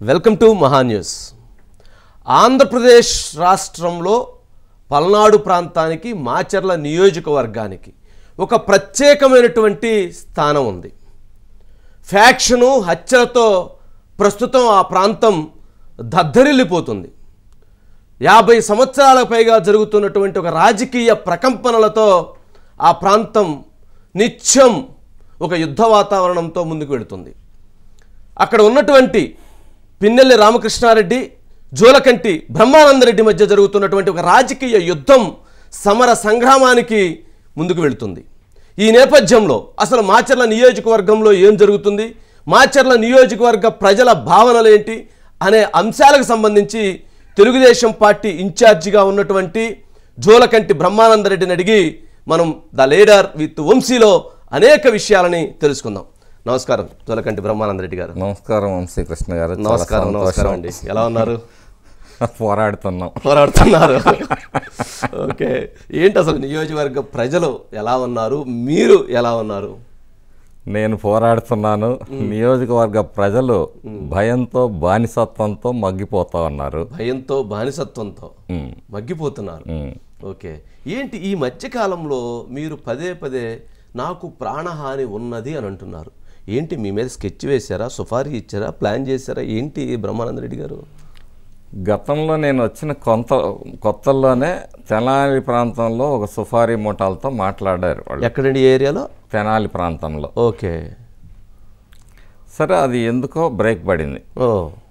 Welcome to Maha news Andhra Pradesh రాష్ట్రంలో పల్నాడు ప్రాంతానికి మాచర్ల నియోజకవర్గానికి ఒక ప్రత్యేకమైనటువంటి స్థానం ఉంది ఫ్యాక్షను హత్యలతో ప్రస్తుతం ఆ ప్రాంతం దద్దరిల్లిపోతుంది యాభై సంవత్సరాల పైగా జరుగుతున్నటువంటి ఒక రాజకీయ ప్రకంపనలతో ఆ ప్రాంతం నిత్యం ఒక యుద్ధ వాతావరణంతో ముందుకు వెళుతుంది అక్కడ ఉన్నటువంటి పిన్నెల్లి రామకృష్ణారెడ్డి జోలకంటి బ్రహ్మానందరెడ్డి మధ్య జరుగుతున్నటువంటి ఒక రాజకీయ యుద్ధం సమర సంగ్రామానికి ముందుకు వెళుతుంది ఈ నేపథ్యంలో అసలు మాచర్ల నియోజకవర్గంలో ఏం జరుగుతుంది మాచర్ల నియోజకవర్గ ప్రజల భావనలు ఏంటి అనే అంశాలకు సంబంధించి తెలుగుదేశం పార్టీ ఇన్ఛార్జిగా ఉన్నటువంటి జోలకంటి బ్రహ్మానందరెడ్డిని అడిగి మనం ద లీడర్ విత్ వంశీలో అనేక విషయాలని తెలుసుకుందాం నమస్కారం జోలకంటి బ్రహ్మానందరెడ్డి గారు నమస్కారం వంశీకృష్ణ గారు చాలా నమస్కారం నమస్కారం అండి ఎలా ఉన్నారు పోరాడుతున్నాం పోరాడుతున్నారు ఓకే ఏంటి అసలు నియోజకవర్గ ప్రజలు ఎలా ఉన్నారు మీరు ఎలా ఉన్నారు నేను పోరాడుతున్నాను నియోజకవర్గ ప్రజలు భయంతో బానిసత్వంతో మగ్గిపోతా ఉన్నారు భయంతో బానిసత్వంతో ఉమ్, మగ్గిపోతున్నారు ఉమ్. ఓకే ఏంటి ఈ మధ్యకాలంలో మీరు పదే పదే నాకు ప్రాణహాని ఉన్నది అని అంటున్నారు ఏంటి మీ మీద స్కెచ్ వేశారా సుఫారీ ఇచ్చారా ప్లాన్ చేశారా ఏంటి బ్రహ్మానంద రెడ్డి గారు గతంలో నేను వచ్చిన కొంత కొత్తల్లోనే తెనాలి ప్రాంతంలో ఒక సుఫారీ మూటాలతో మాట్లాడారు వాళ్ళు ఎక్కడండి ఈ ఏరియాలో తెనాలి ప్రాంతంలో ఓకే సరే అది ఎందుకో బ్రేక్ పడింది ఓ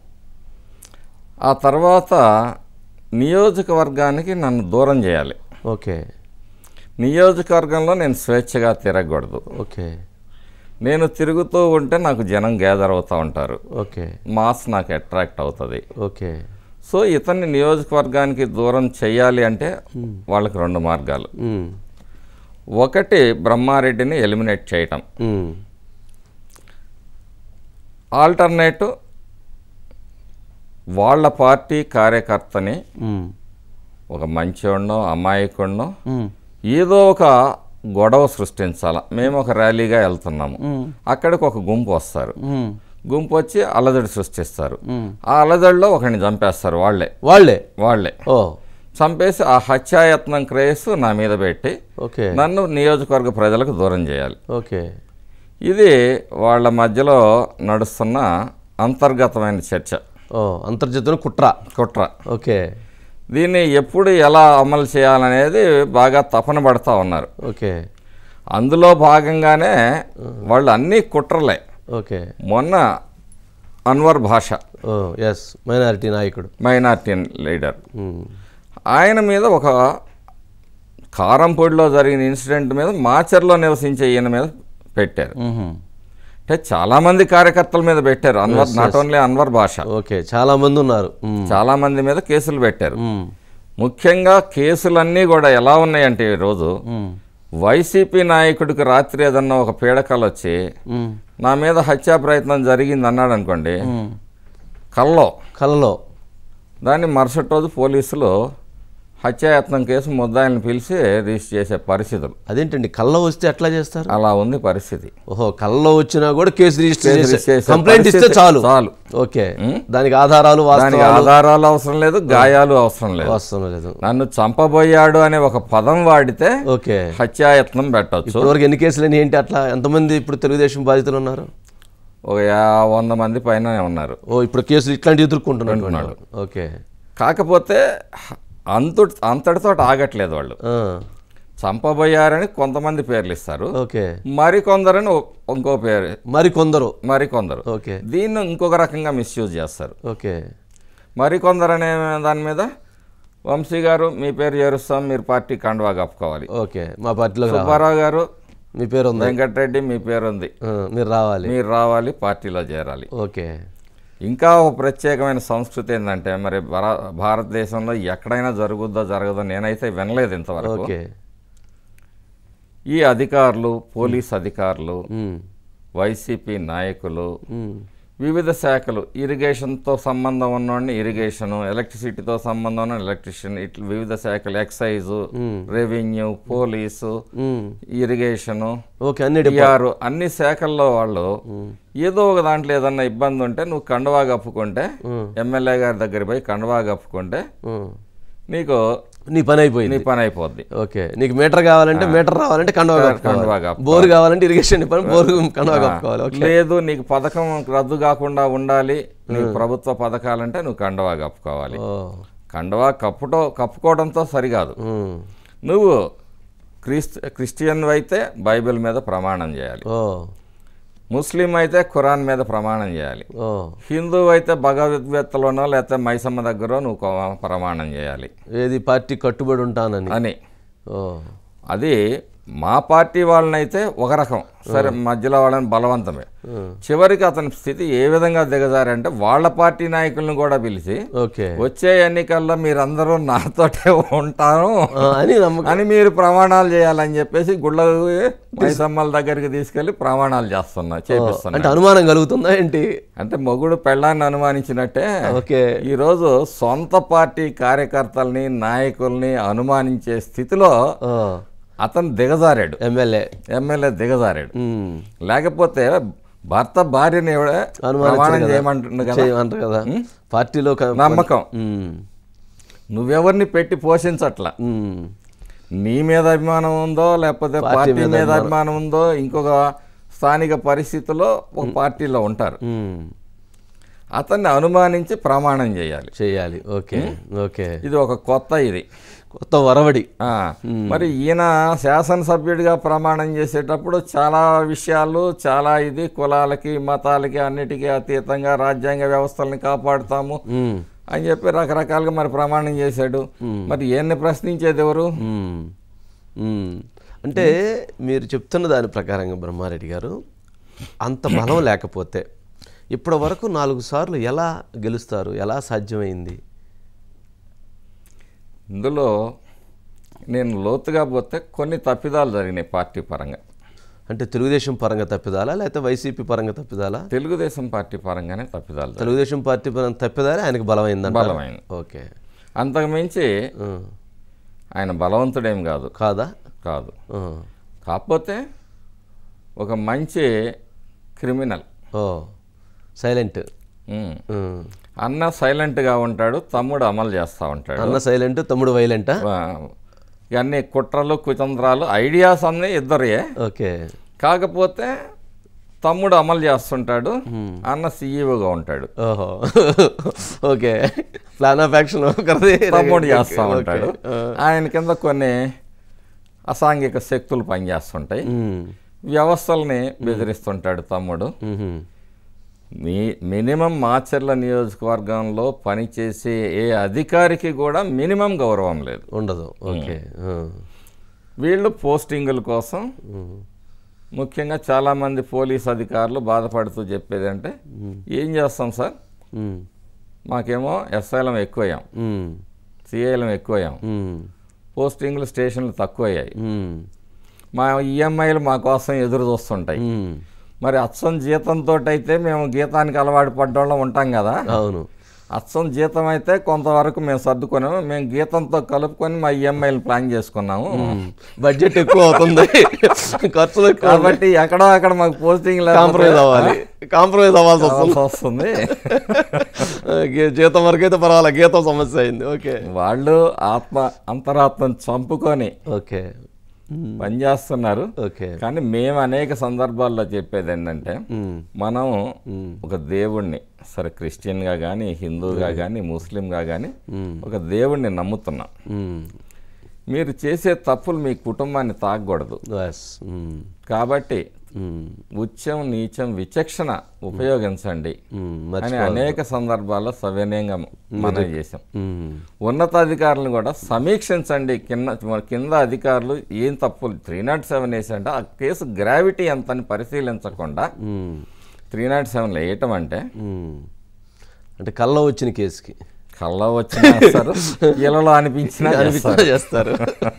ఆ తర్వాత నియోజకవర్గానికి నన్ను దూరం చేయాలి ఓకే నియోజకవర్గంలో నేను స్వేచ్ఛగా తిరగకూడదు ఓకే నేను తిరుగుతూ ఉంటే నాకు జనం గ్యాదర్ అవుతూ ఉంటారు ఓకే మాస్ నాకు అట్రాక్ట్ అవుతుంది ఓకే సో ఇతన్ని నియోజకవర్గానికి దూరం చేయాలి అంటే వాళ్ళకి రెండు మార్గాలు ఉమ్, ఒకటి బ్రహ్మారెడ్డిని ఎలిమినేట్ చేయటం ఉమ్, ఆల్టర్నేట్ వాళ్ళ పార్టీ కార్యకర్తని ఉమ్, ఒక మంచివాడినో అమాయకుడినో ఉమ్, ఏదో ఒక గొడవ సృష్టించాల మేము ఒక ర్యాలీగా వెళ్తున్నాము అక్కడికి ఒక గుంపు వస్తారు ఉమ్, గుంపు వచ్చి అలజడి సృష్టిస్తారు ఆ అలజడిలో ఒకరిని చంపేస్తారు వాళ్ళే వాళ్ళే వాళ్ళే ఓ చంపేసి ఆ హత్యాయత్నం క్రేయస్ నా మీద పెట్టి ఓకే నన్ను నియోజకవర్గ ప్రజలకు దూరం చేయాలి ఓకే ఇది వాళ్ళ మధ్యలో నడుస్తున్న అంతర్గతమైన చర్చ ఓ అంతర్జాతీయ కుట్ర కుట్ర ఓకే దీన్ని ఎప్పుడు ఎలా అమలు చేయాలనేది బాగా తపన పడతా ఉన్నారు ఓకే అందులో భాగంగానే వాళ్ళు అన్నీ కుట్రలే ఓకే మొన్న అన్వర్ భాష ఓ ఎస్ మైనారిటీ నాయకుడు మైనార్టీ లీడర్ ఉమ్, ఆయన మీద ఒక కారంపొడిలో జరిగిన ఇన్సిడెంట్ మీద మాచర్లో నివసించే ఈయన మీద పెట్టారు మ్హూ. అంటే చాలామంది కార్యకర్తల మీద పెట్టారు అన్వర్ నాట్ ఓన్లీ అన్వర్ భాష ఓకే చాలా మంది ఉన్నారు ఉమ్, చాలా మంది మీద కేసులు పెట్టారు ఉమ్, ముఖ్యంగా కేసులన్నీ కూడా ఎలా ఉన్నాయంటే ఈరోజు ఉమ్, వైసీపీ నాయకుడికి రాత్రి ఏదన్నా ఒక పీడకలు వచ్చి ఉమ్, నా మీద హత్యా ప్రయత్నం జరిగింది అన్నాడు అనుకోండి ఉమ్. కల్లో కలలో దాన్ని మరుసటి రోజు పోలీసులు హత్యాయత్నం కేసు ముద్దాయిల్ని పిలిచి రిజిస్టర్ చేసే పరిస్థితులు అదేంటండి కళ్ళ వస్తే ఎట్లా చేస్తారు అలా ఉంది పరిస్థితి ఓహో కళ్ళలో వచ్చినా కూడా కేసు రిజిస్టర్ కేసు చేసే రిజిస్టర్ చేసే కంప్లైంట్ ఇస్తే పరిస్థితి చాలు చాలు. ఓకే దానికి ఆధారాలు దానికి వాస్తవాలు ఆధారాలు అవసరం లేదు గాయాలు అవసరం లేదు వాస్తవం లేదు నన్ను చంపబోయాడు అనే ఒక పదం వాడితే ఓకే హత్యాయత్నం పెట్టొచ్చు ఇప్పటివరకు ఎన్ని కేసులు అయినాయి ఏంటి అట్లా ఎంతమంది ఇప్పుడు తెలుగుదేశం బాధితులు ఉన్నారు ఒక యా వంద మంది పైన ఉన్నారు ఓ ఇప్పుడు కేసులు ఇట్లాంటి ఎదుర్కొంటున్నాడు ఓకే కాకపోతే అంతు అంతటితో ఆగట్లేదు వాళ్ళు ఆ, చంపబోయారని కొంతమంది పేర్లు ఇస్తారు ఓకే మరికొందరని ఒ- ఇంకో పేరు మరి కొందరు మరికొందరు ఓకే దీన్ని ఇంకొక రకంగా మిస్యూజ్ చేస్తారు ఓకే మరికొందరు అనే దాని మీద వంశీ గారు మీ పేరు చేరుస్తాం మీరు పార్టీ కండువా కప్పుకోవాలి ఓకే మా పార్టీలోకి రావాలి సుబ్బారావు గారు మీ పేరు ఉంది వెంకటరెడ్డి మీ పేరు ఉంది ఆ, మీరు రావాలి మీరు రావాలి పార్టీలో చేరాలి ఓకే ఇంకా ఒక ప్రత్యేకమైన సంస్కృతి ఏంటంటే మరి భార- భారతదేశంలో ఎక్కడైనా జరుగుద్దో జరగదో నేనైతే వినలేదు ఇంతవరకు ఓకే ఈ అధికారులు పోలీస్ అధికారులు ఉమ్, వైసీపీ నాయకులు ఉమ్, వివిధ శాఖలు ఇరిగేషన్తో సంబంధం ఉన్నవాడిని ఇరిగేషను ఎలక్ట్రిసిటీతో సంబంధం ఉన్న ఎలక్ట్రిషియన్ ఇట్లా వివిధ శాఖలు excise revenue police um. Irrigation okay అన్ని డిపా- టిఆర్ అన్ని శాఖల్లో వాళ్ళు ఏదో ఒక దాంట్లో ఏదన్నా ఇబ్బంది ఉంటే నువ్వు కండువా కప్పుకుంటే ఎమ్మెల్యే గారి దగ్గర పోయి కండువా కప్పుకుంటే ఉమ్. నీకు నీ పని అయిపోయింది నీ పని అయిపోద్ది ఓకే నీకు మీటర్ కావాలంటే మీటర్ రావాలంటే కండవా కండువా కప్పుకోవాలి కప్పుకోవాలి. బోర్ కావాలంటే ఇరిగేషన్ పని బోర్ కండవా కప్పుకోవాలి ఓకే లేదు నీకు పథకం రద్దు కాకుండా ఉండాలి నీకు ప్రభుత్వ పథకాలంటే నువ్వు కండువా కప్పుకోవాలి ఓ కండువా కప్పుటో కప్పుకోవడంతో సరికాదు ఉమ్. నువ్వు క్రిస్ క్రిస్టియన్ అయితే బైబిల్ మీద ప్రమాణం చేయాలి ఓ ముస్లిం అయితే ఖురాన్ మీద ప్రమాణం చేయాలి ఓ హిందూ అయితే భగవద్గీతలోనో లేకపోతే మైసమ్మ దగ్గర నువ్వు కొ- ప్రమాణం చేయాలి ఏది పార్టీ కట్టుబడి ఉంటానని అని ఓ అది మా పార్టీ వాళ్ళనైతే ఒక రకం సరే మధ్యలో వాళ్ళని బలవంతమే చివరికి అతని స్థితి ఏ విధంగా దిగజారంటే వాళ్ళ పార్టీ నాయకులను కూడా పిలిచి ఓకే వచ్చే ఎన్నికల్లో మీరందరూ నాతోటే ఉంటారు ఆ, అని నమ్మకం అని మీరు ప్రమాణాలు చేయాలని చెప్పేసి గుళ్ళ మైసమ్మల దగ్గరికి తీసుకెళ్లి ప్రమాణాలు చేస్తున్నా చేపిస్తున్నా అంటే అనుమానం కలుగుతుందా ఏంటి అంటే మొగుడు పెళ్ళాన్ని అనుమానించినట్టే ఓకే ఈరోజు సొంత పార్టీ కార్యకర్తల్ని నాయకుల్ని అనుమానించే స్థితిలో ఓ అతను దిగజారాడు ఎమ్మెల్యే ఎమ్మెల్యే దిగజారాడు ఉమ్. లేకపోతే భర్త భార్యని ఎవడే ప్రమాణం చేయమంటుంది కదా చేయమంటారు కదా పార్టీలో క- నమ్మకం ఉమ్. నువ్వెవరిని పెట్టి పోషించట్లా ఉమ్. నీ మీద అభిమానం ఉందో లేకపోతే పార్టీ మీద అభిమానం ఉందో ఇంకొక స్థానిక పరిస్థితుల్లో ఒక పార్టీలో ఉంటారు ఉమ్. అతన్ని అనుమానించి ప్రమాణం చేయాలి చేయాలి ఓకే ఓకే ఇది ఒక కొత్త ఇది కొత్త వరవడి ఆ, మరి ఈయన శాసనసభ్యుడిగా ప్రమాణం చేసేటప్పుడు చాలా విషయాలు చాలా ఇది కులాలకి మతాలకి అన్నిటికీ అతీతంగా రాజ్యాంగ వ్యవస్థల్ని కాపాడుతాము ఉమ్. అని చెప్పి రకరకాలుగా మరి ప్రమాణం చేశాడు మరి ఈయన్ని ప్రశ్నించేది ఎవరు ఉమ్. ఉమ్. అంటే మీరు చెప్తున్న దాని ప్రకారంగా బ్రహ్మారెడ్డి గారు అంత బలం లేకపోతే ఇప్పటి వరకు నాలుగు సార్లు ఎలా గెలుస్తారు ఎలా సాధ్యమైంది ఇందులో నేను లోతుగా పోతే కొన్ని తప్పిదాలు జరిగినాయి పార్టీ పరంగా అంటే తెలుగుదేశం పరంగా తప్పిదాలా లేకపోతే వైసీపీ పరంగా తప్పిదాలా తెలుగుదేశం పార్టీ పరంగానే తప్పిదాలు జరిగాయి. తెలుగుదేశం పార్టీ పరంగా తప్పిదాలే ఆయనకు బలమైందంట బలమైంది ఓకే అంతకుమించి ఉమ్. ఆయన బలవంతుడేం కాదు కాదా కాదు ఉమ్. కాకపోతే ఒక మంచి క్రిమినల్ ఓ సైలెంట్ ఉమ్. ఉమ్. అన్న సైలెంట్గా ఉంటాడు తమ్ముడు అమలు చేస్తూ ఉంటాడు అన్న సైలెంట్ తమ్ముడు వైలెంటా ఆ, ఇవన్నీ కుట్రలు కుతంత్రాలు ఐడియాస్ అన్నీ ఇద్దరే ఓకే కాకపోతే తమ్ముడు అమలు చేస్తుంటాడు అన్న సీఈఓగా ఉంటాడు ఓహో ఓకే ప్లాన్ ఆఫ్ యాక్షన్ ఒకరిది తమ్ముడు చేస్తూ ఓకే. ఉంటాడు ఆ. ఆయన కింద కొన్ని అసాంఘిక శక్తులు పనిచేస్తుంటాయి ఉమ్. వ్యవస్థల్ని బెదిరిస్తుంటాడు తమ్ముడు ఉహుం. మీ మినిమం మాచర్ల నియోజకవర్గంలో పనిచేసే ఏ అధికారికి కూడా మినిమం గౌరవం లేదు ఉండదు ఓకే ఆ. వీళ్ళు పోస్టింగుల కోసం ఉమ్. ముఖ్యంగా చాలామంది పోలీస్ అధికారులు బాధపడుతూ చెప్పేది అంటే ఏం చేస్తాం సార్ ఉమ్. మాకేమో ఎస్ఐలం ఎక్కువయ్యాం ఉమ్. సిఐలం ఎక్కువయ్యాం ఉమ్. పోస్టింగ్లు స్టేషన్లు తక్కువయ్యాయి ఉమ్. మా ఈఎంఐలు మా కోసం ఎదురు చూస్తుంటాయి ఉమ్. మరి అచ్చం జీతంతో అయితే మేము గీతానికి అలవాటు పడ్డోళ్ళం ఉంటాం కదా అవును అచ్చం జీతం అయితే కొంతవరకు మేము సర్దుకున్నాము మేము గీతంతో కలుపుకొని మా ఈఎంఐలు ప్లాన్ చేసుకున్నాము ఉమ్. బడ్జెట్ ఎక్కువ అవుతుంది ఖర్చులు ఎక్కువ కాబట్టి ఎక్కడో అక్కడ మాకు పోస్టింగ్ కాంప్రమైజ్ అవ్వాలి కాంప్రమైజ్ అవ్వాల్సి వస్తుంది వస్తుంది గే- జీతం వరకు అయితే పర్వాలేదు గీతం సమస్య అయింది ఓకే వాళ్ళు ఆత్మ అంతరాత్మను చంపుకొని ఓకే ఉమ్. పనిచేస్తున్నారు ఓకే కానీ మేము అనేక సందర్భాల్లో చెప్పేది ఏంటంటే ఉమ్. మనం ఒక దేవుణ్ణి సరే క్రిస్టియన్గా కానీ హిందూగా కానీ ముస్లింగా కానీ ఒక దేవుణ్ణి నమ్ముతున్నాం ఉమ్. మీరు చేసే తప్పులు మీ కుటుంబాన్ని తాగకూడదు ఎస్ ఉమ్. కాబట్టి ఉమ్. ఉచ్చం నీచం విచక్షణ ఉపయోగించండి ఉమ్. మరి అని అనేక సందర్భాల్లో సవినయంగా మనం చేసాం ఉమ్. ఉన్నతాధికారులను కూడా సమీక్షించండి కింద కింద అధికారులు ఏం తప్పులు త్రీ నాట్ సెవెన్ వేసంటే ఆ కేసు గ్రావిటీ ఎంత అని పరిశీలించకుండా ఉమ్. త్రీ నాట్ సెవెన్లో వేయటం అంటే ఉమ్. అంటే కళ్ళ వచ్చిన కేసుకి కళ్ళ వచ్చిన వేస్తారు ఇళ్ళలో అనిపించినా చేస్తారు. చేస్తారు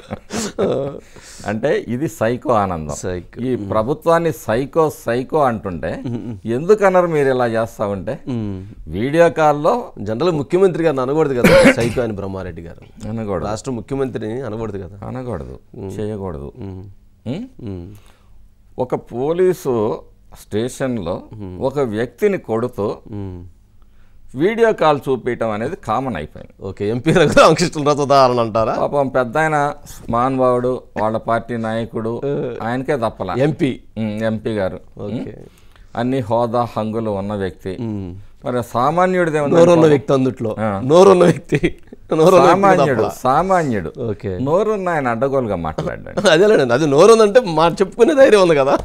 అంటే ఇది సైకో ఆనందం సైకో. ఈ ప్రభుత్వాన్ని సైకో సైకో అంటుంటే ఎందుకన్నారు మీరు ఇలా చేస్తా ఉంటే వీడియో కాల్లో జనరల్ ముఖ్యమంత్రి గారిని అనకూడదు కదా సైకో అని బ్రహ్మారెడ్డి గారు అనకూడదు రాష్ట్ర ముఖ్యమంత్రిని అనకూడదు కదా అనకూడదు చేయకూడదు ఉమ్. ఉం? ఉమ్. ఒక పోలీసు స్టేషన్లో ఒక వ్యక్తిని కొడుతూ ఉమ్. వీడియో కాల్ చూపించడం అనేది కామన్ అయిపోయింది ఓకే ఎంపీ రామకృష్ణరావు ఉదాహరణ అంటారా పాపం పెద్ద ఆయన మహానుభావుడు వాళ్ళ పార్టీ నాయకుడు ఆయనకే తప్పల ఎంపీ ఎంపీ గారు ఓకే అన్ని హోదా హంగులు ఉన్న వ్యక్తి ఉమ్. మరి సామాన్యుడిదే ఉంది నోరున్న వ్యక్తి అందుట్లో నోరున్న వ్యక్తి నోరున్న వ్యక్తి సామాన్యుడు సామాన్యుడు ఓకే నోరున్న ఆయన అడ్డగోలుగా మాట్లాడాడు అదేలేండి అది నోరుందంటే మా చెప్పుకునే ధైర్యం ఉంది కదా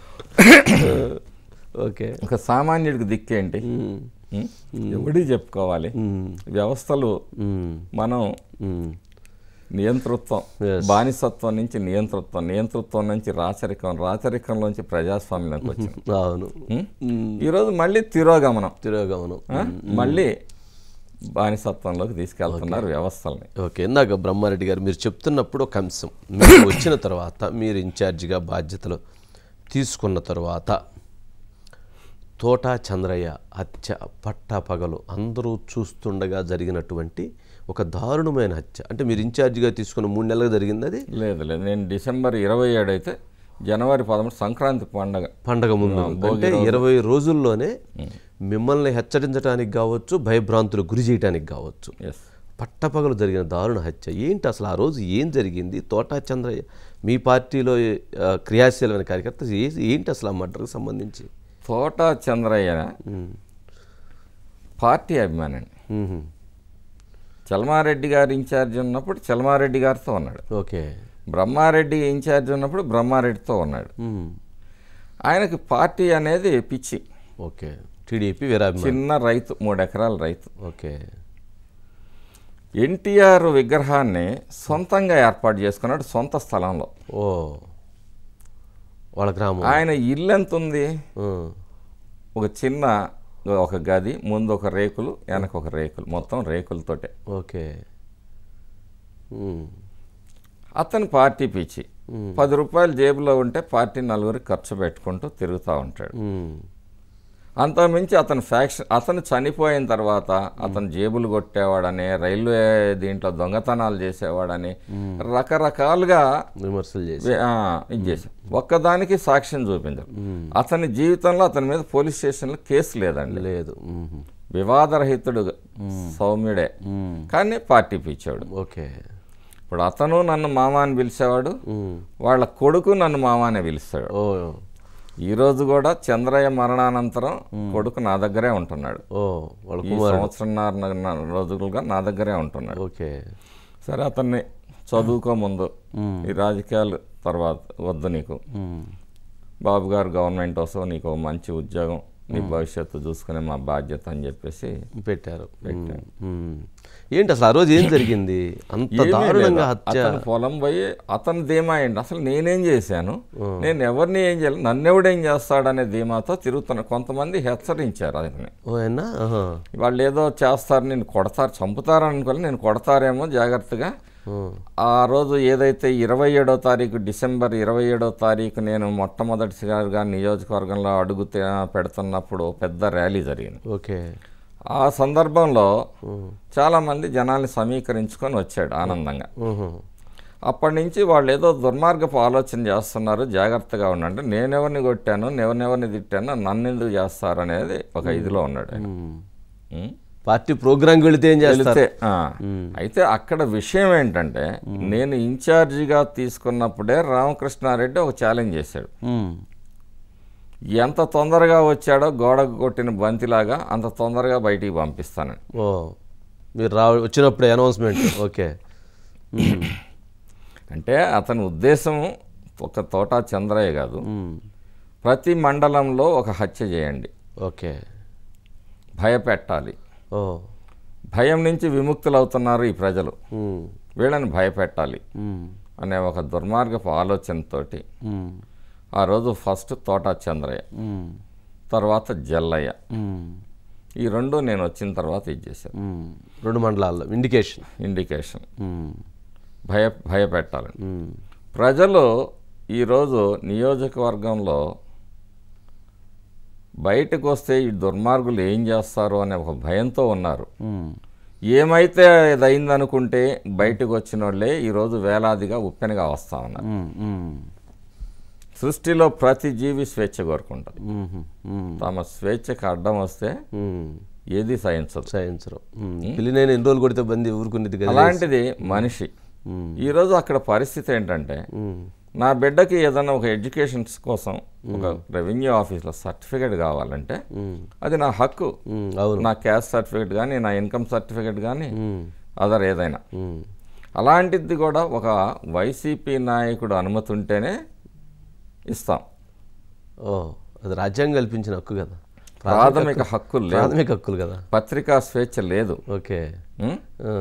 ఓకే ఒక సామాన్యుడికి దిక్కేంటి ఉమ్. ఉం? ఎవడి చెప్పుకోవాలి ఉమ్. వ్యవస్థలు ఉమ్. మనం ఉమ్. నియంతృత్వం Yes. బానిసత్వం నుంచి నియంతృత్వం నియంతృత్వం నుంచి రాచరికం రాచరికంలోంచి ప్రజాస్వామ్యంలోకి వచ్చింది అవును ఉం? ఈరోజు మళ్ళీ తిరోగమనం తిరోగమనం ఆ? మళ్ళీ బానిసత్వంలోకి తీసుకెళ్తున్నారు వ్యవస్థల్ని ఓకే ఇందాక బ్రహ్మారెడ్డి గారు మీరు చెప్తున్నప్పుడు ఒక అంశం మీరు వచ్చిన తర్వాత మీరు ఇన్ఛార్జిగా బాధ్యతలు తీసుకున్న తర్వాత తోటా చంద్రయ్య హత్య పట్టా పగలు అందరూ చూస్తుండగా జరిగినటువంటి ఒక దారుణమైన హత్య అంటే మీరు ఇన్ఛార్జిగా తీసుకున్న మూడు నెలలకు జరిగింది అది లేదు లేదు నేను డిసెంబర్ ఇరవై ఏడు అయితే జనవరి పదమూడు సంక్రాంతి పండగ పండగ ముందు అంటే ఇరవై రోజుల్లోనే మిమ్మల్ని హెచ్చరించడానికి కావచ్చు భయభ్రాంతులు గురి చేయడానికి కావచ్చు ఎస్ పట్టపగలు జరిగిన దారుణ హత్య ఏంటి అసలు ఆ రోజు ఏం జరిగింది తోటా చంద్రయ్య మీ పార్టీలో ఆ, క్రియాశీలమైన కార్యకర్త ఏ- ఏంటి అసలు ఆ మర్డర్కి సంబంధించి తోట చంద్రయ్య పార్టీ అభిమాని అండి మ్మ్. చలమారెడ్డి గారు ఇన్ఛార్జ్ ఉన్నప్పుడు చలమారెడ్డి గారితో ఉన్నాడు ఓకే బ్రహ్మారెడ్డి ఇన్ఛార్జ్ ఉన్నప్పుడు బ్రహ్మారెడ్డితో ఉన్నాడు మ్మ్. ఆయనకి పార్టీ అనేది పిచ్చి ఓకే టీడీపీ వీరాభిమాని చిన్న రైతు మూడు ఎకరాల రైతు ఓకే ఎన్టీఆర్ విగ్రహాన్ని సొంతంగా ఏర్పాటు చేసుకున్నాడు సొంత స్థలంలో ఓ వాళ్ళ గ్రామం ఆయన ఇల్లు ఎంత ఉంది మ్మ్. ఒక చిన్న ఒక గది ముందు ఒక రేకులు వెనక ఒక రేకులు మొత్తం రేకులతోటే ఓకే మ్మ్. అతను పార్టీ పిచ్చి పది రూపాయలు జేబులో ఉంటే పార్టీ నలుగురికి ఖర్చు పెట్టుకుంటూ తిరుగుతూ ఉంటాడు మ్మ్. అంతకుమించి అతను ఫ్యాక్షన్ అతను చనిపోయిన తర్వాత అతను జేబులు కొట్టేవాడని రైల్వే దీంట్లో దొంగతనాలు చేసేవాడని రకరకాలుగా విమర్శలు చేసి వే- ఆ, ఇది చేశాం ఒక్కదానికి సాక్ష్యం చూపించారు అతని జీవితంలో అతని మీద పోలీస్ స్టేషన్లో కేసు లేదండి లేదు మ్మ్. వివాదరహితుడు సౌమ్యుడే మ్మ్. కానీ పార్టీ పిచ్చాడు ఓకే ఇప్పుడు అతను నన్ను మామ అని పిలిచేవాడు మ్మ్. వాళ్ళ కొడుకు నన్ను మామ అని పిలుస్తాడు ఓ ఈ రోజు కూడా చంద్రయ్య మరణానంతరం కొడుకు నా దగ్గరే ఉంటున్నాడు ఓ వాళ్ళ ఈ సంవత్సరంన్నర రోజులుగా నా దగ్గరే ఉంటున్నాడు ఓకే సరే అతన్ని చదువుకో ముందు ఈ రాజకీయాలు తర్వాత వద్దు నీకు మ్మ్. బాబు గారు గవర్నమెంట్ వస్తావు నీకు ఓ మంచి ఉద్యోగం నీ భవిష్యత్తు చూసుకునే మా బాధ్యత అని చెప్పేసి పెట్టారు మ్మ్. ఏంటి అసలు ఆ రోజు ఏం జరిగింది అంత ఏమీ దారుణంగా లేదు. హత్య అతను పొలం పోయి అతను ధీమా అయ్యండి అసలు నేనేం చేశాను నేను ఎవరిని ఏం చేయాలి నన్నెవడేం చేస్తాడనే ధీమాతో తిరుగుతున్నా కొంతమంది హెచ్చరించారు అతన్ని ఓ అన్నా ఆహా. వాళ్ళు ఏదో చేస్తారు నేను కొడతారు చంపుతారు అనుకోవాలి నేను కొడతారేమో జాగ్రత్తగా ఆ. ఆ రోజు ఏదైతే ఇరవై ఏడో తారీఖు డిసెంబర్ ఇరవై ఏడో తారీఖు నేను మొట్టమొదటిసారిగా నియోజకవర్గంలో అడుగు తే- పెడుతున్నప్పుడు పెద్ద ర్యాలీ జరిగింది ఓకే ఆ సందర్భంలో చాలామంది జనాల్ని సమీకరించుకొని వచ్చాడు ఆనందంగా మ్హూ. అప్పటి నుంచి వాళ్ళు ఏదో దుర్మార్గపు ఆలోచన చేస్తున్నారు జాగ్రత్తగా ఉండండి నేనెవరిని కొట్టాను నేనెవరిని తిట్టాను నన్ను ఎందుకు చేస్తారు అనేది ఒక ఇదిలో ఉన్నాడు ఆయన. మ్మ్. ఉం? పార్టీ ప్రోగ్రాంకి వెళితే ఏం చేస్తారు వెళితే ఆ. అయితే అక్కడ విషయం ఏంటంటే నేను ఇన్ఛార్జిగా తీసుకున్నప్పుడే రామకృష్ణారెడ్డి ఒక ఛాలెంజ్ చేశాడు మ్మ్. ఎంత తొందరగా వచ్చాడో గోడకు కొట్టిన బంతిలాగా అంత తొందరగా బయటికి పంపిస్తానని ఓ మీరు రా వచ్చినప్పుడే అనౌన్స్మెంట్ ఓకే మ్మ్. అంటే అతని ఉద్దేశం ఒక తోటా చంద్రయ్య కాదు మ్మ్. ప్రతి మండలంలో ఒక హత్య చేయండి ఓకే భయపెట్టాలి ఓ భయం నుంచి విముక్తులవుతున్నారు ఈ ప్రజలు మ్మ్. వీళ్ళని భయపెట్టాలి మ్మ్. అనే ఒక దుర్మార్గపు ఆలోచనతోటి మ్మ్. ఆ రోజు ఫస్ట్ తోటా చంద్రయ్య మ్మ్. తర్వాత జల్లయ్య మ్మ్. ఈ రెండు నేను వచ్చిన తర్వాత ఇచ్చేసాను ఉమ్. రెండు మండలాల్లో ఇండికేషన్ ఇండికేషన్ ఉమ్. భయ భయపెట్టాలని ఉమ్. ప్రజలు ఈరోజు నియోజకవర్గంలో బయటకు వస్తే ఈ దుర్మార్గులు ఏం చేస్తారు అనే ఒక భయంతో ఉన్నారు ఉమ్. ఏమైతే ఇది అయిందనుకుంటే బయటకు వచ్చిన వాళ్ళే ఈరోజు వేలాదిగా ఉప్పెనగా వస్తా ఉన్నారు ఉమ్. ఉమ్. సృష్టిలో ప్రతి జీవి స్వేచ్ఛ కోరుకుంటారు ఉమ్. ఉమ్. తమ స్వేచ్ఛకు అడ్డం వస్తే ఉమ్. ఏది సహించదు సహించరు ఉమ్. పిల్లి నేను ఎన్ని రోజులు కొడితే బంది ఊరుకునేది కదా అలాంటిది మనిషి ఉమ్. ఈరోజు అక్కడ పరిస్థితి ఏంటంటే ఉమ్. నా బిడ్డకి ఏదైనా ఒక ఎడ్యుకేషన్స్ కోసం ఒక రెవెన్యూ ఆఫీస్లో సర్టిఫికేట్ కావాలంటే ఉమ్. అది నా హక్కు ఉమ్. అవును నా క్యాస్ట్ సర్టిఫికేట్ కానీ నా ఇన్కమ్ సర్టిఫికేట్ కానీ ఉమ్. అదర్ ఏదైనా ఉమ్. అలాంటిది కూడా ఒక వైసీపీ నాయకుడు అనుమతి ఉంటేనే ఇస్తాం ఓ అది రాజ్యాంగం కల్పించిన హక్కు కదా ప్రాథమిక హక్కులు లేవు ప్రాథమిక హక్కులు కదా పత్రికా స్వేచ్ఛ లేదు ఓకే ఉం? ఆ.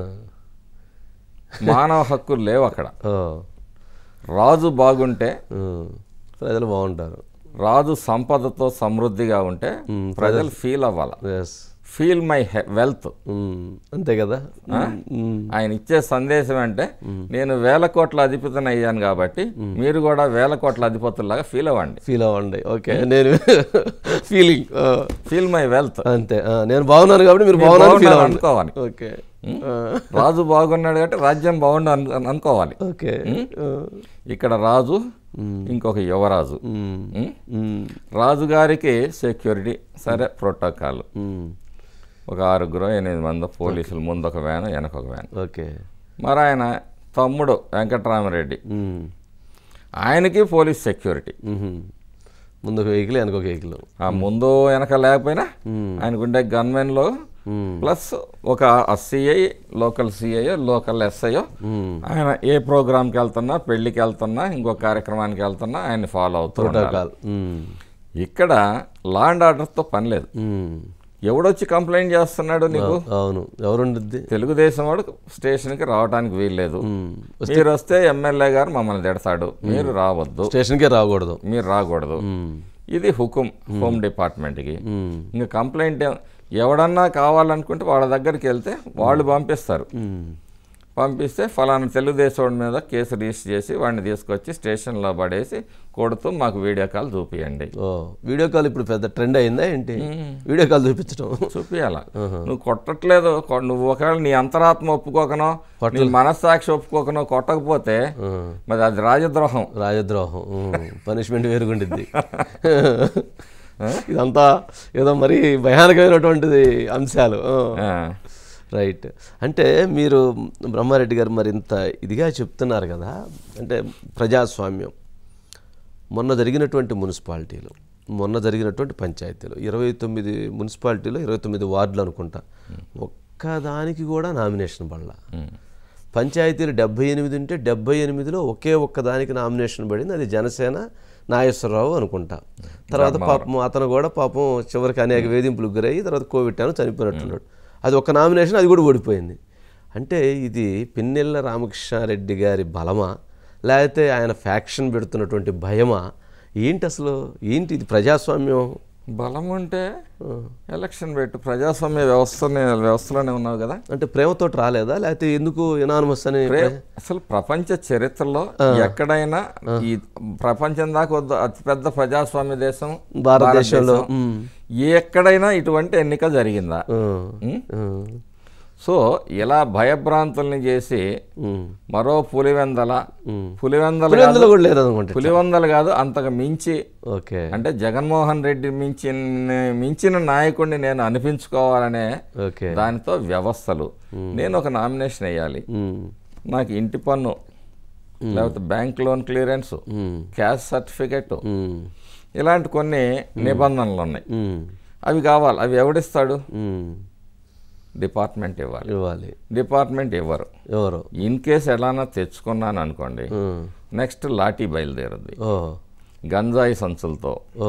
మానవ హక్కులు లేవు అక్కడ ఓ రాజు బాగుంటే ఉమ్. ప్రజలు బాగుంటారు రాజు సంపదతో సమృద్ధిగా ఉంటే ప్రజలు ఫీల్ అవ్వాలి ఎస్ ఫీల్ మై వెల్త్ అంతే కదా ఉమ్. ఆయన ఇచ్చే సందేశం అంటే నేను వేల కోట్ల అధిపతిని అయ్యాను కాబట్టి మీరు కూడా వేల కోట్ల అధిపతుల్లాగా ఫీల్ అవ్వండి ఫీల్ అవ్వండి ఓకే నేను ఫీలింగ్ ఫీల్ మై వెల్త్ అంతే ఆ, నేను బాగున్నాను కాబట్టి మీరు బాగున్నారు ఫీల్ అవ్వండి అనుకోవాలి ఓకే రాజు బాగున్నాడు కాబట్టి రాజ్యం బాగుండు అను- అను- అనుకోవాలి ఓకే ఆ. ఇక్కడ రాజు ఇంకొక యువరాజు ఉమ్. ఉం? ఉమ్. రాజుగారికి సెక్యూరిటీ సరే ప్రోటోకాల్ ఉమ్. ఒక ఆరుగురు ఎనిమిది మంది పోలీసులు ముందు ఒక వ్యాన్ వెనక ఒక వ్యాన్ ఓకే మరి ఆయన తమ్ముడు వెంకటరామరెడ్డి ఉమ్. ఆయనకి పోలీస్ సెక్యూరిటీ ఉహుం. ముందు ఒక వెహికల్ వెనక ఒక వెహికల్ ఆ ముందు వెనక లేకపోయినా ఉమ్. ఆయనకుండే గన్మెన్లో ఉమ్. ప్లస్ ఒక CI local CI local SI um. ఆయన ఏ ప్రోగ్రామ్కి వెళ్తున్నా పెళ్లికి వెళ్తున్నా ఇంకో కార్యక్రమానికి వెళ్తున్నా ఆయన ఫాలో అవుతూ ఉండాలి. Protocol um. ఇక్కడ లా అండ్ ఆర్డర్తో పని లేదు ఉమ్. ఎవడొచ్చి కంప్లైంట్ చేస్తున్నాడు నీకు అవును ఎవరుండిద్ది తెలుగుదేశం వాడు స్టేషన్కి రావడానికి వీల్లేదు ఉమ్. మీరు వస్తే ఎమ్మెల్యే గారు మమ్మల్ని తిడతాడు మీరు రావద్దు స్టేషన్కే రాకూడదు మీరు రాకూడదు ఉమ్. ఇది హుకుం హోమ్ డిపార్ట్మెంట్కి ఉమ్. ఇంకా కంప్లైంట్ ఏ- ఎవడన్నా కావాలనుకుంటే వాళ్ళ దగ్గరికి వెళ్తే వాళ్ళు పంపిస్తారు ఉమ్. పంపిస్తే ఫలానా తెలుగుదేశం మీద కేసు రిజిస్టర్ చేసి వాడిని తీసుకొచ్చి స్టేషన్లో పడేసి కొడుతూ మాకు వీడియో కాల్ చూపియండి ఓ వీడియో కాల్ ఇప్పుడు పెద్ద ట్రెండ్ అయిందా ఏంటి వీడియో కాల్ చూపించడం చూపియాల నువ్వు కొట్టట్లేదు కొ- నువ్వు ఒకవేళ నీ అంతరాత్మ ఒప్పుకోకనో నీ మనస్సాక్షి ఒప్పుకోకనో కొట్టకపోతే ఉమ్. మరి అది రాజద్రోహం రాజద్రోహం పనిష్మెంట్ వేరుగుండిద్ది ఇదంతా ఏదో మరి భయానకమైనటువంటిది అంశాలు ఆ. ఆ. రైట్ అంటే మీరు బ్రహ్మారెడ్డి గారు మరి ఇంత ఇదిగా చెప్తున్నారు కదా అంటే ప్రజాస్వామ్యం మొన్న జరిగినటువంటి మున్సిపాలిటీలు మొన్న జరిగినటువంటి పంచాయతీలు ఇరవై తొమ్మిది మున్సిపాలిటీలో ఇరవై తొమ్మిది వార్డులు అనుకుంటా ఒక్కదానికి కూడా నామినేషన్ పడలా ఉమ్. పంచాయతీలు డెబ్బై ఎనిమిది ఉంటే డెబ్బై ఎనిమిదిలో ఒకే ఒక్క దానికి నామినేషన్ పడింది అది జనసేన నాగేశ్వరరావు అనుకుంటా తర్వాత పాపం అతను కూడా పాపం చివరికి అనేక వేధింపులకు గురయ్యి తర్వాత కోవిడ్ అని చనిపోయినట్టున్నాడు అది ఒక నామినేషన్ అది కూడా ఓడిపోయింది అంటే ఇది పిన్నెల్ల రామకృష్ణారెడ్డి గారి బలమా లేకపోతే ఆయన ఫ్యాక్షన్ పెడుతున్నటువంటి భయమా ఏంటి అసలు ఏంటి ఇది ప్రజాస్వామ్యం బలం ఉంటే ఎలక్షన్ పెట్టు ప్రజాస్వామ్య వ్యవస్థనే వ్యవస్థలోనే ఉన్నావు కదా అంటే ప్రేమతోటి రాలేదా లేకపోతే ఎందుకు ఎనానమస్ అని అసలు ప్రపంచ చరిత్రలో ఎక్కడైనా ఈ ప్రపంచం దాకా వద్ద అతిపెద్ద ప్రజాస్వామ్య దేశం భారతదేశంలో భారతదేశం. ఎక్కడైనా ఇటువంటి ఎన్నిక జరిగిందా ఉమ్, ఉం? ఉమ్, సో ఇలా భయభ్రాంతుల్ని చేసి ఉమ్, మరో పులివెందల ఉమ్. పులివెందల కాదు పులివెందులు కూడా లేదు అనుకుంటే పులివెందల కాదు అంతకు మించి ఓకే అంటే జగన్మోహన్ రెడ్డి మించిన మించిన నాయకుడిని నేను అనిపించుకోవాలనే ఓకే దానితో వ్యవస్థలు నేను ఒక నామినేషన్ వేయాలి ఉమ్, నాకు ఇంటి పన్ను లేకపోతే bank loan clearance um, cash certificate um, ఇలాంటి కొన్ని నిబంధనలు ఉన్నాయి ఉమ్, అవి కావాలి అవి ఎవడిస్తాడు ఉమ్. డిపార్ట్మెంట్ ఇవ్వాలి ఇవ్వాలి డిపార్ట్మెంట్ ఇవ్వరు ఎవరు ఇన్ కేస్ ఎలానా తెచ్చుకున్నాను అనుకోండి ఉమ్, నెక్స్ట్ లాఠీ బయలుదేరుద్ది ఓ గంజాయి సంచులతో ఓ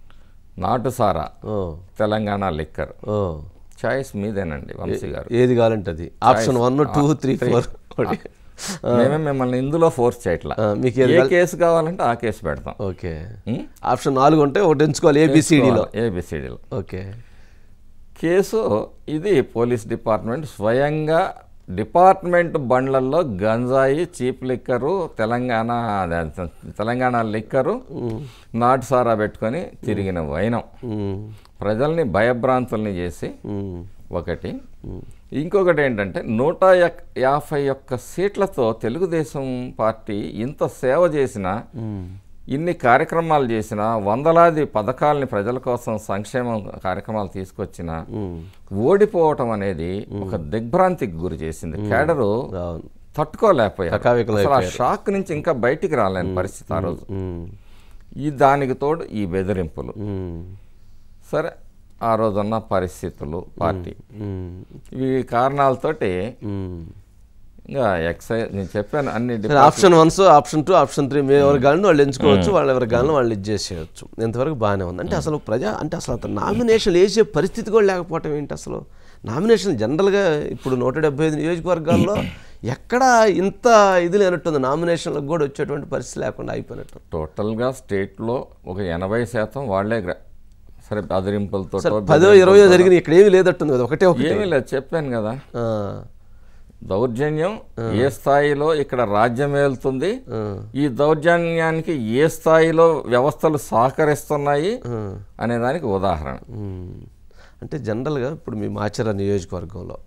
నాటుసారా ఓ తెలంగాణ లిక్కర్ ఓ చాయిస్ మీదేనండి వంశీ గారు ఏది కావాలంటే అది option one two three four ఒకటి మేమే మిమ్మల్ని ఇందులో ఫోర్స్ చేయట్లా ఆ, మీకు ఏది ఏ కేసు కావాలంటే ఆ కేసు పెడతాం ఓకే ఆప్షన్ నాలుగు ఉంటే ఒకటి ఎంచుకోవాలి ఏబిసిడిలో ఏబిసిడీలో ఓకే కేసు ఇది పోలీస్ డిపార్ట్మెంట్ స్వయంగా డిపార్ట్మెంట్ బండ్లలో గంజాయి చీప్ లిక్కరు తెలంగాణ అదే తెలంగాణ లిక్కరు నాటు సారా పెట్టుకొని తిరిగిన వైనం ఉమ్, ప్రజల్ని భయభ్రాంతుల్ని చేసి ఉమ్, ఒకటి ఇంకొకటి ఏంటంటే నూట యక్- యాభై ఒక్క సీట్లతో తెలుగుదేశం పార్టీ ఇంత సేవ చేసిన ఉమ్, ఇన్ని కార్యక్రమాలు చేసిన వందలాది పథకాలని ప్రజల కోసం సంక్షేమ కార్యక్రమాలు తీసుకొచ్చిన ఉమ్. ఓడిపోవటం అనేది ఒక దిగ్భ్రాంతికి గురి చేసింది కేడరు అవును తట్టుకోలేకపోయారు కకావికలం అసలు ఆ షాక్ నుంచి ఇంకా బయటికి రాలేని పరిస్థితి ఆ రోజు ఉమ్, ఈ దానికి తోడు ఈ బెదిరింపులు ఉమ్, సరే ఆ రోజున్న పరిస్థితులు పార్టీ ఉమ్, ఈ కారణాలతోటి ఉమ్. ఇంకా ఎక్సైజ్ నేను చెప్పాను అన్ని సరే, డిపార్ట్- option ones option two option three మీరు ఎవరి గాలిని వాళ్ళు ఎంచుకోవచ్చు వాళ్ళు ఎవరి గాలిని వాళ్ళు ఇది చేసేయచ్చు ఇంతవరకు బాగానే ఉంది అంటే అసలు ప్రజా అంటే అసలు అతను నామినేషన్ వేసే పరిస్థితి కూడా లేకపోవటం ఏంటి అసలు నామినేషన్ జనరల్గా ఇప్పుడు నూట డెబ్బై ఐదు నియోజకవర్గాల్లో ఎక్కడ ఇంత ఇది లేనట్టుంది నామినేషన్లకు కూడా వచ్చేటువంటి పరిస్థితి లేకుండా అయిపోయినట్టు టోటల్గా స్టేట్లో ఒక ఎనభై శాతం వాళ్ళే గ్ర- సరే బెదిరింపులతో సరే పదో ఇరవయో జరిగిన ఇక్కడ ఏమీ లేదట్టుంది కదా ఒకటే ఒకటి ఏమీ లేదు చెప్పాను కదా ఆ, దౌర్జన్యం ఏ స్థాయిలో ఇక్కడ రాజ్యం ఏలుతుంది ఆ, ఈ దౌర్జన్యానికి ఏ స్థాయిలో వ్యవస్థలు సహకరిస్తున్నాయి ఆ. అనే దానికి ఉదాహరణ మ్మ్. అంటే జనరల్గా ఇప్పుడు మీ మాచర నియోజకవర్గంలో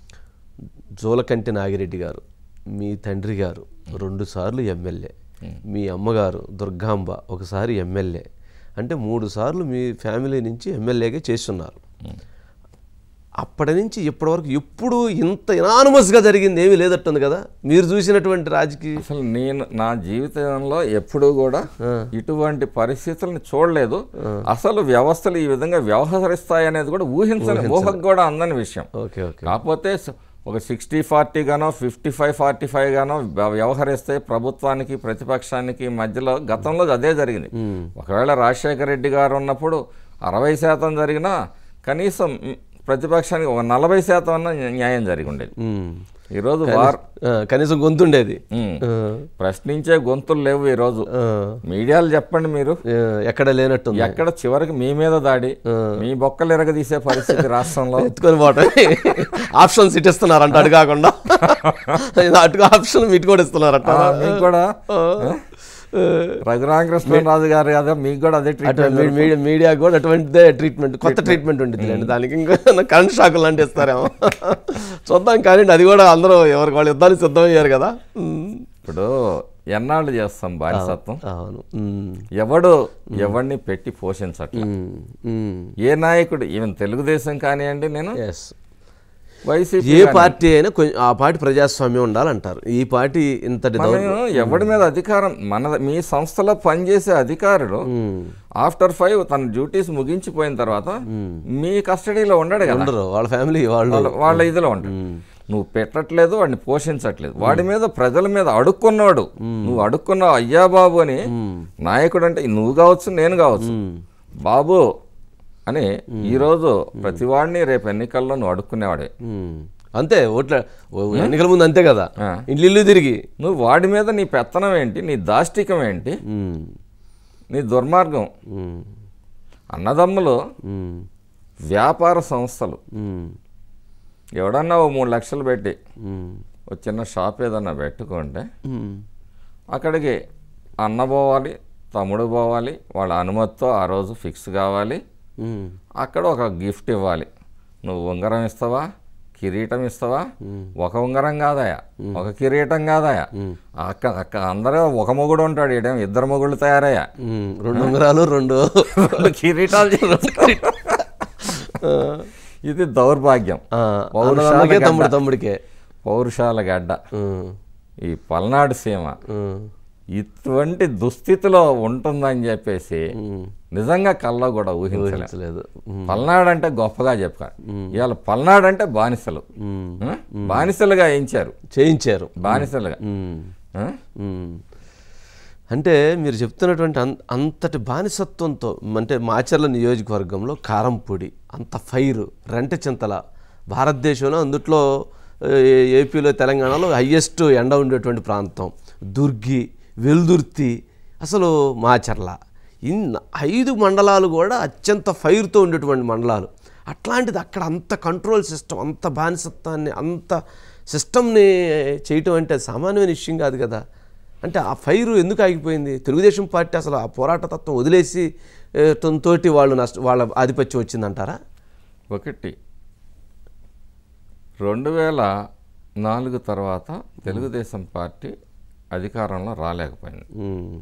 జోలకంటి నాగిరెడ్డి గారు మీ తండ్రి గారు రెండుసార్లు ఎమ్మెల్యే మీ అమ్మగారు దుర్గాంబ ఒకసారి ఎమ్మెల్యే అంటే మూడు సార్లు మీ ఫ్యామిలీ నుంచి ఎమ్మెల్యేగా చేస్తున్నారు అప్పటి నుంచి ఇప్పటివరకు ఎప్పుడు ఇంత ఇనానమస్గా జరిగింది ఏమీ లేదట్టుంది కదా మీరు చూసినటువంటి రాజకీయ అసలు నేను నా జీవితంలో ఎప్పుడూ కూడా ఇటువంటి పరిస్థితులను చూడలేదు అసలు వ్యవస్థలు ఈ విధంగా వ్యవహరిస్తాయి అనేది కూడా ఊహించని ఊహకు కూడా అందని విషయం ఓకే ఓకే కాకపోతే స- ఒక సిక్స్టీ ఫార్టీ గానో ఫిఫ్టీ ఫైవ్ ఫార్టీ ఫైవ్ గానో వ్య- వ్యవహరిస్తే ప్రభుత్వానికి ప్రతిపక్షానికి మధ్యలో గతంలో అదే జరిగింది ఒకవేళ రాజశేఖర రెడ్డి గారు ఉన్నప్పుడు అరవై శాతం జరిగినా కనీసం మ్, ప్రతిపక్షానికి ఒక నలభై శాతం అన్న న్యా- న్యాయం జరిగి ఉండేది మ్మ్. ఈరోజు వార్ ఆ, కనీసం గొంతుండేది మ్, ఆ, ప్రశ్నించే గొంతులు లేవు ఈరోజు ఆ, మీడియాలు చెప్పండి మీరు ఆ, ఎక్కడ లేనట్టుంది ఎక్కడ చివరికి మీ మీద దాడి మీ బొక్కలు ఎరగదీసే పరిస్థితి రాష్ట్రంలో ఎత్తుకొని పోవటం ఆప్షన్స్ ఇటిస్తున్నారంట అటు కాకుండా అటు ఆప్షన్ ఇటు కూడా ఇస్తున్నారట ఆ, మీకు కూడా రఘురామకృష్ణరాజు గారు కదా మీకు కూడా అదే అటు ట్రీట్మెంట్ మీ- మీడియా మీడియా కూడా అటువంటిదే ట్రీట్మెంట్ కొత్త ట్రీట్మెంట్ ఉంటుంది దానికి ఇంకా కరెంట్ షాకులు లాంటి ఇస్తారేమో చూద్దాం కానీ అది కూడా అందరూ ఎవరికి వాళ్ళు యుద్ధానికి సిద్ధమయ్యారు కదా ఉమ్. ఇప్పుడు ఎన్నాళ్ళు చేస్తాం బానిసత్వం అవును ఉమ్. ఎవడు ఎవడిని పెట్టి పోషించట్లేదు ఉమ్. ఉమ్. ఏ నాయకుడు ఈవెన్ తెలుగుదేశం కానివ్వండి నేను ఎస్ వైసీపీ ఏ పార్టీ అయినా కొంచెం ఆ పార్టీ ప్రజాస్వామ్యం ఉండాలంటారు ఈ పార్టీ ఇంతటి దౌర్ మనం ఎవడి మీద అధికారం మన మీ సంస్థలో పనిచేసే అధికారులు ఉమ్. ఆఫ్టర్ ఫైవ్ తన డ్యూటీస్ ముగించిపోయిన తర్వాత మీ కస్టడీలో ఉండడు కదా ఉండరు వాళ్ళ ఫ్యామిలీ వాళ్ళు వాళ్ళ వాళ్ళ ఇదిలో ఉంటాడు నువ్వు పెట్టట్లేదు వాడిని పోషించట్లేదు వాడి మీద ప్రజల మీద అడుక్కున్నాడు నువ్వు అడుక్కున్నావు అయ్యా బాబు అని నాయకుడు అంటే నువ్వు కావచ్చు నేను కావచ్చు బాబు అని ఈరోజు ప్రతివాడిని రేపు ఎన్నికల్లో నువ్వు అడుక్కునేవాడే ఉమ్. అంతే ఓట్ల ఓ- ఎన్నికల ముందు అంతే కదా ఆ. ఇండ్లు ఇల్లు తిరిగి నువ్వు వాడి మీద నీ పెత్తనం ఏంటి నీ దాష్టికం ఏంటి ఉమ్. నీ దుర్మార్గం ఉమ్. అన్నదమ్ములు ఉమ్. వ్యాపార సంస్థలు ఉమ్. ఎవడన్నా ఓ మూడు లక్షలు పెట్టి ఉమ్. ఒక చిన్న షాప్ ఏదన్నా పెట్టుకుంటే ఉమ్. అక్కడికి అన్న పోవాలి తమ్ముడు పోవాలి వాళ్ళ అనుమతితో ఆ రోజు ఫిక్స్ కావాలి ఉమ్. అక్కడ ఒక గిఫ్ట్ ఇవ్వాలి నువ్వు ఉంగరం ఇస్తావా కిరీటం ఇస్తావా ఒక ఉంగరం కాదయా ఒక కిరీటం కాదయా అక్క అక్క అందరూ ఒక మొగుడు ఉంటాడు ఈడేం ఇద్దరు మొగుళ్ళు తయారయ్యా ఉమ్. రెండు ఉంగరాలు రెండు రెండు కిరీటాలు చేస్తారు. ఇది దౌర్భాగ్యం ఆ, పౌరుషాల అన్నదమ్ములకే గడ్డ. తమ్ముడు తమ్ముడికే పౌరుషాల గడ్డ ఉమ్. ఈ పల్నాడు సీమ ఉమ్. ఇటువంటి దుస్థితిలో ఉంటుందని చెప్పేసి ఉమ్. నిజంగా కల్లో కూడా ఊహించలేదు ఊహించలేదు ఉమ్. పల్నాడు అంటే గొప్పగా చెప్పారు ఇవాళ పల్నాడు అంటే బానిసలు ఉమ్. ఆ? బానిసలుగా వేయించారు చేయించారు బానిసలుగా ఉమ్. ఆ? ఉమ్. అంటే మీరు చెప్తున్నటువంటి అన్ అంతటి బానిసత్వంతో అంటే మాచర్ల నియోజకవర్గంలో కారంపొడి అంత ఫైర్ రెంట చింతల భారతదేశంలో అందుట్లో ఏ- ఏపీలో తెలంగాణలో హయ్యెస్ట్ ఎండ ఉండేటువంటి ప్రాంతం దుర్గి వెల్దుర్తి అసలు మాచర్ల ఇన్ ఐదు మండలాలు కూడా అత్యంత ఫైర్తో ఉండేటువంటి మండలాలు అట్లాంటిది అక్కడ అంత కంట్రోల్ సిస్టమ్ అంత బానిసత్వాన్ని అంత సిస్టమ్ని చేయటం అంటే అది సామాన్యమైన విషయం కాదు కదా అంటే ఆ ఫైర్ ఎందుకు ఆగిపోయింది తెలుగుదేశం పార్టీ అసలు ఆ పోరాట తత్వం వదిలేసి ఏ, తోటి వాళ్ళు నష్ట వాళ్ళ ఆధిపత్యం వచ్చిందంటారా ఒకటి రెండు వేల నాలుగు తర్వాత తెలుగుదేశం పార్టీ అధికారంలో రాలేకపోయింది ఉమ్,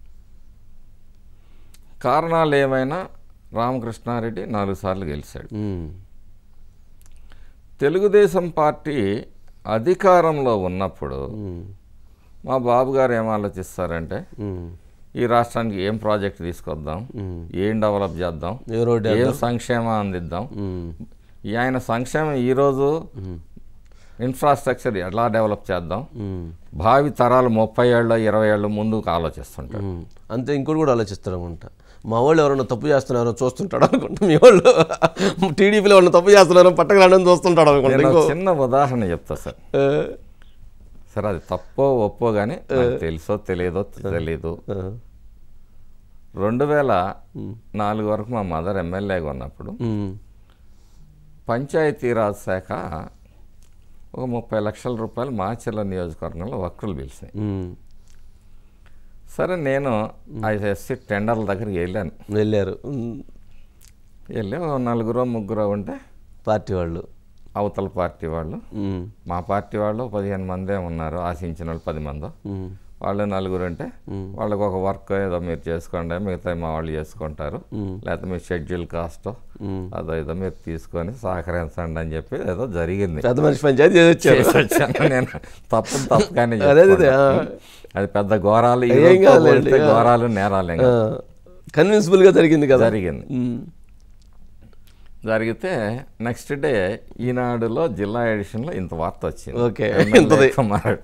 కారణాలు ఏమైనా రామకృష్ణారెడ్డి నాలుగు సార్లు గెలిచాడు ఉమ్, తెలుగుదేశం పార్టీ అధికారంలో ఉన్నప్పుడు ఉమ్, మా బాబు గారు ఏం ఆలోచిస్తారంటే ఉమ్, ఈ రాష్ట్రానికి ఏం ప్రాజెక్ట్ తీసుకొద్దాం ఉమ్. ఏం డెవలప్ చేద్దాం ఏ రోడ్డు ఏం సంక్షేమం అందిద్దాం ఉమ్, ఈ ఆయన సంక్షేమం ఈరోజు ఇన్ఫ్రాస్ట్రక్చర్ ఎలా డెవలప్ చేద్దాం ఉమ్, భావి తరాలు ముప్పై ఏళ్ళు ఇరవై ఏళ్ళు ముందుకు ఆలోచిస్తుంటారు ఉమ్. అంతే ఇంకోటి కూడా ఆలోచిస్తారు అనుకుంటా మా వాళ్ళు ఎవరైనా తప్పు చేస్తున్నారో చూస్తుంటాడు అనుకుంటా మీ వాళ్ళు టీడీపీలో ఎవరైనా తప్పు చేస్తున్నారో పట్టకరాడని చూస్తుంటాడు అనుకుంటా నేను ఇంకో ఒక చిన్న ఉదాహరణ చెప్తా సార్ ఆ, సరే అది తప్పో ఒప్పో కానీ నాకు తెలుసో తెలియదో తెలీదు ఆ, రెండు వేల నాలుగు వరకు మా మదర్ ఎమ్మెల్యేగా ఉన్నప్పుడు ఉమ్, పంచాయతీరాజ్ శాఖ ఒక ముప్పై లక్షల రూపాయలు మాచర్ల నియోజకవర్గంలో వక్రులు పిలిచినాయి ఉమ్. సరే నేను ఐఎస్సి టెండర్ల దగ్గరికి వెళ్ళాను వెళ్ళారు ఉమ్, వెళ్ళి ఓ నలుగురో ముగ్గురో ఉంటే పార్టీ వాళ్ళు అవతల పార్టీ వాళ్ళు ఉమ్, మా పార్టీ వాళ్ళు పదిహేను మందే ఉన్నారు ఆశించిన వాళ్ళు పది మందో ఉమ్, వాళ్ళు నలుగురు అంటే వాళ్ళకి ఒక వర్క్ ఏదో మీరు చేసుకోండి మిగతా మా వాళ్ళు చేసుకుంటారు లేకపోతే మీ షెడ్యూల్ కాస్ట్ ఉమ్. అదో ఏదో మీరు తీసుకొని సహకరించండి అని చెప్పి ఏదో జరిగింది పెద్ద మనిషి పంచాయతీ చేసి వచ్చారు చేసి వచ్చాను నేను తప్పు తప్పుగానే అదే, అదే, చెప్పుకుంటా. అది పెద్ద ఘోరాలు ఈ ఏం రోజుతో కాదులేండి, పోలిస్తే ఆ. ఘోరాలు నేరాలు ఇంకా కన్విన్సిబుల్గా జరిగింది కదా జరిగింది ఉమ్, జరిగితే నెక్స్ట్ డే ఈనాడులో జిల్లా ఎడిషన్లో ఇంత వార్త వచ్చింది ఓకే, ఎమ్మెల్యే ఇంతది. కుమారుడు.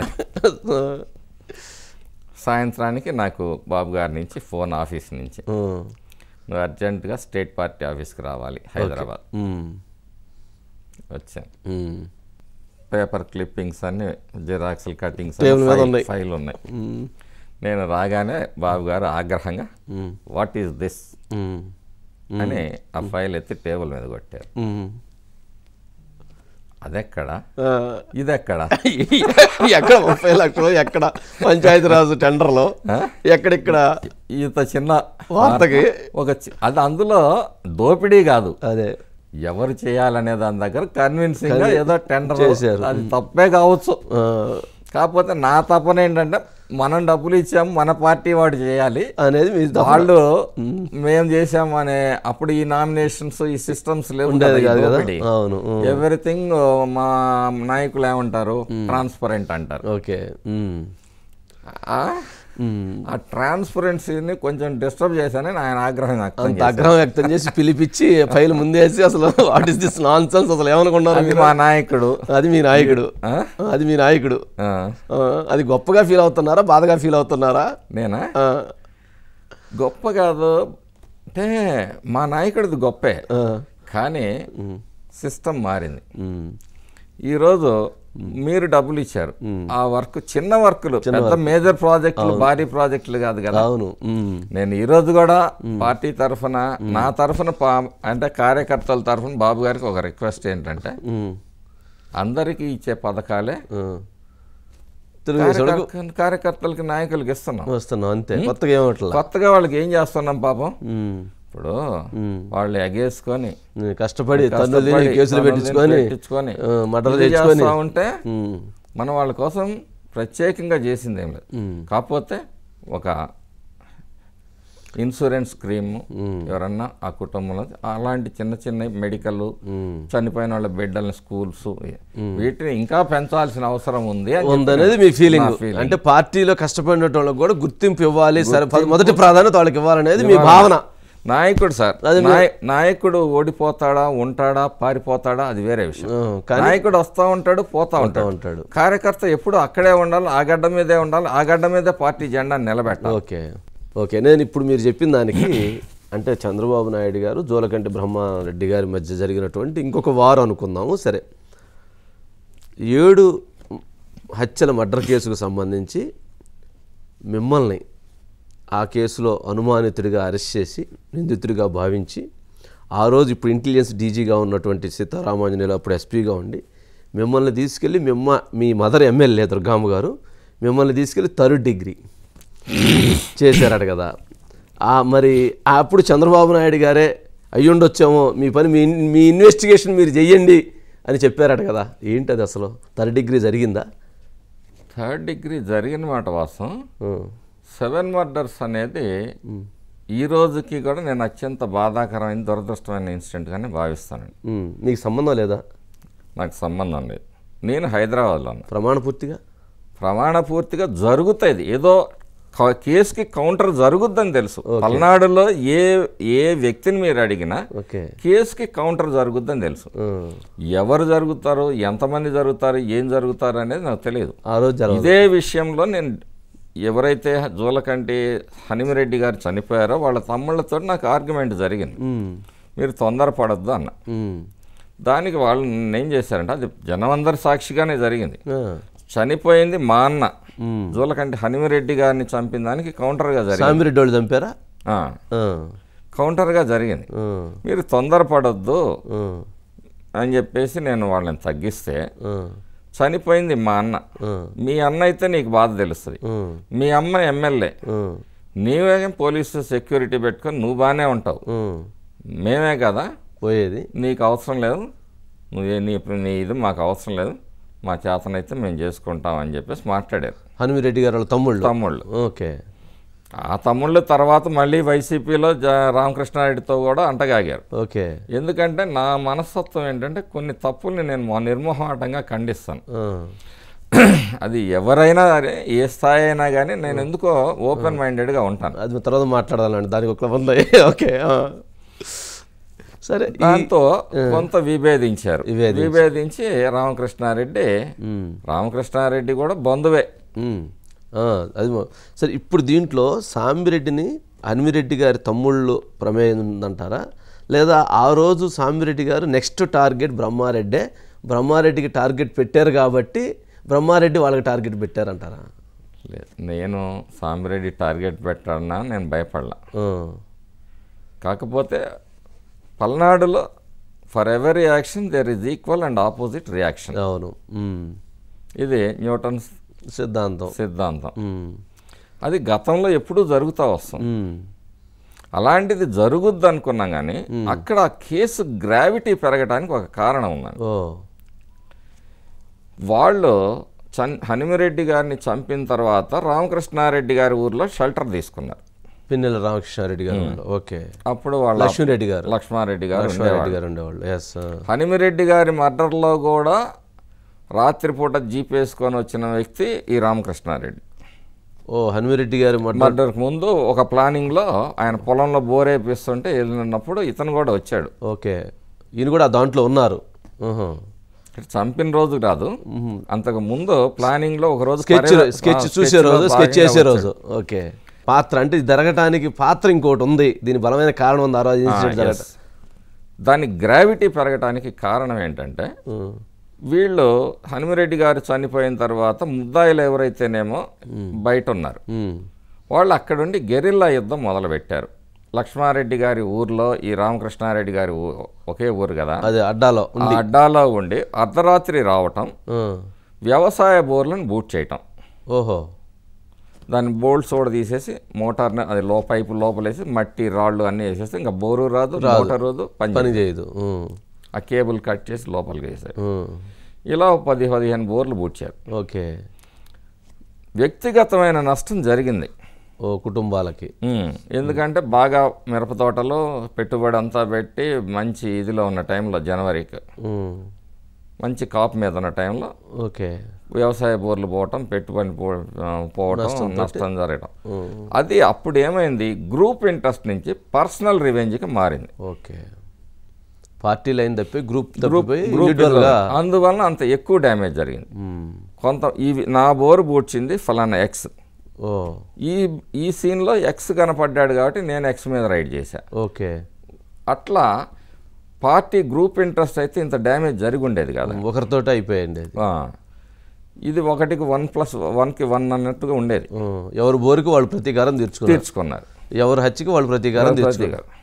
సాయంత్రానికి నాకు బాబు గారి నుంచి ఫోన్ ఆఫీస్ నుంచి ఉమ్, నువ్వు అర్జెంటుగా స్టేట్ పార్టీ ఆఫీస్కి రావాలి హైదరాబాద్ ఉమ్, వచ్చాను ఉమ్, పేపర్ క్లిప్పింగ్స్ అన్ని జిరాక్స్లు కటింగ్స్ Table మీద ఉన్నాయి. ఫైల్ ఉన్నాయి ఉమ్, నేను రాగానే బాబు గారు ఆగ్రహంగా um, what is this um, అని ఆ ఫైల్ ఎత్తి టేబుల్ మీద కొట్టారు ఉమ్. అదెక్కడ ఆ, ఇదెక్కడ ఎక్కడ ముప్పై లక్షలు ఎక్కడ పంచాయతీరాజు టెండర్లో ఎక్కడెక్కడ ఇంత చిన్న వార్తకి ఒక చి- అది అందులో దోపిడీ కాదు అదే ఎవరు చేయాలనే దాని దగ్గర కన్విన్సింగ్ గా ఏదో టెండర్ చేశారు. అది తప్పే కావచ్చు ఆ, కాకపోతే నా తపన ఏంటంటే మనం డబ్బులు ఇచ్చాము మన పార్టీ వాడు చేయాలి అనేది మీ తప్ప. వాళ్ళు మేము చేసాము అనే అప్పుడు ఈ నామినేషన్స్ ఈ సిస్టమ్స్ లేవు ఉండేది కాదు కదా అవును ఉమ్, ఎవ్రీథింగ్ మా నాయకులు ఏమంటారు ట్రాన్స్పరెంట్ అంటారు ఓకే ఉమ్, ఆ? ఉమ్. ఆ ట్రాన్స్పరెన్సీని కొంచెం డిస్టర్బ్ చేశానని ఆయన ఆగ్రహం వ్యక్తం అంత ఆగ్రహం వ్యక్తం చేసి పిలిపించి ఫైల్ ముందేసి అసలు what is this nonsense అసలు ఏమనుకున్నారు అది మీరు మా నాయకుడు అది మీ నాయకుడు ఆ? అది మీ నాయకుడు ఆ, ఆ, అది గొప్పగా ఫీల్ అవుతున్నారా బాధగా ఫీల్ అవుతున్నారా నేనా ఆ, గొప్ప కాదు అంటే మా నాయకుడిది గొప్పే ఆ, కానీ సిస్టమ్ మారింది ఉమ్, ఈరోజు మీరు డబ్బులు ఇచ్చారు ఆ వర్క్ చిన్న వర్కులు పెద్ద మేజర్ ప్రాజెక్టులు భారీ ప్రాజెక్టులు కాదు కదా అవును ఉమ్, నేను ఈ రోజు కూడా పార్టీ తరఫున నా తరఫున పా- అంటే కార్యకర్తల తరఫున బాబు గారికి ఒక రిక్వెస్ట్ ఏంటంటే ఉమ్, అందరికీ ఇచ్చే పథకాలే ఆ. తెలుగుదేశం కార్యకర్త- కార్యకర్తలకి నాయకులకి ఇస్తున్నాం వస్తున్నాం అంతే కొత్తగా ఏమట్లా కొత్తగా వాళ్ళకి ఏం చేస్తున్నాం పాపం ఉమ్, ఇప్పుడు వాళ్ళు ఎగేసుకొని ఉమ్, కష్టపడి తన్నులు తిని కష్టపడి కేసులు తన్నులు పెట్టించుకొని పెట్టించుకొని ఆ, మటలు ఇది తెచ్చుకొని చేస్తా ఉంటే ఉమ్, మనం వాళ్ళ కోసం ప్రత్యేకంగా చేసింది ఏం లేదు ఉమ్, కాకపోతే ఒక ఇన్సూరెన్స్ స్కీమ్ ఎవరన్నా ఆ కుటుంబంలో అలాంటి చిన్న చిన్న మెడికల్ ఉమ్. చనిపోయిన వాళ్ళ బిడ్డల స్కూల్స్ వీటిని ఇంకా పెంచాల్సిన అవసరం ఉంది అని ఉందనేది మీ ఫీలింగ్ నా feeling. అంటే పార్టీలో కష్టపడిన వాళ్ళకి కూడా గుర్తింపు ఇవ్వాలి సరే మొదటి ప్రాధాన్యత వాళ్ళకి ఇవ్వాలనేది మీ భావన నాయకుడు సార్ నాయ- నాయకుడు ఓడిపోతాడా ఉంటాడా పారిపోతాడా అది వేరే విషయం ఆ, కానీ నాయకుడు వస్తా ఉంటాడు పోతా ఉంటాడు ఉంటాడు కార్యకర్త ఎప్పుడు అక్కడే ఉండాలి ఆ గడ్డ మీదే ఉండాలి ఆ గడ్డ మీదే పార్టీ జెండాను నిలబెట్టాలి ఓకే ఓకే నేను ఇప్పుడు మీరు చెప్పిన దానికి అంటే చంద్రబాబు నాయుడు గారు జోలకంటి బ్రహ్మారెడ్డి గారి మధ్య జరిగినటువంటి ఇంకొక వారు అనుకుందాము సరే ఏడు హత్యల మర్డర్ కేసుకు సంబంధించి మిమ్మల్ని ఆ కేసులో అనుమానితుడిగా అరెస్ట్ చేసి నిందితుడిగా భావించి ఆ రోజు ఇప్పుడు ఇంటెలిజెన్స్ డీజీగా ఉన్నటువంటి సీతారామాంజనేయులు అప్పుడు ఎస్పీగా ఉండి మిమ్మల్ని తీసుకెళ్ళి మిమ్మ మీ మదర్ ఎమ్మెల్యే దుర్గామ్మ గారు మిమ్మల్ని తీసుకెళ్ళి థర్డ్ డిగ్రీ చేశారట కదా ఆ మరి ఆ అప్పుడు చంద్రబాబు నాయుడు గారే అయ్యుండొచ్చేమో మీ పని మీ మీ ఇన్వెస్టిగేషన్ మీరు చెయ్యండి అని చెప్పారట కదా ఏంటి అది అసలు థర్డ్ డిగ్రీ జరిగిందా థర్డ్ డిగ్రీ జరిగిన మాట వాస్తవం ఉం. సెవెన్ మర్డర్స్ అనేది ఈ రోజుకి కూడా నేను అత్యంత బాధాకరమైన దురదృష్టమైన ఇన్సిడెంట్గానే భావిస్తానండి ఉం. మీకు సంబంధం లేదా నాకు సంబంధం లేదు నేను హైదరాబాద్లో ఉన్నా ప్రమాణ పూర్తిగా ప్రమాణ పూర్తిగా జరుగుతుంది ఏదో క- కేసుకి కౌంటర్ జరుగుద్దని తెలుసు పల్నాడులో ఏ ఏ వ్యక్తిని మీరు అడిగినా ఓకే కేసుకి కౌంటర్ జరుగుద్దని తెలుసు ఉం. ఎవరు జరుగుతారు ఎంతమంది జరుగుతారు ఏం జరుగుతారు అనేది నాకు తెలియదు ఆ రోజు జరగదు ఇదే విషయంలో నేను ఎవరైతే జూలకంటి హనిమిరెడ్డి గారు చనిపోయారో వాళ్ళ తమ్ముళ్ళతో నాకు ఆర్గ్యుమెంట్ జరిగింది ఉం. మీరు తొందరపడద్దు అన్న ఉం. దానికి వాళ్ళు ఏం చేశారంటే అది జనమందరి సాక్షిగానే జరిగింది ఆ. చనిపోయింది మా అన్న ఉం. జూలకంటి హనిమిరెడ్డి గారిని చంపిన దానికి కౌంటర్గా జరిగింది సామిరెడ్డి వాళ్ళు చంపారా ఆ, ఆ. కౌంటర్గా జరిగింది ఆ. మీరు తొందరపడొద్దు ఆ. అని చెప్పేసి నేను వాళ్ళని తగ్గిస్తే ఆ. చనిపోయింది మా అన్న ఆ. మీ అన్న అయితే నీకు బాధ తెలుస్తుంది ఆ. మీ అమ్మ ఎమ్మెల్యే ఆ. నీవేం పోలీసు సెక్యూరిటీ పెట్టుకొని నువ్వు బాగానే ఉంటావు ఆ. మేమే కదా పోయేది నీకు అవసరం లేదు నువ్వే నీ నీ ఇది మాకు అవసరం లేదు మా చేతనైతే మేము చేసుకుంటాం అని చెప్పేసి మాట్లాడారు హనుమిరెడ్డి గారు వాళ్ళ తమ్ముళ్ళు తమ్ముళ్ళు ఓకే ఆ తమ్ముళ్ళు తర్వాత మళ్ళీ వైసీపీలో జ రామకృష్ణారెడ్డితో కూడా అంటగాగారు ఓకే ఎందుకంటే నా మనస్తత్వం ఏంటంటే కొన్ని తప్పుల్ని నేను మొ- నిర్మోహమాటంగా ఖండిస్తాను ఆ. అది ఎవరైనా సరే ఏ స్థాయి అయినా కానీ నేను ఎందుకో ఓపెన్ మైండెడ్గా ఉంటాను అది తర్వాత మాట్లాడాలండి దానికి ఒక ఉంది ఓకే ఆ. సరే ఈ- దాంతో కొంత విభేదించారు విభేదించారు. విభేదించి రామకృష్ణారెడ్డి ఉమ్. రామకృష్ణారెడ్డి కూడా బంధువే ఉమ్. ఆ, అది మొ- సరే ఇప్పుడు దీంట్లో సాంబిరెడ్డిని హనుమిరెడ్డి గారి తమ్ముళ్ళు ప్రమేయం ఉందంటారా లేదా ఆ రోజు సాంబిరెడ్డి గారు నెక్స్ట్ టార్గెట్ బ్రహ్మారెడ్డే బ్రహ్మారెడ్డికి టార్గెట్ పెట్టారు కాబట్టి బ్రహ్మారెడ్డి వాళ్ళకి టార్గెట్ పెట్టారంటారా లేదు నేను సాంబిరెడ్డి టార్గెట్ పెట్టాలన్నా నేను భయపడలా ఆ. కాకపోతే పల్నాడులో for every action there is equal and opposite reaction అవును ఉమ్. ఇది న్యూటన్స్ సిద్ధాంతం సిద్ధాంతం ఉమ్. అది గతంలో ఎప్పుడూ జరుగుతూ వస్తుంది ఉమ్. అలాంటిది జరుగుద్ది అనుకున్నాం కానీ అక్కడ ఆ కేసు గ్రావిటీ పెరగడానికి ఒక కారణం ఉందండి ఓ వాళ్ళు చన్ హనుమిరెడ్డి గారిని చంపిన తర్వాత రామకృష్ణారెడ్డి గారి ఊర్లో షెల్టర్ తీసుకున్నారు పిన్నెల రామకృష్ణారెడ్డి గారు వాళ్ళు. ఓకే అప్పుడు వాళ్ళ లక్ష్మీరెడ్డి గారు లక్ష్మారెడ్డి గారు లక్ష్మారెడ్డి ఉండేవాళ్ళు గారు ఉండేవాళ్ళు ఎస్ హనుమిరెడ్డి గారి మర్డర్లో కూడా రాత్రిపూట జీప్ వేసుకొని వచ్చిన వ్యక్తి ఈ రామకృష్ణారెడ్డి ఓ హనుమిరెడ్డి గారి మర్డర్ మర్డర్కి ముందు ఒక ప్లానింగ్లో ఆయన పొలంలో బోరేపిస్తుంటే వెళ్ళినప్పుడు ఇతను కూడా వచ్చాడు ఓకే ఈయన కూడా దాంట్లో ఉన్నారు ఉహు. చంపిన రోజు కాదు అంతకు ముందు ప్లానింగ్ లో ఒక రోజు స్కెచ్ పర్యవ- స్కెచ్ ఆ, చూసే sketch లో రోజు స్కెచ్ భాగంగా చేసే వచ్చాడు. రోజు ఓకే పాత్ర అంటే ఇది జరగటానికి పాత్ర ఇంకోటి ఉంది దీని బలమైన కారణం ఉంది ఆ రోజు ఆ, ఇన్సిడెంట్ yes. జరగటం దాని గ్రావిటీ పెరగటానికి కారణం ఏంటంటే ఉం. వీళ్ళు హనుమిరెడ్డి గారు చనిపోయిన తర్వాత ముద్దాయిలు ఎవరైతేనేమో బయట ఉన్నారు ఉం. వాళ్ళు అక్కడుండి గెరిల్లా యుద్ధం మొదలుపెట్టారు లక్ష్మారెడ్డి గారి ఊర్లో ఈ రామకృష్ణారెడ్డి గారి ఊ- ఒకే ఊరు కదా అది అడ్డాలో ఆ అడ్డాలో ఉండి అర్ధరాత్రి రావటం ఉం. వ్యవసాయ బోర్లను బూట్ చేయటం ఓహో దాని బోల్ట్స్ కూడా తీసేసి మోటార్ని అది లో పైపు లోపలేసి మట్టి రాళ్ళు అన్నీ వేసేసి ఇంకా బోరు రాదు మోటార్ రాదు పని పని చేయదు. చేయదు ఉం. ఆ కేబుల్ కట్ చేసి లోపలికి వేసారు ఉం. ఇలా ఒక పది పదిహేను బోర్లు బూడ్చారు ఓకే వ్యక్తిగతమైన నష్టం జరిగింది ఓ కుటుంబాలకి ఉమ్, ఎందుకంటే బాగా మిరప తోటలో పెట్టుబడి అంతా పెట్టి మంచి ఇదిలో ఉన్న టైంలో జనవరికి ఉం. మంచి కాపు మీద ఉన్న టైంలో ఓకే వ్యవసాయ బోర్లు పోవటం పెట్టుబడి పో ఆ, పోవటం నష్టం జరగటం ఉం. అది అప్పుడు ఏమైంది గ్రూప్ ఇంట్రెస్ట్ నుంచి పర్సనల్ రివెంజ్కి మారింది ఓకే పార్టీ లైన్ తప్పి గ్రూప్ గ్రూప్ తప్పిపోయి గ్రూప్ ఇండివిజువల్గా అందువలన అంత ఎక్కువ డ్యామేజ్ జరిగింది ఉం. కొంత ఈ నా బోరు బూడ్చింది ఫలానా ఎక్స్ ఓ ఈ ఈ సీన్లో ఎక్స్ కనపడ్డాడు కాబట్టి నేను ఎక్స్ మీద రైడ్ చేశా ఓకే అట్లా పార్టీ గ్రూప్ ఇంట్రెస్ట్ అయితే ఇంత డ్యామేజ్ జరిగి ఉండేది కదా ఒకరితోటి అయిపోయింది అది ఆ. ఇది ఒకటికి వన్ ప్లస్ వన్కి వన్ అన్నట్టుగా ఉండేది ఉం. ఎవరు బోరుకి వాళ్ళు ప్రతీకారం తీర్చుకున్నారు తీర్చుకున్నారు ఎవరు హత్యకి వాళ్ళు ప్రతీకారం తీర్చుకున్నారు ప్రతీకారం.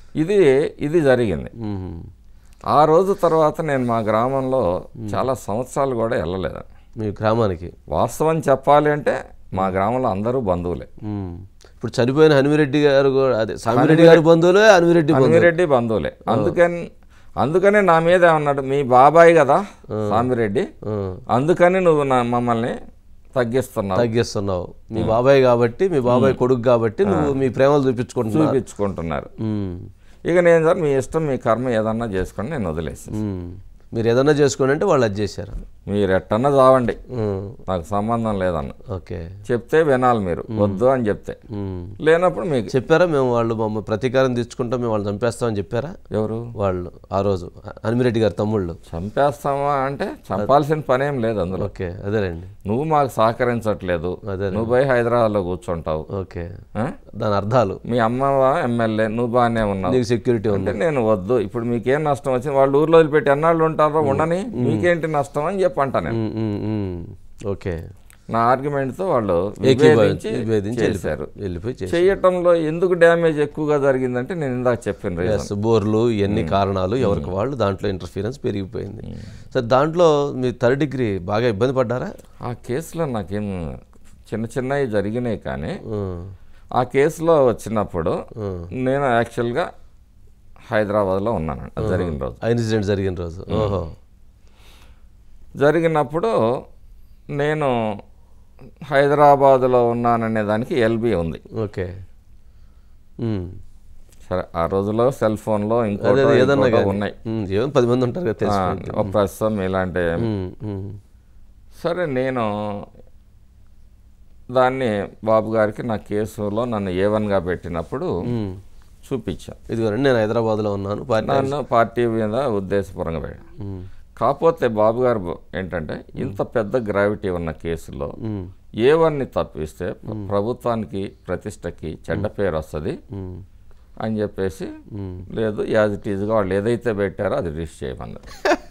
ఇది ఇది జరిగింది మ్మ్. ఆ రోజు తర్వాత నేను మా గ్రామంలో చాలా సంవత్సరాలు కూడా వెళ్ళలేదు మీ గ్రామానికి వాస్తవం చెప్పాలి అంటే మా గ్రామంలో అందరూ బంధువులే మ్మ్. ఇప్పుడు చనిపోయిన హనుమిరెడ్డి గారు కూడా అదే సామిరెడ్డి గారి బంధువులే హనుమిరెడ్డి బంధువులు సామిరెడ్డి బంధువులే అందుకని అందుకనే నా మీద ఏమన్నాడు మీ బాబాయ్ కదా సామిరెడ్డి ఆ. అందుకని నువ్వు నా మమ్మల్ని తగ్గిస్తున్నావు తగ్గిస్తున్నావు మీ బాబాయ్ కాబట్టి మీ బాబాయ్ కొడుకు కాబట్టి నువ్వు మీ ప్రేమలు చూపించుకుంటున్నావు చూపించుకుంటున్నారు మ్మ్. ఇక నేను సార్ మీ ఇష్టం మీ కర్మ ఏదన్నా చేసుకోండి నేను వదిలేసి మ్మ్. మీరు ఏదన్నా చేసుకోండి అంటే వాళ్ళు అది చేశారు మీరు ఎట్టన్నా చావండి మ్మ్. నాకు సంబంధం లేదన్న ఓకే చెప్తే వినాలి మీరు వద్దు అని చెప్తే మ్మ్. లేనప్పుడు మీకు చెప్పారా మేము వాళ్ళు మమ్మల్ని ప్రతీకారం తెచ్చుకుంటాం మేము వాళ్ళని చంపేస్తామని చెప్పారా ఎవరు వాళ్ళు ఆ రోజు హనుమిరెడ్డి గారి తమ్ముళ్ళు చంపేస్తామా అంటే చంపాల్సిన పనేం లేదు అందులో ఓకే అదేలేండి నువ్వు మాకు సహకరించట్లేదు అదే నువ్వు పోయి హైదరాబాద్లో కూర్చుంటావు ఓకే ఆ? దాని అర్థాలు మీ అమ్మ ఎమ్మెల్యే నువ్వు బాగానే ఉన్నావు నీకు సెక్యూరిటీ ఉంది అంటే నేను వద్దు ఇప్పుడు మీకేం నష్టం వచ్చింది వాళ్ళు ఊర్లో వదిలిపెట్టి ఎన్నాళ్ళు ఉంటారో ఉండని మీకేంటి నష్టం అని చెప్పి అంటా నేను మ్మ్, మ్మ్, మ్మ్. ఓకే నా ఆర్గ్యుమెంట్తో వాళ్ళు ఏకీభవించి విభేదించి విభేదించి చేశారు వెళ్ళిపోయి చేసి చేయటంలో ఎందుకు డ్యామేజ్ ఎక్కువగా జరిగిందంటే నేను ఇందాక చెప్పిన రీజన్ ఎస్ బోర్లు ఇవన్నీ కారణాలు ఎవరికి వాళ్ళు దాంట్లో ఇంటర్ఫీరెన్స్ పెరిగిపోయింది సరే దాంట్లో మీ థర్డ్ డిగ్రీ బాగా ఇబ్బంది పడ్డారా ఆ కేసులో నాకేం చిన్న చిన్నవి జరిగినాయి కానీ మ్మ్. ఆ కేసులో వచ్చినప్పుడు మ్మ్. నేను యాక్చువల్గా హైదరాబాద్లో ఉన్నాను అది జరిగిన రోజు ఆ ఇన్సిడెంట్ జరిగిన రోజు ఓహో జరిగినప్పుడు నేను హైదరాబాదులో ఉన్నాననే దానికి ఎల్బి ఉంది ఓకే మ్మ్. సరే ఆ రోజులో సెల్ ఫోన్లో అదే ఇంకోటో అదే ఏదన్నా ఇంకోటో కానీ ఉన్నాయి ఏమో పది మంది ఉంటారు కదా ఆ, తెలిసిపోయింది ఒక ప్రస్తుతం ఇలాంటి మ్మ్, మ్మ్. సరే నేను దాన్ని బాబు గారికి నా కేసులో నన్ను ఏ వన్గా పెట్టినప్పుడు మ్మ్. చూపించాను ఇదిగోనండి నేను హైదరాబాద్లో ఉన్నాను పార్టీ నన్ను పార్టీ మీద ఉద్దేశపూర్వకంగా పెట్టాను మ్మ్. కాకపోతే బాబు గారు ఏంటంటే ఇంత పెద్ద గ్రావిటీ ఉన్న కేసులో మ్మ్. ఏ వన్ని తప్పిస్తే ప్రభుత్వానికి ప్రతిష్టకి చెడ్డ పేరు వస్తుంది మ్మ్. అని చెప్పేసి మ్మ్. లేదు యాజ్ ఇట్ ఈజ్గా వాళ్ళు ఏదైతే పెట్టారో అది రిజిస్టర్ చేయమన్నారు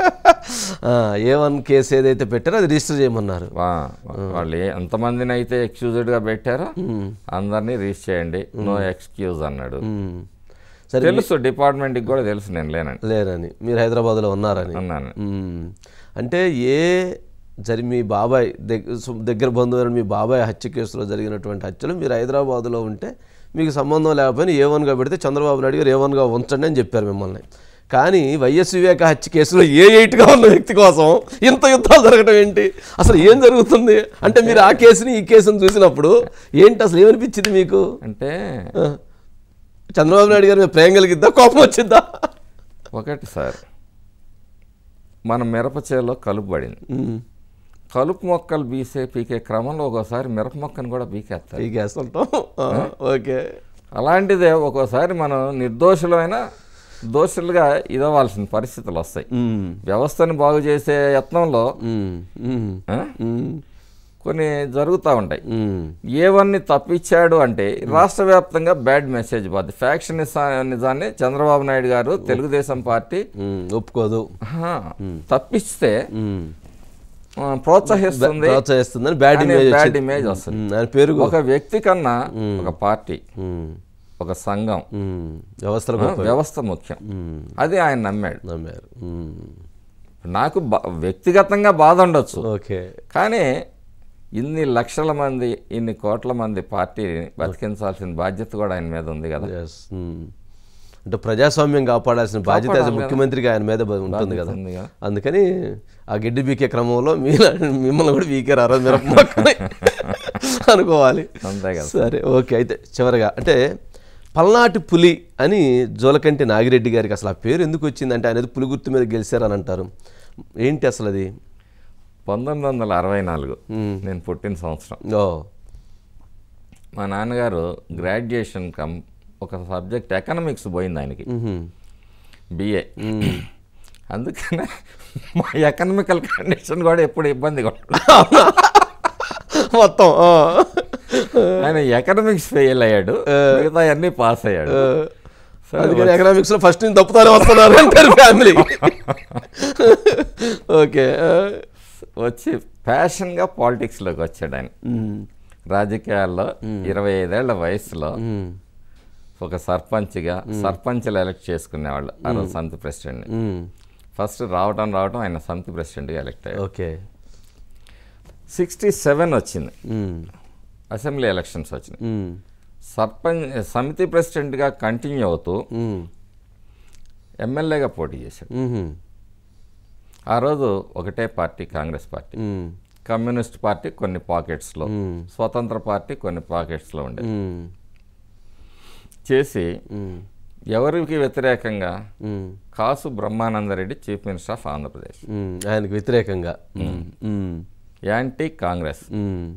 ఏ వన్ కేసు ఏదైతే పెట్టారో అది రిజిస్టర్ చేయమన్నారు వా- వాళ్ళు ఏ- ఎంతమందిని అయితే ఎక్స్క్యూజ్డ్గా పెట్టారో మ్మ్. అందరినీ రిజిస్టర్ చేయండి నో ఎక్స్క్యూజ్ అన్నాడు మ్మ్. సరే తెలుసు డిపార్ట్మెంట్కి కూడా తెలుసు నేను లేనండి లేరని మీరు హైదరాబాద్లో ఉన్నారని అన్నాను మ్మ్. అంటే ఏ జరి మీ బాబాయ్ దగ్గర దగ్గర బంధువులు మీ బాబాయ్ హత్య కేసులో జరిగినటువంటి హత్యలు మీరు హైదరాబాద్లో ఉంటే మీకు సంబంధం లేకపోయినా ఏ వన్గా పెడితే చంద్రబాబు నాయుడు గారు ఏ వన్గా ఉంచండి అని చెప్పారు మిమ్మల్ని కానీ వైఎస్ వివేక హత్య కేసులో ఏ ఎయిట్గా ఉన్న వ్యక్తి కోసం ఇంత యుద్ధాలు జరగడం ఏంటి అసలు ఏం జరుగుతుంది అంటే మీరు ఆ కేసుని ఈ కేసుని చూసినప్పుడు ఏంటి అసలు ఏమనిపించింది మీకు అంటే ఆ. చంద్రబాబు నాయుడు గారి మీద ప్రేమ కలిగిద్దా కోపం వచ్చిద్దా ఒకటి సార్ మన మిరప చేలో కలుపు పడింది మ్మ్. కలుపు మొక్కలు బీసే పీకే క్రమంలో ఒకసారి మిరప మొక్కను కూడా బీకేస్తారు పీకేస్తుంటాం ఆ, ఓకే అలాంటిదే ఒక్కోసారి మనం నిర్దోషులమైన దోషులుగా ఇదవ్వాల్సిన పరిస్థితులు వస్తాయి మ్మ్. వ్యవస్థను బాగు చేసే యత్నంలో మ్మ్. మ్మ్. ఆ, మ్మ్. కొన్ని జరుగుతూ ఉంటాయి మ్మ్. ఏవన్నీ తప్పించాడు అంటే రాష్ట్ర వ్యాప్తంగా బ్యాడ్ మెసేజ్ పోద్ది ఫ్యాక్షన్ నిజాన్ని చంద్రబాబు నాయుడు గారు తెలుగుదేశం పార్టీ మ్మ్. ఒప్పుకోదు ఆహా, తప్పిస్తే మ్మ్. ఆ, ప్రోత్సహిస్తుంది ప్రోత్సహిస్తుందని బ్యాడ్ అనే ఇమేజ్ బ్యాడ్ వచ్చింది ఇమేజ్ వస్తుంది మ్మ్. ఆయన పేరు ఒక వ్యక్తి కన్నా ఒక పార్టీ మ్మ్. ఒక సంఘం మ్మ్. వ్యవస్థల ఆ, గొప్ప వ్యవస్థ ముఖ్యం మ్మ్. అది ఆయన నమ్మాడు నమ్మారు మ్మ్. నాకు బా- వ్యక్తిగతంగా బాధ ఉండొచ్చు ఓకే కానీ ఇన్ని లక్షల మంది ఇన్ని కోట్ల మంది పార్టీని బతికించాల్సిన బాధ్యత కూడా ఆయన మీద ఉంది కదా ఎస్ అంటే ప్రజాస్వామ్యం కాపాడాల్సిన బాధ్యత యాజ్ ముఖ్యమంత్రికి ఆయన మీద బ- ఉంటుంది కదా ఉంది కదా అందుకని ఆ గిడ్డి బీకే క్రమంలో మీ మిమ్మల్ని కూడా బీకే రారా మీరు మొక్కని అనుకోవాలి అంతే కదా సరే ఓకే అయితే చివరిగా అంటే పల్నాటి పులి అని జోలకంటి నాగిరెడ్డి గారికి అసలు ఆ పేరు ఎందుకు వచ్చింది అంటే ఆయన ఏదో పులి గుర్తు మీద గెలిచారని అంటారు ఏంటి అసలు అది పంతొమ్మిది వందల అరవై నాలుగు మ్మ్. నేను పుట్టిన సంవత్సరం ఓ మా నాన్నగారు గ్రాడ్యుయేషన్ కమ్ ఒక సబ్జెక్ట్ ఎకనామిక్స్ పోయింది ఆయనకి మ్మ్హ్మ్. బిఏ అందుకనే మా ఎకనామికల్ కండిషన్ కూడా ఎప్పుడు ఇబ్బందిగా ఉంటుంది మొత్తం ఆ. ఆయన ఎకనామిక్స్ ఫెయిల్ అయ్యాడు మిగతా అన్ని పాస్ అయ్యాడు సరే, అందుకని ఎకనామిక్స్ లో ఫస్ట్ నుంచి తప్పుతానే వస్తున్నారు అంటారు ఫ్యామిలీ ఓకే ఆ. వచ్చి ప్యాషన్గా పాలిటిక్స్లోకి వచ్చాడు ఆయన మ్మ్. రాజకీయాల్లో ఇరవై ఐదేళ్ల వయసులో మ్మ్. ఒక సర్పంచ్గా సర్పంచ్లు ఎలక్ట్ చేసుకునేవాళ్ళు ఆ రోజు సమితి ప్రెసిడెంట్ని మ్మ్. ఫస్ట్ రావటం రావటం ఆయన సమితి ప్రెసిడెంట్గా ఎలక్ట్ అయ్యారు ఓకే సిక్స్టీ సెవెన్ వచ్చింది మ్మ్. అసెంబ్లీ ఎలక్షన్స్ వచ్చినాయి మ్మ్. సర్పంచ్ సమితి ప్రెసిడెంట్గా కంటిన్యూ అవుతూ మ్మ్. ఎమ్మెల్యేగా పోటీ చేశాడు మ్మ్. ఆ రోజు ఒకటే పార్టీ కాంగ్రెస్ పార్టీ మ్మ్. కమ్యూనిస్ట్ పార్టీ కొన్ని పాకెట్స్లో మ్మ్. స్వతంత్ర పార్టీ కొన్ని పాకెట్స్లో ఉండేది మ్మ్. చేసి మ్మ్. ఎవరికి వ్యతిరేకంగా మ్మ్. Kasu Brahmanandareddy chief minister of Andhra Pradesh మ్మ్. ఆయనకు వ్యతిరేకంగా మ్మ్. మ్మ్. యాంటీ కాంగ్రెస్ మ్మ్.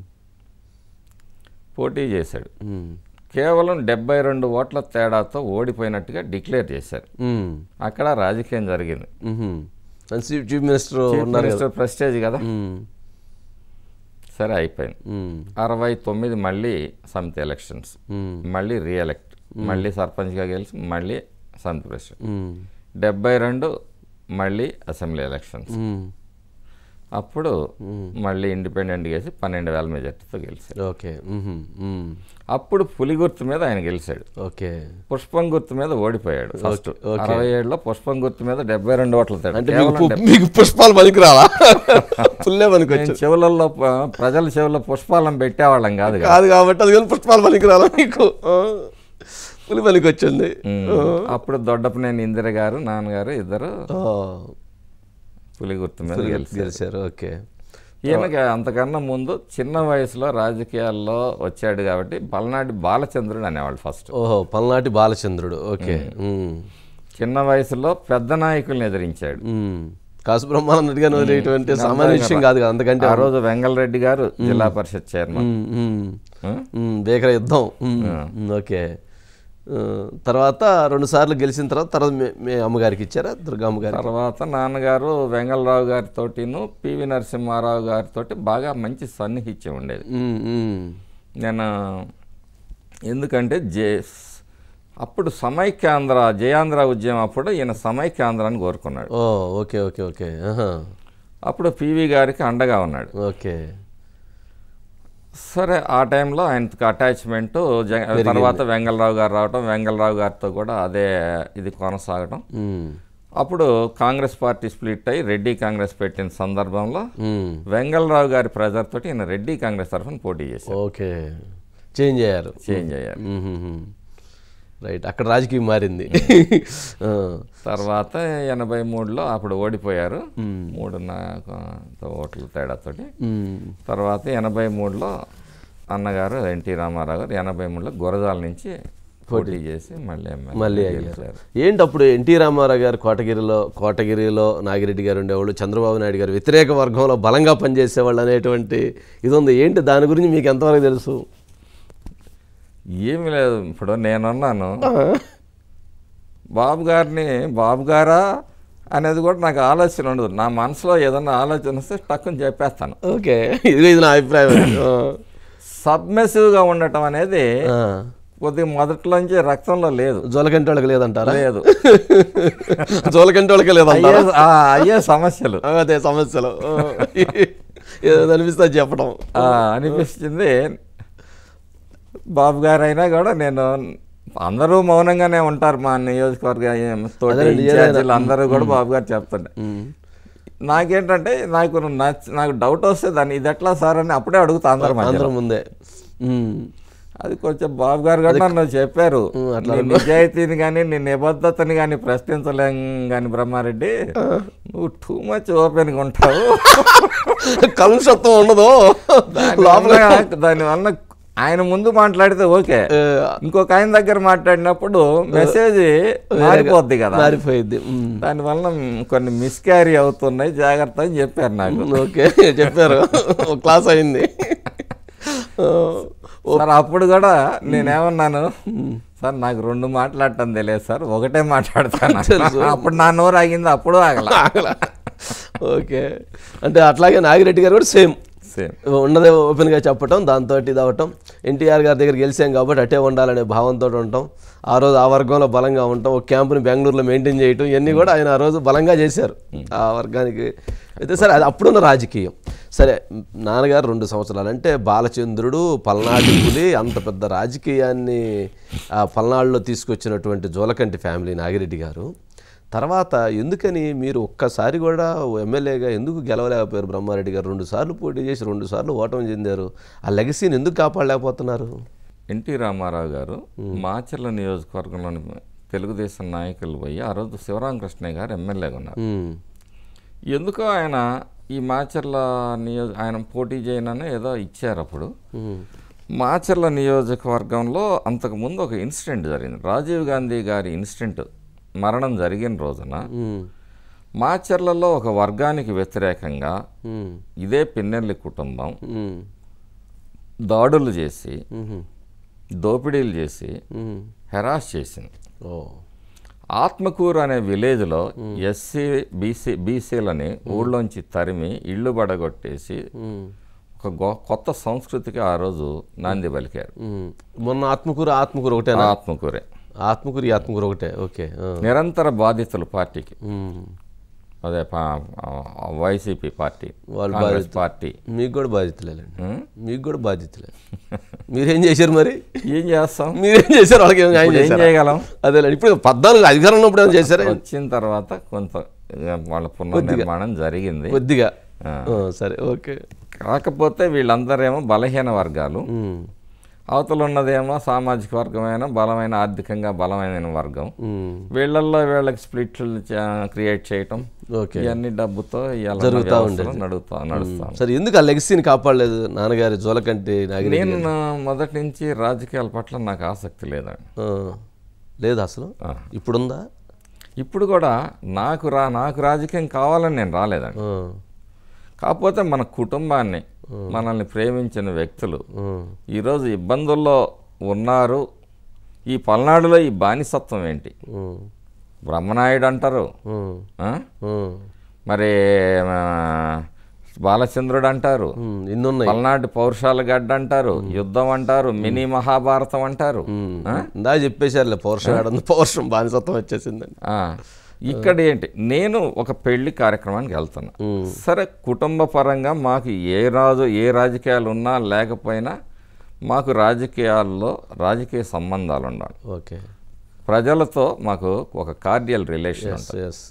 పోటీ చేశాడు మ్మ్. కేవలం డెబ్బై రెండు ఓట్ల తేడాతో ఓడిపోయినట్టుగా డిక్లేర్ చేశారు మ్మ్. అక్కడ రాజకీయం జరిగింది మ్మ్. మన చీఫ్ చీఫ్ మినిస్టర్ చీఫ్ ఉన్నారు కదా మినిస్టర్ ప్రెస్టేజ్ కదా మ్మ్. సరే అయిపోయింది మ్మ్. అరవై తొమ్మిది మళ్ళీ సమితి ఎలక్షన్స్ మ్మ్. మళ్ళీ రీఎలెక్ట్ మళ్ళీ సర్పంచ్గా గెలిచి మళ్ళీ సమితి ప్రెసిడెంట్ మ్మ్. డెబ్బై రెండు మళ్ళీ అసెంబ్లీ ఎలక్షన్స్ మ్మ్. అప్పుడు మళ్ళీ ఇండిపెండెంట్ చేసి పన్నెండు వేల మెజార్టీతో గెలిచాడు ఓకే మ్మ్. మ్మ్. అప్పుడు పులి గుర్తు మీద ఆయన గెలిచాడు ఓకే పుష్పం గుర్తు మీద ఓడిపోయాడు ఫస్ట్ ఓకే. అరవై ఏడులో పుష్పం గుర్తు మీద డెబ్బై రెండు ఓట్ల తేడా అంటే కేవలం మీకు పు- మీకు పుష్పాలు పనికిరావా పుల్లే పనికొచ్చు నేను చెవులలో ప- ప్రజల చెవుల్లో పుష్పాలను పెట్టేవాళ్ళం కాదు కదా. కాదు కాబట్టి అది కానీ పుష్పాలు పనికిరాలా మీకు ఆ. పులి పనికొచ్చింది ఉమ్. అప్పుడు దొడ్డపనేని ఇందిర గారు నాన్నగారు ఇద్దరు ఆ. పులి గుర్తు మీద గెలిచారు గెలిచారు ఓకే ఈయనకి అంతకన్నా ముందు చిన్న వయసులో రాజకీయాల్లో వచ్చాడు కాబట్టి పల్నాటి బాలచంద్రుడు అనేవాళ్ళు ఫస్ట్ ఓహో పల్నాటి బాలచంద్రుడు ఓకే మ్మ్. చిన్న వయసులో పెద్ద నాయకుల్ని ఎదిరించాడు మ్మ్. కాసు బ్రహ్మానంద రెడ్డి గారిని వదిలేటువంటి సామాన్య విషయం కాదు కదా అంతకంటే ఆ రోజు వెంగళరెడ్డి గారు జిల్లా పరిషత్ చైర్మన్ మ్మ్. మ్మ్. ఉం? మ్మ్. భీకర యుద్ధం మ్మ్. మ్మ్. ఓకే ఆ, తర్వాత రెండు సార్లు గెలిచిన తర్వాత తర్వాత మీ- మీ అమ్మగారికి ఇచ్చారా దుర్గా అమ్మగారికి తర్వాత నాన్నగారు వెంగళరావు గారితోటిను పివి నరసింహారావు గారితో బాగా మంచి సన్నిహిత్యం ఉండేది మ్మ్. మ్మ్. నేను ఎందుకంటే జే అప్పుడు సమైక్యాంధ్ర జయాంధ్ర ఉద్యమం అప్పుడు ఈయన సమైక్యాంధ్రాన్ని కోరుకున్నాడు ఓ ఓకే ఓకే ఓకే ఆహా. అప్పుడు పివి గారికి అండగా ఉన్నాడు ఓకే సరే ఆ టైంలో ఆయనకి అటాచ్మెంట్ తర్వాత వెంగళరావు గారు రావటం వెంగళరావు గారితో కూడా అదే ఇది కొనసాగటం మ్మ్. అప్పుడు కాంగ్రెస్ పార్టీ స్ప్లిట్ అయ్యి రెడ్డి కాంగ్రెస్ పెట్టిన సందర్భంలో మ్మ్. వెంగళరావు గారి ప్రెజర్ తోటి ఈయన రెడ్డి కాంగ్రెస్ తరఫున పోటీ చేశారు ఓకే చేంజ్ అయ్యారు చేంజ్ అయ్యారు మ్మ్. రైట్ అక్కడ రాజకీయం మారింది ఆ. తర్వాత ఎనభై మూడులో అప్పుడు ఓడిపోయారు మూడు నా- ఓట్ల తేడాతోటి మ్మ్. తర్వాత ఎనభై మూడులో అన్నగారు ఎన్టీ రామారావు గారు ఎనభై మూడులో గురజాల నుంచి పోటీ చేసి మళ్ళీ ఎమ్మెల్యే మళ్ళీ అయ్యారు ఏంటి అప్పుడు ఎన్టీ రామారావు గారు కోటగిరిలో కోటగిరిలో నాగిరెడ్డి గారు ఉండేవాళ్ళు చంద్రబాబు నాయుడు గారు వ్యతిరేక వర్గంలో బలంగా పనిచేసేవాళ్ళు అనేటువంటి ఇది ఉంది ఏంటి దాని గురించి మీకు ఎంతవరకు తెలుసు ఏమి లేదు ఇప్పుడు నేనున్నాను బాబు గారిని బాబు గారా అనేది కూడా నాకు ఆలోచన ఉండదు నా మనసులో ఏదన్నా ఆలోచన వస్తే టక్కుని చెప్పేస్తాను ఓకే ఇది ఇది నా అభిప్రాయం ఆ. సబ్మెసివ్గా ఉండటం అనేది ఆ. కొద్దిగా మొదట్లోంచి రక్తంలో లేదు జోలకంటి వాళ్ళకి లేదంటారా లేదు జోలకంటి వాళ్ళకి లేదంటారా అయ్యే ఆ, అయ్యే సమస్యలు అదే సమస్యలు ఆ. ఏదో అనిపిస్తే అది చెప్పడం ఆ, అనిపిస్తుంది బాబు గారు అయినా కూడా నేను అందరూ మౌనంగానే ఉంటారు మా నియోజకవర్గ తోటి అదేనండి, ఇన్ఛార్జీలు అందరూ కూడా బాబు గారు చెప్తుండే మ్మ్. నాకేంటంటే నాకు నచ్చ నాకు డౌట్ వస్తే దాన్ని ఇది ఎట్లా సార్ అని అప్పుడే అడుగుతా అందరం మధ్యలో. అందరం ముందే మ్మ్. అది కొంచెం బాబు గారు కూడా నన్ను చెప్పారు అట్లా నీ నిజాయితీని కానీ నీ నిబద్ధతని కానీ ప్రశ్నించలేం కానీ బ్రహ్మారెడ్డి నువ్వు టూ మచ్ ఓపెన్గా ఉంటావు కలుషత్వం ఉండదు లోపల లోపల దానివల్ల ఆయన ముందు మాట్లాడితే ఓకే ఇంకొక ఆయన దగ్గర మాట్లాడినప్పుడు మెసేజ్ మారిపోద్ది కదా మారిపోయింది మ్మ్. దానివల్ల కొన్ని మిస్క్యారీ అవుతున్నాయి జాగ్రత్త అని చెప్పారు నాకు ఓకే చెప్పారు ఒక క్లాస్ అయింది సార్ అప్పుడు కూడా నేనేమన్నాను సార్ నాకు రెండు మాట్లాడటం తెలియదు సార్ ఒకటే మాట్లాడతాను అప్పుడు నా నోరు ఆగింది అప్పుడు ఆగల ఓకే అంటే అట్లాగే నాగిరెడ్డి గారు కూడా సేమ్ సేమ్ ఉన్నదే ఓపెన్గా చెప్పటం దాంతో ఇది అవటం ఎన్టీఆర్ గారి దగ్గర గెలిచాం కాబట్టి అట్టే ఉండాలనే భావంతో ఉంటాం ఆ రోజు ఆ వర్గంలో బలంగా ఉంటాం ఒక క్యాంపుని బెంగళూరులో మెయింటైన్ చేయటం ఇవన్నీ కూడా ఆయన ఆ రోజు బలంగా చేశారు ఆ వర్గానికి అయితే సరే అది అప్పుడున్న రాజకీయం సరే నాన్నగారు రెండు సంవత్సరాలు అంటే బాలచంద్రుడు పల్నాడు పులి అంత పెద్ద రాజకీయాన్ని ఆ పల్నాడులో తీసుకొచ్చినటువంటి జోలకంటి ఫ్యామిలీ నాగిరెడ్డి గారు తర్వాత ఎందుకని మీరు ఒక్కసారి కూడా ఎమ్మెల్యేగా ఎందుకు గెలవలేకపోయారు బ్రహ్మారెడ్డి గారు రెండు సార్లు పోటీ చేసి రెండు సార్లు ఓటమి చెందారు ఆ లెగసీని ఎందుకు కాపాడలేకపోతున్నారు ఎన్టీ రామారావు గారు మాచర్ల నియోజకవర్గంలోని తెలుగుదేశం నాయకులు పోయి ఆ రోజు శివరామకృష్ణయ్య గారు ఎమ్మెల్యేగా ఉన్నారు ఉమ్, ఎందుకో ఆయన ఈ మాచర్ల నియోజ ఆయన పోటీ చేయనని ఏదో ఇచ్చారు అప్పుడు ఉమ్, మాచర్ల నియోజకవర్గంలో అంతకుముందు ఒక ఇన్సిడెంట్ జరిగింది రాజీవ్ గాంధీ గారి ఇన్సిడెంట్ మరణం జరిగిన రోజున ఉమ్, మాచర్లలో ఒక వర్గానికి వ్యతిరేకంగా ఉమ్, ఇదే పిన్నెల్లి కుటుంబం ఉమ్, దాడులు చేసి ఉమ్, దోపిడీలు చేసి ఉమ్. హెరాస్ చేసింది ఓ ఆత్మకూరు అనే విలేజ్లో ఎస్సీ బీసీ బీసీలని ఊళ్ళోంచి తరిమి ఇళ్ళు బడగొట్టేసి ఉమ్, ఒక గొ- కొత్త సంస్కృతికి ఆ రోజు నాంది పలికారు ఉమ్. మొన్న ఆత్మకూరు ఆత్మకూరు ఒకటేనా ఆత్మకూరే ఆత్మకూరు ఈ ఆత్మకూరు ఒకటే ఓకే ఆ. నిరంతర బాధితులు పార్టీకి ఉమ్. అదే పా- ఆ, వైసీపీ పార్టీ వాళ్ళు కాంగ్రెస్ పార్టీ మీకు కూడా బాధ్యతలేండి ఉం? మీకు కూడా బాధ్యతలే మీరేం చేశారు మరి ఏం చేస్తాం మీరేం చేశారు వాళ్ళకి ఏం న్యాయం ఇప్పుడు ఏం చేశారా? చేయగలం అదేలేండి ఇప్పుడు పద్నాలుగు అధికారం ఉన్నప్పుడు ఏమైనా చేశారా వచ్చిన తర్వాత కొంత ఇక వాళ్ళ పునర్నిర్మాణం జరిగింది కొద్దిగా ఆ. ఆ, సరే ఓకే కాకపోతే వీళ్ళందరేమో బలహీన వర్గాలు ఉమ్, అవతల ఉన్నదేమో సామాజిక వర్గమైన బలమైన ఆర్థికంగా బలమైన వర్గం ఉమ్, వీళ్ళల్లో వీళ్ళకి స్ప్లిట్లు క్రియేట్ చేయటం ఓకే ఇవన్నీ డబ్బుతో ఇవాళ జరుగుతా వ్యవస్థలో నడుస్తా నడుస్తాం సరే ఎందుకు ఆ లెగసీని కాపాడలేదు నాన్నగారి జోలకంటి నాగిరి నేను నా మొదటి నుంచి రాజకీయాల పట్ల నాకు ఆసక్తి లేదండి ఆ, లేదు అసలు ఆ. ఇప్పుడుందా ఇప్పుడు కూడా నాకు రా నాకు రాజకీయం కావాలని నేను రాలేదండి ఆ, కాకపోతే మన కుటుంబాన్ని మనల్ని ప్రేమించిన వ్యక్తులు ఆ, ఈరోజు ఇబ్బందుల్లో ఉన్నారు ఈ పల్నాడులో ఈ బానిసత్వం ఏంటి ఆ, బ్రహ్మనాయుడు అంటారు ఆ, ఆ? ఆ. మరి ఆ, బాలచంద్రుడు అంటారు ఉమ్, ఇన్ని ఉన్నాయి పల్నాడు పౌరుషాల గడ్డ అంటారు యుద్ధం అంటారు మినీ మహాభారతం అంటారు ఆ? ఇందా చెప్పేశారులే పౌరుషం ఏడుంది పౌరుషం బానిసత్వం వచ్చేసిందని ఆ, ఇక్కడ ఏంటి నేను ఒక పెళ్లి కార్యక్రమానికి వెళ్తున్నా సరే కుటుంబ పరంగా మాకు ఏ రాజు ఏ రాజకీయాలు ఉన్నా లేకపోయినా మాకు రాజకీయాల్లో రాజకీయ సంబంధాలు ఉండాలి ఓకే ప్రజలతో మాకు ఒక కార్డియల్ రిలేషన్ ఎస్ ఎస్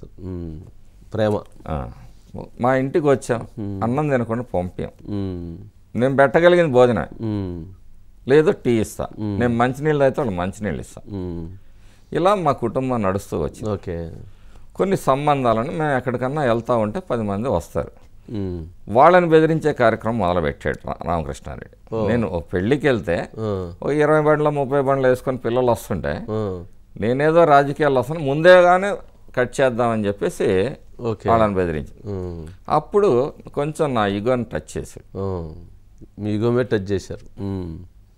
ప్రేమ ఆ, మా ఇంటికి వచ్చాం అన్నం తినకుండా పంపాం ఉమ్, నేను పెట్టగలిగింది భోజనం ఉమ్, లేదు టీ ఇస్తా నేను మంచినీళ్ళు అయితే వాళ్ళు మంచినీళ్ళు ఇస్తా ఉమ్. ఇలా మా కుటుంబం నడుస్తూ వచ్చింది ఓకే కొన్ని సంబంధాలను మేము ఎక్కడికన్నా వెళ్తా ఉంటే పది మంది వస్తారు ఉమ్, వాళ్ళని బెదిరించే కార్యక్రమం మొదలుపెట్టాడు రా- రామకృష్ణారెడ్డి నేను ఒక పెళ్ళికి వెళ్తే ఆ, ఓ ఇరవై బండ్లు ముప్పై బండ్లు వేసుకొని పిల్లలు వస్తుంటే ఆ, నేనేదో రాజకీయాలు వస్తాను ముందేగానే కట్ చేద్దామని చెప్పేసి ఓకే వాళ్ళని బెదిరించి ఉమ్, అప్పుడు కొంచెం నా ఈగోని టచ్ చేశాడు ఆ. మీ గోమే టచ్ చేశారు ఉమ్,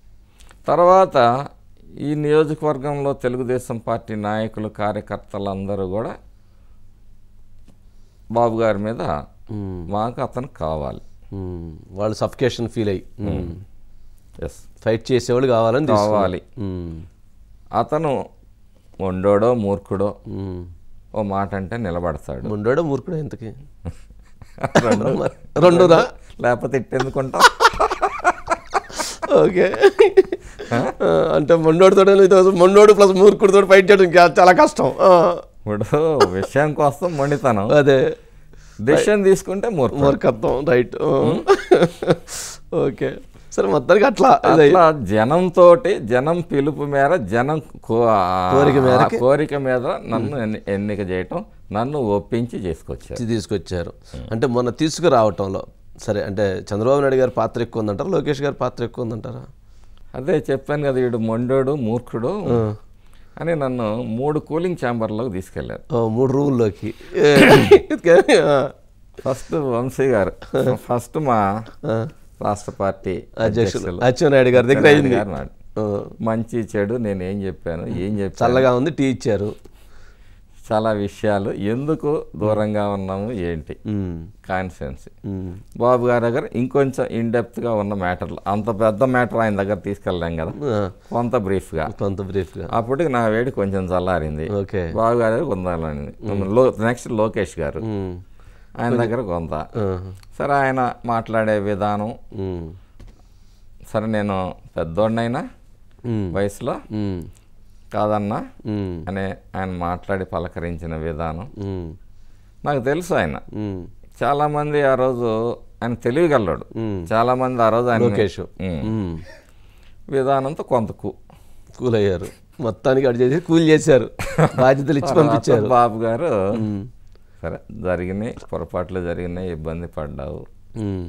తర్వాత ఈ నియోజకవర్గంలో తెలుగుదేశం పార్టీ నాయకులు కార్యకర్తలు అందరూ కూడా బాబు గారి మీద ఉమ్, మాకు అతను కావాలి ఉమ్. వాళ్ళు సఫికేషన్ ఫీల్ అయ్యి ఉమ్. ఎస్ ఫైట్ చేసేవాళ్ళు కావాలని తీసుకున్నారు. కావాలి ఉమ్, అతను మొండోడో మూర్ఖుడో ఉమ్. ఓ మాట అంటే నిలబడతాడు ముండోడో మూర్ఖుడు ఎంతకి రెండు రెండునా లేకపోతే ఇట్టెందుకుంటా ఓకే ఆ, అంటే మొండోడితో మొండోడు ప్లస్ మూర్ఖుడితో ఫైట్ చేయడం ఇంకా చాలా కష్టం ఆ, ఇప్పుడు విషయానికి వస్తాం మొండితనం అదే డిసిషన్ తీసుకుంటే మూర్ఖుడు మూర్ఖత్వం రైట్ ఓకే సరే మొత్తానికి అట్లా ఇది అట్లా జనంతో జనం పిలుపు మేర జనం కో- కోరిక మేరకి? ఆ కోరిక మీద నన్ను ఎన్ని- ఎన్నిక చేయటం నన్ను ఒప్పించి చేసుకొచ్చారు ఇచ్చి తీసుకొచ్చారు అంటే మొన్న తీసుకురావటంలో సరే అంటే చంద్రబాబు నాయుడు గారి పాత్ర ఎక్కువ ఉందంటారా లోకేష్ గారి పాత్ర ఎక్కువ ఉందంటారా అదే చెప్పాను కదా వీడు మొండోడు మూర్ఖుడు అని నన్ను మూడు కూలింగ్ ఛాంబర్లోకి తీసుకెళ్లారు ఓ, మూడు రూముల్లోకి ఫస్ట్ వంశీ గారు ఫస్ట్ మా రాష్ట్ర పార్టీ అధ్యక్షులు అచ్చెన్నాయుడు గారి దగ్గర అయింది గారు మాట. ఆ, మంచి చెడు నేను ఏం చెప్పాను ఏం చెప్పాను చల్లగా ఉంది టీ ఇచ్చారు చాలా విషయాలు ఎందుకు దూరంగా ఉన్నాము ఏంటి ఉమ్, కాన్ఫిడెన్స్ ఉమ్, బాబు గారి దగ్గర ఇంకొంచెం ఇన్డెప్త్గా ఉన్న మ్యాటర్లు అంత పెద్ద మ్యాటర్ ఆయన దగ్గర తీసుకెళ్ళాం కదా ఆ, కొంత బ్రీఫ్గా కొంత బ్రీఫ్గా అప్పటికి నా వేడి కొంచెం చల్లారింది ఓకే బాబు గారి దగ్గర ఉందాలని లో నెక్స్ట్ లోకేష్ గారు ఉమ్, ఆయన దగ్గర కొంత ఆహా. సరే ఆయన మాట్లాడే విధానం ఉమ్. సరే నేను పెద్దోడినైనా ఉమ్. వయసులో ఉమ్. కాదన్నా ఉమ్. అనే ఆయన మాట్లాడి పలకరించిన విధానం ఉమ్. నాకు తెలుసు ఆయన ఉమ్. చాలామంది ఆ రోజు ఆయన తెలియగలడు ఉమ్. చాలామంది ఆ రోజు ఆయన లోకేష్ ఉమ్. ఉమ్. విధానంతో కొంత కు కూల్ అయ్యారు మొత్తానికి అటు చేసి కూల్ చేశారు బాధ్యతలు ఇచ్చి పంపించారు బాబు గారు ఉమ్. సరే జరిగినాయి పొరపాట్లు జరిగినాయి ఇబ్బంది పడ్డావు ఉమ్.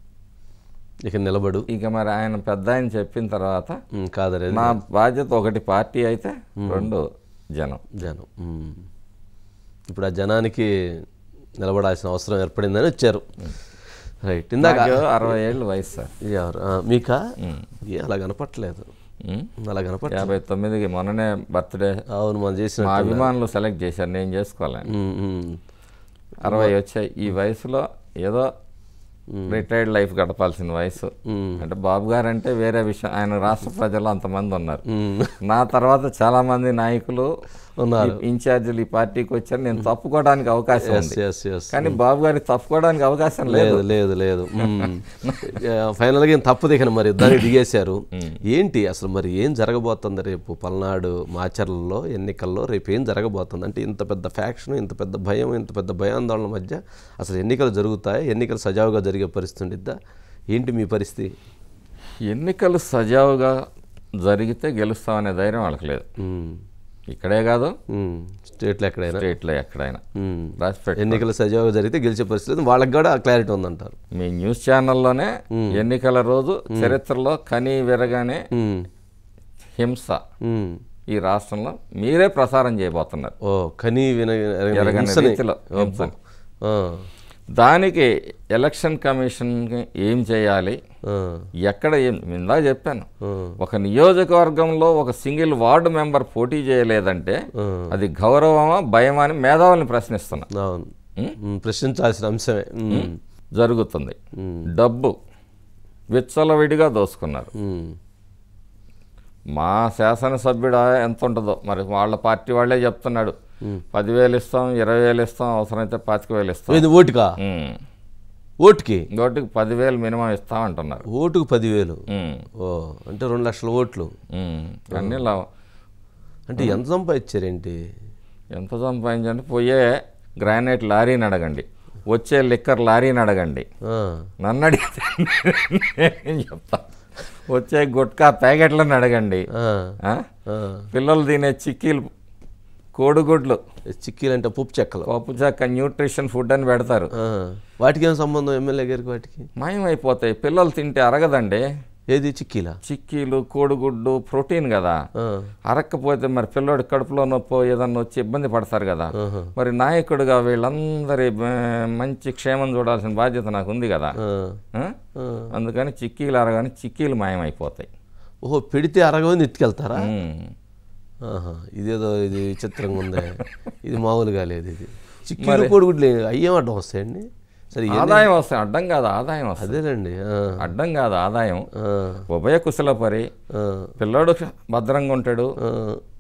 ఇక నిలబడు ఇక మరి ఆయన పెద్ద ఆయన చెప్పిన తర్వాత ఉమ్, కాదరే నా బాధ్యత ఒకటి పార్టీ అయితే రెండు జనం జనం ఉమ్. ఇప్పుడు ఆ జనానికి నిలబడాల్సిన అవసరం ఏర్పడిందని వచ్చారు రైట్ ఇందాక నాకు అరవై ఏళ్ళు వయసు సార్ ఎవరు ఆ, మీకా ఏ అలా కనపట్లేదు ఉమ్. అలా కనపట్ యాభై తొమ్మిదికి మొన్ననే బర్త్డే అవును మనం చేసిన మా అభిమానులు సెలెక్ట్ చేశారు నేను చేసుకోవాలి ఉమ్, ఉమ్. అరవై వచ్చాయి ఈ వయసులో ఏదో రిటైర్డ్ లైఫ్ గడపాల్సిన వయసు ఉమ్. అంటే బాబు గారు అంటే వేరే విషయం ఆయన రాష్ట్ర ప్రజలు అంతమంది ఉన్నారు ఉమ్. నా తర్వాత చాలా మంది నాయకులు ఉన్నారు ఈ ఇన్ఛార్జీలు ఈ పార్టీకి వచ్చారు నేను తప్పుకోవడానికి అవకాశం ఎస్ ఉంది ఎస్ ఎస్ కానీ బాబు గారికి తప్పుకోవడానికి అవకాశం లేదు లేదు లేదు లేదు ఫైనల్గా ఏం తప్పు దిగను మరి దానికి దిగేశారు ఏంటి అసలు మరి ఏం జరగబోతుంది రేపు పల్నాడు మాచర్లలో ఎన్నికల్లో రేపు ఏం జరగబోతుంది అంటే ఇంత పెద్ద ఫ్యాక్షన్ ఇంత పెద్ద భయం ఇంత పెద్ద భయాందోళన మధ్య అసలు ఎన్నికలు జరుగుతాయి ఎన్నికలు సజావుగా జరిగే పరిస్థితి ఉండిద్దా ఏంటి మీ పరిస్థితి ఎన్నికలు సజావుగా జరిగితే గెలుస్తామనే ధైర్యం వాళ్ళకి లేదు ఉమ్, ఇక్కడే కాదు ఉమ్, స్టేట్లో ఎక్కడైనా స్టేట్లో ఎక్కడైనా ఉమ్, రాసి పెట్టు ఎన్నికలు సజావుగా జరిగితే గెలిచే పరిస్థితి లేదు. వాళ్ళకి కూడా క్లారిటీ ఉందంటారు మీ న్యూస్ ఛానల్లోనే ఎన్నికల రోజు చరిత్రలో కని విరగానే ఉమ్, హింస ఉమ్. ఈ రాష్ట్రంలో మీరే ప్రసారం చేయబోతున్నారు ఓ కనీ విన ఎరగని హింసని. రీతిలో హింసని. ఆ, దానికి ఎలక్షన్ కమిషన్ ఏం చేయాలి ఆ, ఎక్కడ ఏం ఇందాక చెప్పాను ఆ, ఒక నియోజకవర్గంలో ఒక సింగిల్ వార్డు మెంబర్ పోటీ చేయలేదంటే ఆ. అది గౌరవమా భయమా అని మేధావుల్ని ప్రశ్నిస్తున్నా అవును ఉమ్, ప్రశ్నించాల్సిన అంశమే ఉమ్, జరుగుతుంది ఉమ్, డబ్బు విచ్చలవిడిగా దోసుకున్నారు ఉమ్, మా శాసనసభ్యుడు ఎంత ఉంటుందో మరి వాళ్ళ పార్టీ వాళ్ళే చెప్తున్నాడు పదివేలు ఇస్తాం ఇరవై వేలు ఇస్తాం అవసరమైతే పాతిక వేలు ఇస్తాం ఇది ఓటుకా ఉమ్. ఓటుకి ఇంకోటికి పదివేలు మినిమం ఇస్తాం అంటున్నారు ఓటుకు పదివేలు ఉమ్. ఓ అంటే రెండు లక్షల ఓట్లు ఉమ్. అన్నీ లా అంటే ఎంత సంపాదించారేంటి ఎంత సంపాదించండి పోయే గ్రానైట్ లారీని అడగండి వచ్చే లిక్కర్ లారీని అడగండి ఆ, నన్ను అడిగితే నేను చెప్తా వచ్చే గుట్కా ప్యాకెట్లను అడగండి ఆ, ఆ? ఆ. పిల్లలు తినే చిక్కీలు కోడిగుడ్లు చిక్కీలు అంటే పప్పు చెక్కలు పప్పు చెక్క న్యూట్రిషన్ ఫుడ్ అని పెడతారు ఆ, వాటికి ఏం సంబంధం ఎమ్మెల్యే గారికి వాటికి మాయమైపోతాయి పిల్లలు తింటే అరగదండి ఏది చిక్కీలా చిక్కీలు కోడిగుడ్డు ప్రోటీన్ కదా ఆ, అరక్కపోతే మరి పిల్లోడి కడుపులో నొప్పో ఏదన్నా వచ్చి ఇబ్బంది పడతారు కదా ఆహా. మరి నాయకుడిగా వీళ్ళందరి ఆ, మంచి క్షేమం చూడాల్సిన బాధ్యత నాకు ఉంది కదా ఆ, ఆ? ఆ. అందుకని చిక్కీలు అరగానే చిక్కీలు మాయమైపోతాయి ఓహో పెడితే అరగని ఎత్తుకెళ్తారా ఉమ్. ఆహా, ఇదేదో ఇది విచిత్రంగా ఉంది ఇది మామూలుగా లేదు ఇది చిక్కీలు కోడిగుడ్లు అయ్యేం అడ్డం వస్తాయండి సరే ఏ- ఆదాయం వస్తాయి అడ్డం కాదు ఆదాయం వస్తుంది అదేనండి ఆ, అడ్డం కాదు ఆదాయం ఆ, ఉభయ కుశల పరి ఆ, పిల్లోడు భద్రంగా ఉంటాడు ఆ,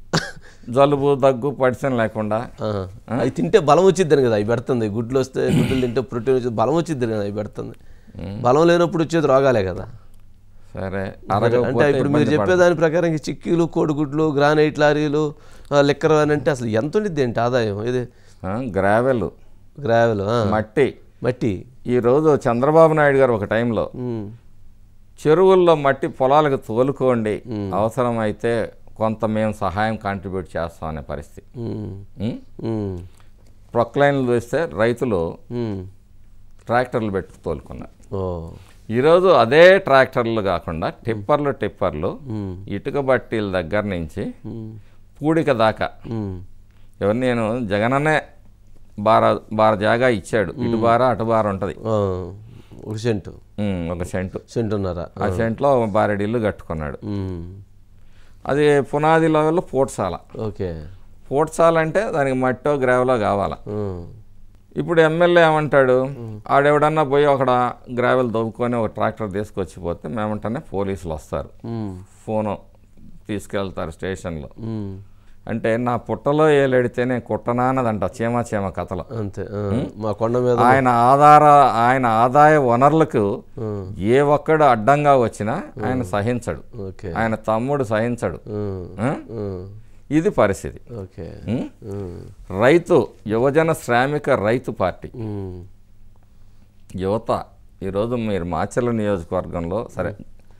జలుబు దగ్గు పడిసం లేకుండా ఆ. అవి తింటే బలం వచ్చిద్దని కదా అవి పెడుతుంది గుడ్లు వస్తే గుడ్లు తింటే ప్రోటీన్ వచ్చి బలం వచ్చిద్దని కదా అవి పెడుతుంది బలం లేనప్పుడు వచ్చేది రోగాలే కదా సరే అంటే అరగకపోతే ఇప్పుడు మీరు చెప్పే దాని ప్రకారం ఈ చిక్కీలు కోడిగుడ్లు గ్రానైట్ లారీలు ఆ, లిక్కర్ అని అంటే అసలు ఎంత ఉండిద్ది ఏంటి ఆదాయం ఇది గ్రావెల్ గ్రావెల్ మట్టి మట్టి ఈరోజు చంద్రబాబు నాయుడు గారు ఒక టైంలో ఉమ్, చెరువుల్లో మట్టి పొలాలకు తోలుకోండి అవసరమైతే కొంత మేము సహాయం కాంట్రిబ్యూట్ చేస్తాం అనే పరిస్థితి ఉమ్, ఉం? ఉమ్, ప్రొక్లైన్లు చూస్తే రైతులు ఉమ్. ట్రాక్టర్లు పెట్టి తోలుకున్నారు ఓ ఈరోజు అదే ట్రాక్టర్లు కాకుండా టిప్పర్లు టిప్పర్లు ఉమ్, ఇటుక బట్టీల దగ్గర నుంచి ఉమ్, పూడిక దాకా ఉమ్, ఎవరు నేను జగనన్నే బార బార జాగా ఇచ్చాడు ఇటు బార అటు బార ఉంటుంది ఆ, ఒక సెంటు ఒక సెంటు సెంటున్నర ఆ సెంట్లో ఒక బారెడు ఇల్లు కట్టుకున్నాడు ఉమ్, అది పునాది లెవెల్లో పోట్సాల ఓకే పోట్సాల అంటే దానికి మట్టో గ్రావెలో కావాలా ఉమ్, ఇప్పుడు ఎమ్మెల్యే ఏమంటాడు ఆడెవడన్నా పోయి అక్కడ గ్రావెల్ దొబ్బుకొని ఒక ట్రాక్టర్ తీసుకొచ్చిపోతే మేమంటేనే పోలీసులు వస్తారు ఉమ్, ఫోను తీసుకెళ్తారు స్టేషన్లో ఉమ్, అంటే నా పుట్టలో ఏలెడితేనే కుట్టనా అన్నదంట చీమ చీమ కథలో అంతే ఆ, మా కొండ మీద ఆయన ఆధార ఆయన ఆదాయ వనరులకు ఆ, ఏ ఒక్కడు అడ్డంగా వచ్చినా ఆయన సహించడు ఓకే ఆయన తమ్ముడు సహించడు ఆ, ఆ? ఆ, ఇది పరిస్థితి ఓకే ఉం? ఆ, రైతు యువజన శ్రామిక రైతు పార్టీ ఉమ్, యువత ఈరోజు మీరు మాచర్ల నియోజకవర్గంలో సరే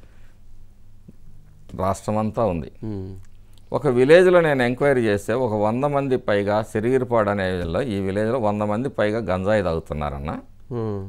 రాష్ట్రమంతా ఉంది ఉమ్, ఒక విలేజ్లో నేను ఎంక్వైరీ చేస్తే ఒక వంద మంది పైగా సిరిగిరిపాడు అనే విలేజ్లో ఈ విలేజ్లో వంద మంది పైగా గంజాయి తాగుతున్నారన్న ఉమ్,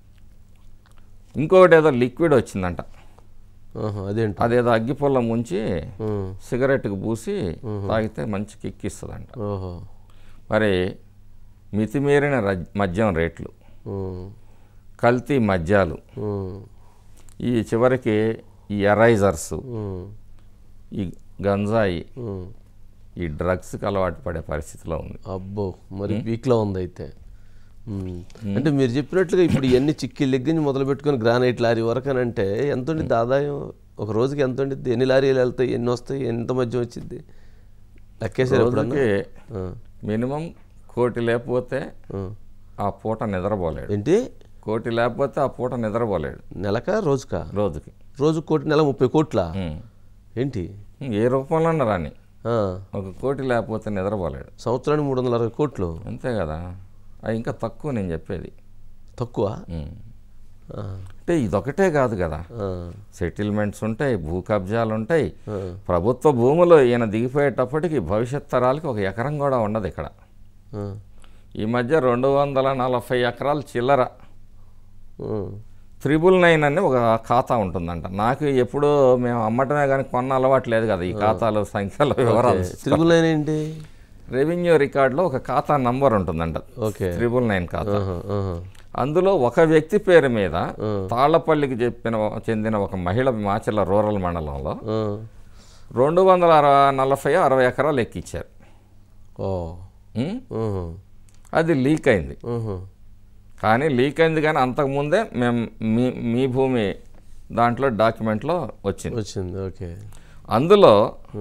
ఇంకొకటి ఏదో లిక్విడ్ వచ్చిందంట ఆహా, అదేంటి అదేదో అగ్గిపుల్ల ముంచి ఉమ్, సిగరెట్కి పూసి తాగితే మంచి కిక్ ఇస్తుందంట ఓహో మరి మితిమీరిన రజ్- మద్యం రేట్లు ఉమ్, కల్తీ మద్యాలు ఉమ్, ఈ చివరికి ఈ ఎరైజర్స్ ఉమ్, ఈ గంజాయి ఉమ్. ఈ డ్రగ్స్కి అలవాటు పడే పరిస్థితిలో ఉంది అబ్బో మరి వీక్లో ఉంది అయితే ఉమ్. అంటే మీరు చెప్పినట్లుగా ఇప్పుడు ఇవన్నీ చిక్కి దగ్గర నుంచి మొదలు పెట్టుకొని గ్రానైట్ లారీ వరకు అని అంటే ఎంత ఉండిద్ది ఆదాయం ఒక రోజుకి ఎంత ఉండిద్ది ఎన్ని లారీలు వెళ్తాయి ఎన్ని వస్తాయి ఎంత మధ్య వచ్చింది లెక్కేసారు ఎప్పుడన్నా రోజుకి ఆ, మినిమం కోటి లేకపోతే ఆ. ఆ పూట నిద్రపోలేడు ఏంటి కోటి లేకపోతే ఆ పూట నిద్రపోలేడు నెలకా రోజుకా రోజుకి రోజు కోటి నెల ముప్పై కోట్ల ఉం. ఏంటి ఏ రూపంలో రాని ఆ, ఒక కోటి లేకపోతే నిద్రపోలేడు సంవత్సరానికి మూడు వందల అరవై కోట్లు అంతే కదా అది ఇంకా తక్కువ నేను చెప్పేది తక్కువ ఉం. ఆ, అంటే ఇదొకటే కాదు కదా ఆ, సెటిల్మెంట్స్ ఉంటాయి భూ కబ్జాలు ఉంటాయి ఆ. ప్రభుత్వ భూములు ఈయన దిగిపోయేటప్పటికి భవిష్యత్ తరాలకి ఒక ఎకరం కూడా ఉండదు ఇక్కడ ఆ, ఈ మధ్య రెండు వందల నలభై ఎకరాలు చిల్లర ఆ. త్రిబుల్ నైన్ అని ఒక ఖాతా ఉంటుందంట నాకు ఎప్పుడూ మేము అమ్మటమే కానీ కొన్న అలవాటు లేదు కదా ఈ ఖాతాలు సంఖ్యలు వివరాలు త్రిబుల్ నైన్ ఏంటి రెవెన్యూ రికార్డులో ఒక ఖాతా నంబర్ ఉంటుందంట ఓకే త్రిబుల్ నైన్ ఖాతా ఆహా, ఆహా. అందులో ఒక వ్యక్తి పేరు మీద తాళ్లపల్లికి చెప్పిన చెందిన ఒక మహిళ మాచర్ల రూరల్ మండలంలో ఆ. రెండు వందల అరవై నలభై అరవై ఎకరాలు ఎక్కిచ్చారు ఓ ఉం? ఆహా, అది లీక్ అయింది ఆహా. కానీ లీక్ అయింది కానీ అంతకుముందే మేము మీ మీ భూమి దాంట్లో డాక్యుమెంట్లో వచ్చింది వచ్చింది ఓకే అందులో ఆ,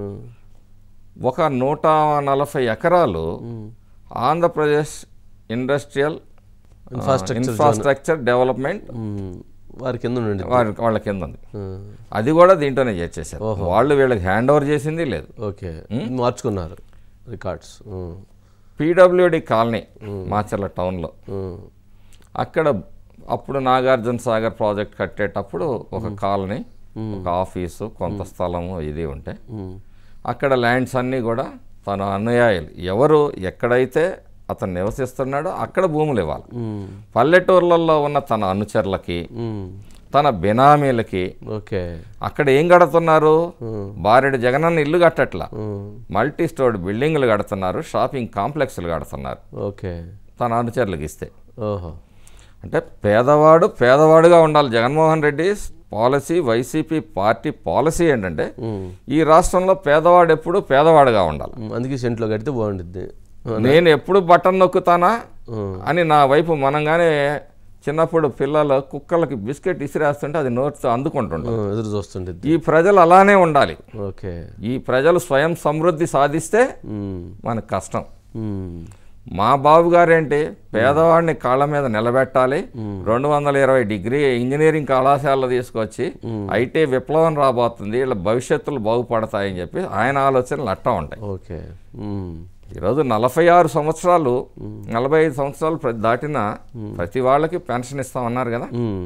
ఒక నూట నలభై ఎకరాలు um. Andhra Pradesh industrial infrastructure infrastructure development um, వారి కింద ఉండండి వారి వాళ్ళ కింద ఉంది అది కూడా దీంట్లోనే చేసేసారు వాళ్ళు వీళ్ళకి హ్యాండ్ ఓవర్ చేసింది లేదు ఓకే మార్చుకున్నారు records um, PWD colony Macherla టౌన్లో ఉమ్, అక్కడ అప్పుడు నాగార్జున సాగర్ ప్రాజెక్ట్ కట్టేటప్పుడు ఒక కాలనీ ఒక ఆఫీసు కొంత స్థలము ఇది ఉంటే ఉమ్, అక్కడ ల్యాండ్స్ అన్నీ కూడా తన అనుయాయులు ఎవరు ఎక్కడైతే అతను నివసిస్తున్నాడో అక్కడ భూములు ఇవ్వాలి ఉమ్, పల్లెటూర్లలో ఉన్న తన అనుచరులకి ఉమ్, తన బినామీలకి ఓకే అక్కడ ఏం కడుతున్నారు ఉమ్, బారెడు జగనన్న ఇల్లు కట్టట్లా ఉమ్, మల్టీ స్టోర్డ్ బిల్డింగ్లు కడుతున్నారు షాపింగ్ కాంప్లెక్స్లు కడుతున్నారు ఓకే తన అనుచరులకు ఇస్తే ఓహో అంటే పేదవాడు పేదవాడుగా ఉండాలి Jaganmohan Reddy policy YCP party policy ఏంటంటే ఉమ్, ఈ రాష్ట్రంలో పేదవాడు ఎప్పుడు పేదవాడుగా ఉండాలి ఉమ్, అందుకే సెంట్లో కడితే బాగుండిద్ది నేను ఎప్పుడు బటన్ నొక్కుతానా ఉమ్, అని నా వైపు మనంగానే చిన్నప్పుడు పిల్లలు కుక్కలకి బిస్కెట్ ఇసిరేస్తుంటే అది నోట్తో అందుకుంటుంటాం ఉమ్, ఎదురు చూస్తుండిద్ది ఈ ప్రజలు అలానే ఉండాలి ఓకే ఈ ప్రజలు స్వయం సమృద్ధి సాధిస్తే ఉమ్, మనకు కష్టం ఉమ్, మా బాబు గారేంటి పేదవాడిని కాళ్ళ మీద నిలబెట్టాలి రెండు వందల ఇరవై డిగ్రీ ఇంజనీరింగ్ కళాశాలలో తీసుకొచ్చి ఐటీ విప్లవం రాబోతుంది వీళ్ళ భవిష్యత్తులు బాగుపడతాయని చెప్పి ఆయన ఆలోచనలు అట్టా ఉంటాయి ఓకే ఉమ్, ఈరోజు నలభై ఆరు సంవత్సరాలు నలభై ఐదు సంవత్సరాలు ప్ర- దాటిన ప్రతి వాళ్ళకి పెన్షన్ ఇస్తామన్నారు కదా ఉమ్,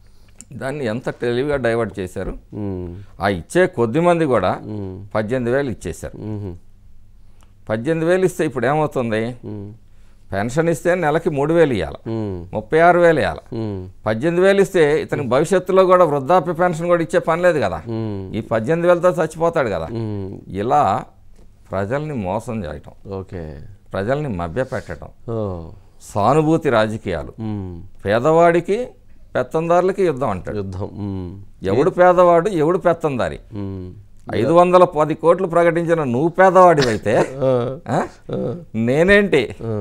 దాన్ని ఎంత తెలివిగా డైవర్ట్ చేశారు ఉమ్, ఆ ఇచ్చే కొద్ది మంది కూడా ఉమ్, పద్దెనిమిది వేలు ఇచ్చేశారు ఉమ్, పద్దెనిమిది వేలు ఇస్తే ఇప్పుడు ఏమవుతుంది ఉమ్, పెన్షన్ ఇస్తే నెలకి మూడు వేలు ఇవ్వాలి ఉమ్, ముప్పై ఆరు వేలు ఇవ్వాలి ఉమ్, పద్దెనిమిది వేలు ఇస్తే ఇతనికి భవిష్యత్తులో కూడా వృద్ధాప్య పెన్షన్ కూడా ఇచ్చే పని లేదు కదా ఉమ్, ఈ పద్దెనిమిది వేలతో చచ్చిపోతాడు కదా ఉమ్, ఇలా ప్రజల్ని మోసం చేయటం ఓకే ప్రజల్ని మభ్యపెట్టడం ఓ సానుభూతి రాజకీయాలు ఉమ్, పేదవాడికి పెత్తందారులకి యుద్ధం అంటాడు యుద్ధం ఉమ్, ఎవడు పేదవాడు ఎవడు పెత్తందారి ఉమ్, ఐదు వందల పది కోట్లు ప్రకటించిన నువ్వు పేదవాడివైతే ఆ, ఆ? నేనేంటి ఆ,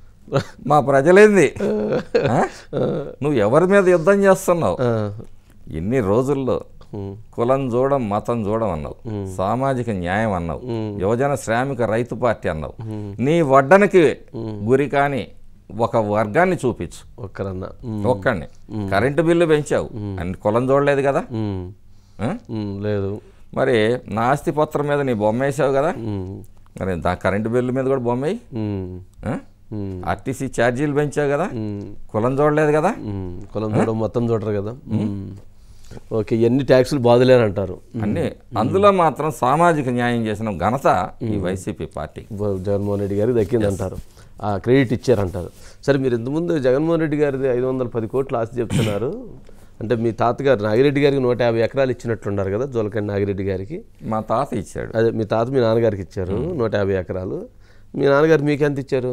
మా ప్రజలేంది ఆ? నువ్వు ఎవరి మీద యుద్ధం చేస్తున్నావు ఆ, ఇన్ని రోజుల్లో కులం చూడం మతం చూడం అన్నావు సామాజిక న్యాయం అన్నావు యువజన శ్రామిక రైతు పార్టీ అన్నావు నీ వడ్డనకి గురి కాని ఒక వర్గాన్ని చూపించు ఒక్కరన్నా ఉమ్, ఒక్కడిని కరెంటు బిల్లు పెంచావు అని కులం చూడలేదు కదా ఉమ్, ఆ? ఉమ్, లేదు మరి నా ఆస్తి పత్రం మీద నీ బొమ్మ వేసావు కదా ఉమ్, మరి దా కరెంటు బిల్లు మీద కూడా బొమ్మ వేయి ఉమ్, ఆ? ఉమ్, ఆర్టీసీ ఛార్జీలు పెంచావు కదా ఉమ్, కులం చూడలేదు కదా ఉమ్, కులం చూడడం మొత్తం చూడరు కదా ఉమ్. ఓకే ఎన్ని ట్యాక్సులు బాధలేనంటారు అన్నీ అందులో మాత్రం సామాజిక న్యాయం చేసిన ఘనత ఈ వైసీపీ పార్టీ జగన్మోహన్ రెడ్డి గారికి దక్కిందంటారు ఆ క్రెడిట్ ఇచ్చారంటారు సరే మీరు ఇంతకుముందు జగన్మోహన్ రెడ్డి గారిది ఐదు వందల పది కోట్లు ఆస్తి చెప్తున్నారు అంటే మీ తాతగారు నాగిరెడ్డి గారికి నూట యాభై ఎకరాలు ఇచ్చినట్లున్నారు కదా జోలకండి నాగిరెడ్డి గారికి మా తాత ఇచ్చాడు అదే మీ తాత మీ నాన్నగారికి ఇచ్చారు నూట యాభై ఎకరాలు మీ నాన్నగారు మీకు ఎంత ఇచ్చారు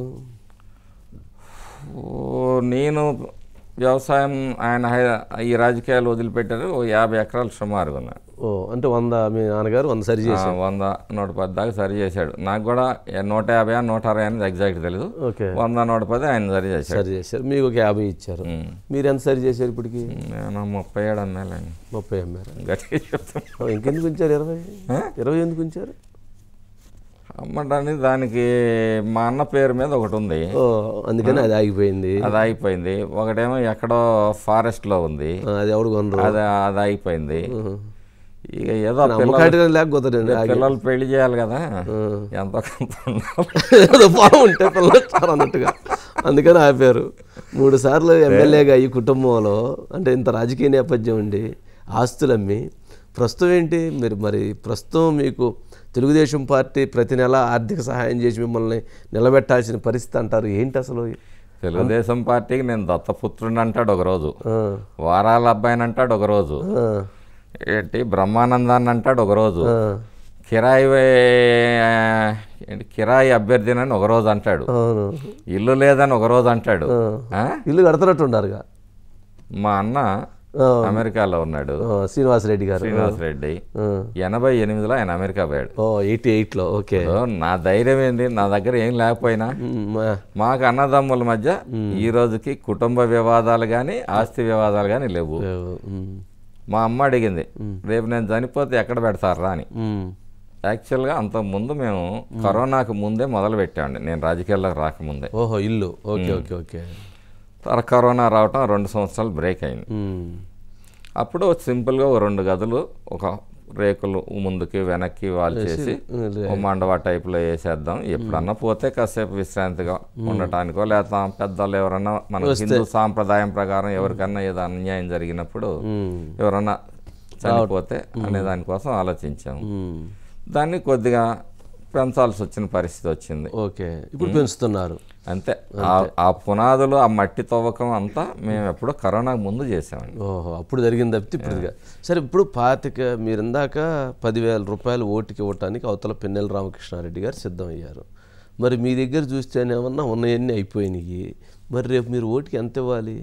ఓ, నేను వ్యవసాయం ఆయన హై- ఈ రాజకీయాలు వదిలిపెట్టారు ఓ యాభై ఎకరాలు సుమారుగా ఉన్నాయి ఓ అంటే వంద మీ నాన్నగారు వంద సరి ఆ, చేశారు వంద నూట పది దాకా సరి చేశాడు నాకు కూడా ఏ నూట యాభై నూట అరవై అనేది ఎగ్జాక్ట్ తెలియదు ఓకే వంద నూట పది ఆయన సరి చేశాడు సరి చేశారు మీకు ఒక యాభై ఇచ్చారు ఉమ్. మీరు ఎంత సరి చేశారు ఇప్పటికి నేను ముప్పై ఏడు అన్నాలండి ముప్పై అమ్మారు గట్టిగా చెప్తాను ఓ, ఇంకెందుకు ఉంచారు ఇరవై ఇరవై ఎందుకు ఉంచారు అమ్మడానికి దానికి మా అన్న పేరు మీద ఒకటి ఉంది ఓ అందుకని అది ఆగిపోయింది అది అయిపోయింది ఒకటేమో ఎక్కడో ఫారెస్ట్లో ఉంది ఆ, అది ఎవడు కొనరు అది అది అయిపోయింది ఇక ఏదో పిల్లలు అమ్మకాటిగా లేకపోతారండి పిల్లలు పెళ్లి చేయాలి కదా ఎంతో కొంత ఉండాలి. ఏదో పొలం ఉంటే పిల్లలు వచ్చారు అన్నట్టుగా అందుకని ఆపారు మూడు సార్లు ఎమ్మెల్యేగా ఈ కుటుంబంలో అంటే ఇంత రాజకీయ నేపథ్యం ఉండి ఆస్తులు అమ్మి ప్రస్తుతం ఏంటి మీరు మరి ప్రస్తుతం మీకు తెలుగుదేశం పార్టీ ప్రతి నెల ఆర్థిక సహాయం చేసి మిమ్మల్ని నిలబెట్టాల్సిన పరిస్థితి అంటారు ఏంటి అసలు తెలుగుదేశం పార్టీకి నేను దత్తపుత్రుని అంటాడు ఒకరోజు ఆ, వారాల అబ్బాయిని అంటాడు ఒకరోజు ఆ, ఏంటి బ్రహ్మానందాన్ని అంటాడు ఒకరోజు ఆ, కిరాయి వే- ఏంటి కిరాయి అభ్యర్థినని ఒకరోజు అంటాడు అవును ఇల్లు లేదని ఒకరోజు అంటాడు ఆ? ఇల్లు కడుతున్నట్టు ఉండారుగా మా అన్న ఆ, అమెరికాలో ఉన్నాడు ఆ, శ్రీనివాసరెడ్డి గారు శ్రీనివాస్ రెడ్డి ఆ, ఎనభై ఎనిమిదిలో ఆయన అమెరికా పోయాడు ఓ ఎయిటీ ఎయిట్లో ఓకే సో నా ధైర్యం ఏంది నా దగ్గర ఏం లేకపోయినా ఉమ్, మా- మాకు అన్నదమ్ముల మధ్య ఈ రోజుకి కుటుంబ వివాదాలు కానీ ఆస్తి వివాదాలు కానీ లేవు ఉమ్, మా అమ్మ అడిగింది రేపు నేను చనిపోతే ఎక్కడ పెడతారా అని ఉమ్, యాక్చువల్గా అంతకుముందు మేము కరోనాకు ముందే మొదలు పెట్టామండి నేను రాజకీయాల్లోకి రాకముందే ఓహో ఇల్లు ఓకే ఓకే ఓకే తర్వాత కరోనా రావటం రెండు సంవత్సరాలు బ్రేక్ అయింది ఉమ్, అప్పుడు సింపుల్గా ఓ రెండు గదులు ఒక రేకులు ముందుకి వెనక్కి వాళ్ళు చేసి ఓ మండవా టైప్లో వేసేద్దాం ఎప్పుడన్నా పోతే కాసేపు విశ్రాంతిగా ఉండటానికో లేదా పెద్దలు ఎవరన్నా మన హిందూ సాంప్రదాయం ప్రకారం ఎవరికన్నా ఏదో అన్యాయం జరిగినప్పుడు ఉమ్, ఎవరన్నా చనిపోతే అనే దానికోసం ఆలోచించాము ఉమ్, దాన్ని కొద్దిగా పెంచాల్సి వచ్చిన పరిస్థితి వచ్చింది ఓకే ఇప్పుడు పెంచుతున్నారు అంతే ఆ- ఆ పునాదులు ఆ మట్టి తవ్వకం అంతా మేము ఎప్పుడో కరోనాకు ముందు చేసామండి ఓహో అప్పుడు జరిగింది తప్పితే ఇప్పుడు ఇదిగా. సరే ఇప్పుడు పాతిక మీరు ఇందాక పదివేల రూపాయలు ఓటుకి ఇవ్వటానికి అవతల పిన్నెల రామకృష్ణారెడ్డి గారు సిద్ధమయ్యారు మరి మీ దగ్గర చూస్తేనేమన్నా ఉన్నాయన్నీ అయిపోయినాయి మరి రేపు మీరు ఓటుకి ఎంత ఇవ్వాలి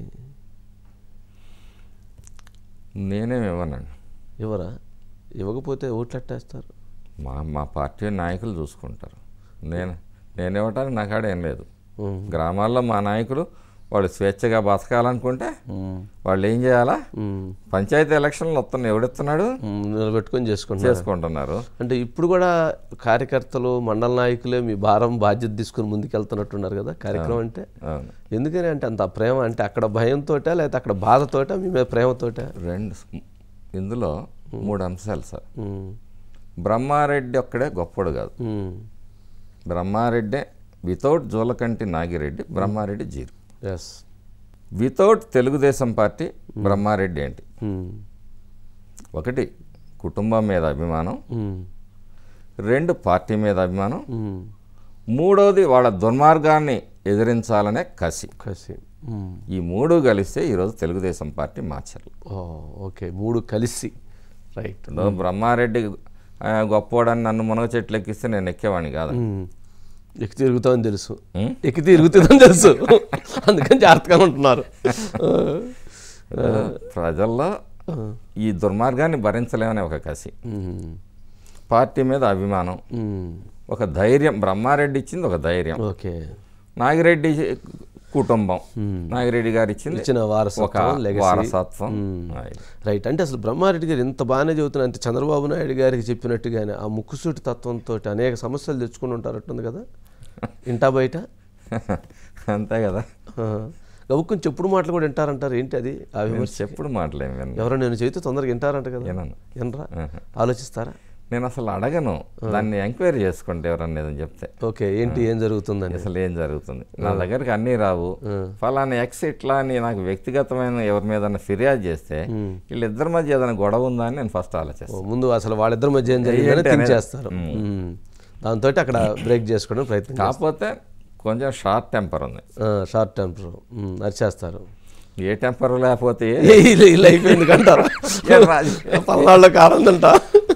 నేనేమి ఇవ్వనండి ఇవ్వరా ఇవ్వకపోతే ఓట్లు ఎట్టేస్తారు మా మా పార్టీ నాయకులు చూసుకుంటారు నేను నేను ఇవ్వటానికి నా కాడ ఏం లేదు ఉమ్, గ్రామాల్లో మా నాయకులు వాళ్ళు స్వేచ్ఛగా బతకాలనుకుంటే ఉమ్, వాళ్ళు ఏం చేయాలా ఉమ్, పంచాయతీ ఎలక్షన్లు వస్తున్నాయి ఎవడిస్తున్నాడు ఉమ్, నిలబెట్టుకొని చేసుకుంటారు చేసుకుంటున్నారు అంటే ఇప్పుడు కూడా కార్యకర్తలు మండల నాయకులే మీ భారం బాధ్యత తీసుకుని ముందుకెళ్తున్నట్టున్నారు కదా కార్యక్రమం అంటే అవును ఎందుకని అంటే అంత ప్రేమ అంటే అక్కడ భయంతోట లేకపోతే అక్కడ బాధతోట మీ మీద ప్రేమతోట రెండు స్- ఇందులో మూడు అంశాలు సార్ ఉమ్, బ్రహ్మారెడ్డి ఒక్కడే గొప్పడు కాదు ఉమ్, బ్రహ్మారెడ్డే without Jolakanti Nagi Reddy Brahma Reddy zero yes without Telugu Desam party Brahma Reddy ఏంటి ఉమ్, ఒకటి కుటుంబం మీద అభిమానం ఉమ్, రెండు పార్టీ మీద అభిమానం ఉమ్, మూడోది వాళ్ళ దుర్మార్గాన్ని ఎదిరించాలనే కసి కసి ఉమ్, ఈ మూడు కలిస్తే ఈరోజు తెలుగుదేశం పార్టీ మార్చరు ఓ ఓకే మూడు కలిసి రైట్ ఇప్పుడు బ్రహ్మారెడ్డి ఆ, గొప్పోడని నన్ను మునగ చెట్లు ఎక్కిస్తే నేను ఎక్కేవాడిని కాదు ఉమ్, ఎక్కి తిరుగుతామని తెలుసు ఉం? ఎక్కి తిరుగుతుందని తెలుసు అందుకని జాగ్రత్తగా ఉంటున్నారు ప్రజల్లో ఈ దుర్మార్గాన్ని భరించలేమనే ఒక కసి ఉమ్, పార్టీ మీద అభిమానం ఉమ్, ఒక ధైర్యం బ్రహ్మారెడ్డి ఇచ్చింది ఒక ధైర్యం ఓకే నాగిరెడ్డి కుటుంబం నాగిరెడ్డి గారు ఇచ్చింది ఇచ్చిన ఒక వారసత్వం లెగసీ వారసత్వం అది. రైట్ అంటే అసలు బ్రహ్మారెడ్డి గారు ఇంత బాగానే చెబుతున్నారు అంటే చంద్రబాబు నాయుడు గారికి చెప్పినట్టుగానే ఆ ముక్కుసూటి తత్వంతో అనేక సమస్యలు తెచ్చుకుని ఉంటారట్టుంది కదా ఇంటా బయట అంతే కదా ఆ. గబుక్కుని చెప్పుడు మాటలు కూడా వింటారంటారు ఏంటి అది ఆ విమర్శ చెప్పుడు మాటలేం విన్ను ఎవరో నేను చెబితే తొందరగా వింటారంట కదా వినను. వినరా ఆలోచిస్తారా నేను అసలు అడగను దాన్ని ఎంక్వైరీ చేసుకుంటే ఎవరన్నా ఏదని చెప్తే ఓకే ఏంటి ఏం జరుగుతుందని అసలు ఏం జరుగుతుంది నా దగ్గరికి అన్నీ రావు ఫలానా ఎక్స్ ఇట్లా అని నాకు వ్యక్తిగతమైన ఎవరి మీద ఫిర్యాదు చేస్తే వీళ్ళిద్దరి మధ్య ఏదైనా గొడవ ఉందా అని నేను ఫస్ట్ ఆలోచిస్తాను ఓ, ముందు అసలు వాళ్ళిద్దరి మధ్య ఏం జరిగిందని ఏంటి థింక్ అనేది- చేస్తారు దాంతో అక్కడ బ్రేక్ చేసుకోవడం ప్రయత్నం కాకపోతే కొంచెం షార్ట్ టెంపర్ ఉంది షార్ట్ టెంపర్ అరిచేస్తారు ఏ టెంపర్ లేకపోతే ఏ- ఏ, ఇలా ఇలా అయిపోయింది కంటారా ఏ రాజకీయ- పల్నాడులో కారందంట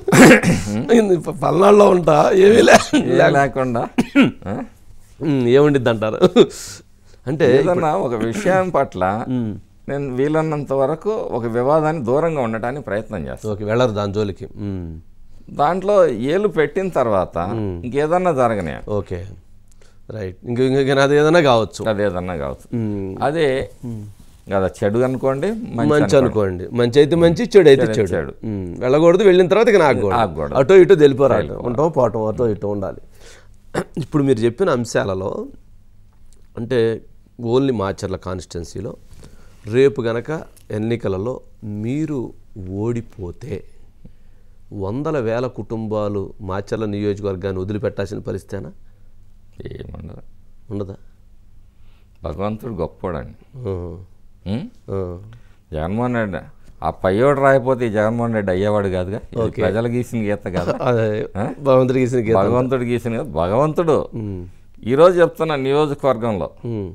పల్నాడులో ఉంటా ఏమీ లే ఏ లేకుండా ఆ? ఉమ్, ఏముండిద్ది అంటారు అంటే ఏదన్నా ఒక విషయం పట్ల నేను వీలన్నంత వరకు ఒక వివాదాన్ని దూరంగా ఉండటానికి ప్రయత్నం చేస్తాను ఓకే వెళ్ళరు దాని జోలికి ఉమ్, దాంట్లో ఏలు పెట్టిన తర్వాత ఇంకేదన్నా జరగనే ఓకే రైట్ ఇంక ఇంక నాది ఏదైనా కావచ్చు అది ఏదన్నా కావచ్చు ఉమ్, అదే కదా చెడు అనుకోండి మంచి మంచి అనుకోండి మంచి అయితే మంచి చెడు అయితే చెడు చెడు. ఉమ్, వెళ్ళకూడదు వెళ్ళిన తర్వాత ఇక నాకు ఆగకూడదు. అటో ఇటో తెలిపోరాలి ఉంటాం పోవటం అటో ఇటో ఉండాలి ఇప్పుడు మీరు చెప్పిన అంశాలలో అంటే ఓన్లీ మాచర్ల కాన్స్టిట్యున్సీలో రేపు గనక ఎన్నికలలో మీరు ఓడిపోతే వందల వేల కుటుంబాలు మాచర్ల నియోజకవర్గాన్ని వదిలిపెట్టాల్సిన పరిస్థితేనా ఏమన్నది ఉండదా భగవంతుడు గొప్పోడండి ఆ, ఉం? ఆ, జగన్మోహన్ రెడ్డి ఆ పయ్యోడు రాయిపోతే ఈ జగన్మోహన్ రెడ్డి అయ్యేవాడు కాదుగా ఇది ప్రజలు గీసిన గీత కాదు అదే భగవంతుడికి ఇచ్చిన గీత భగవంతుడు గీసిన గీత. భగవంతుడు ఈరోజు చెప్తున్న నియోజకవర్గంలో ఉమ్,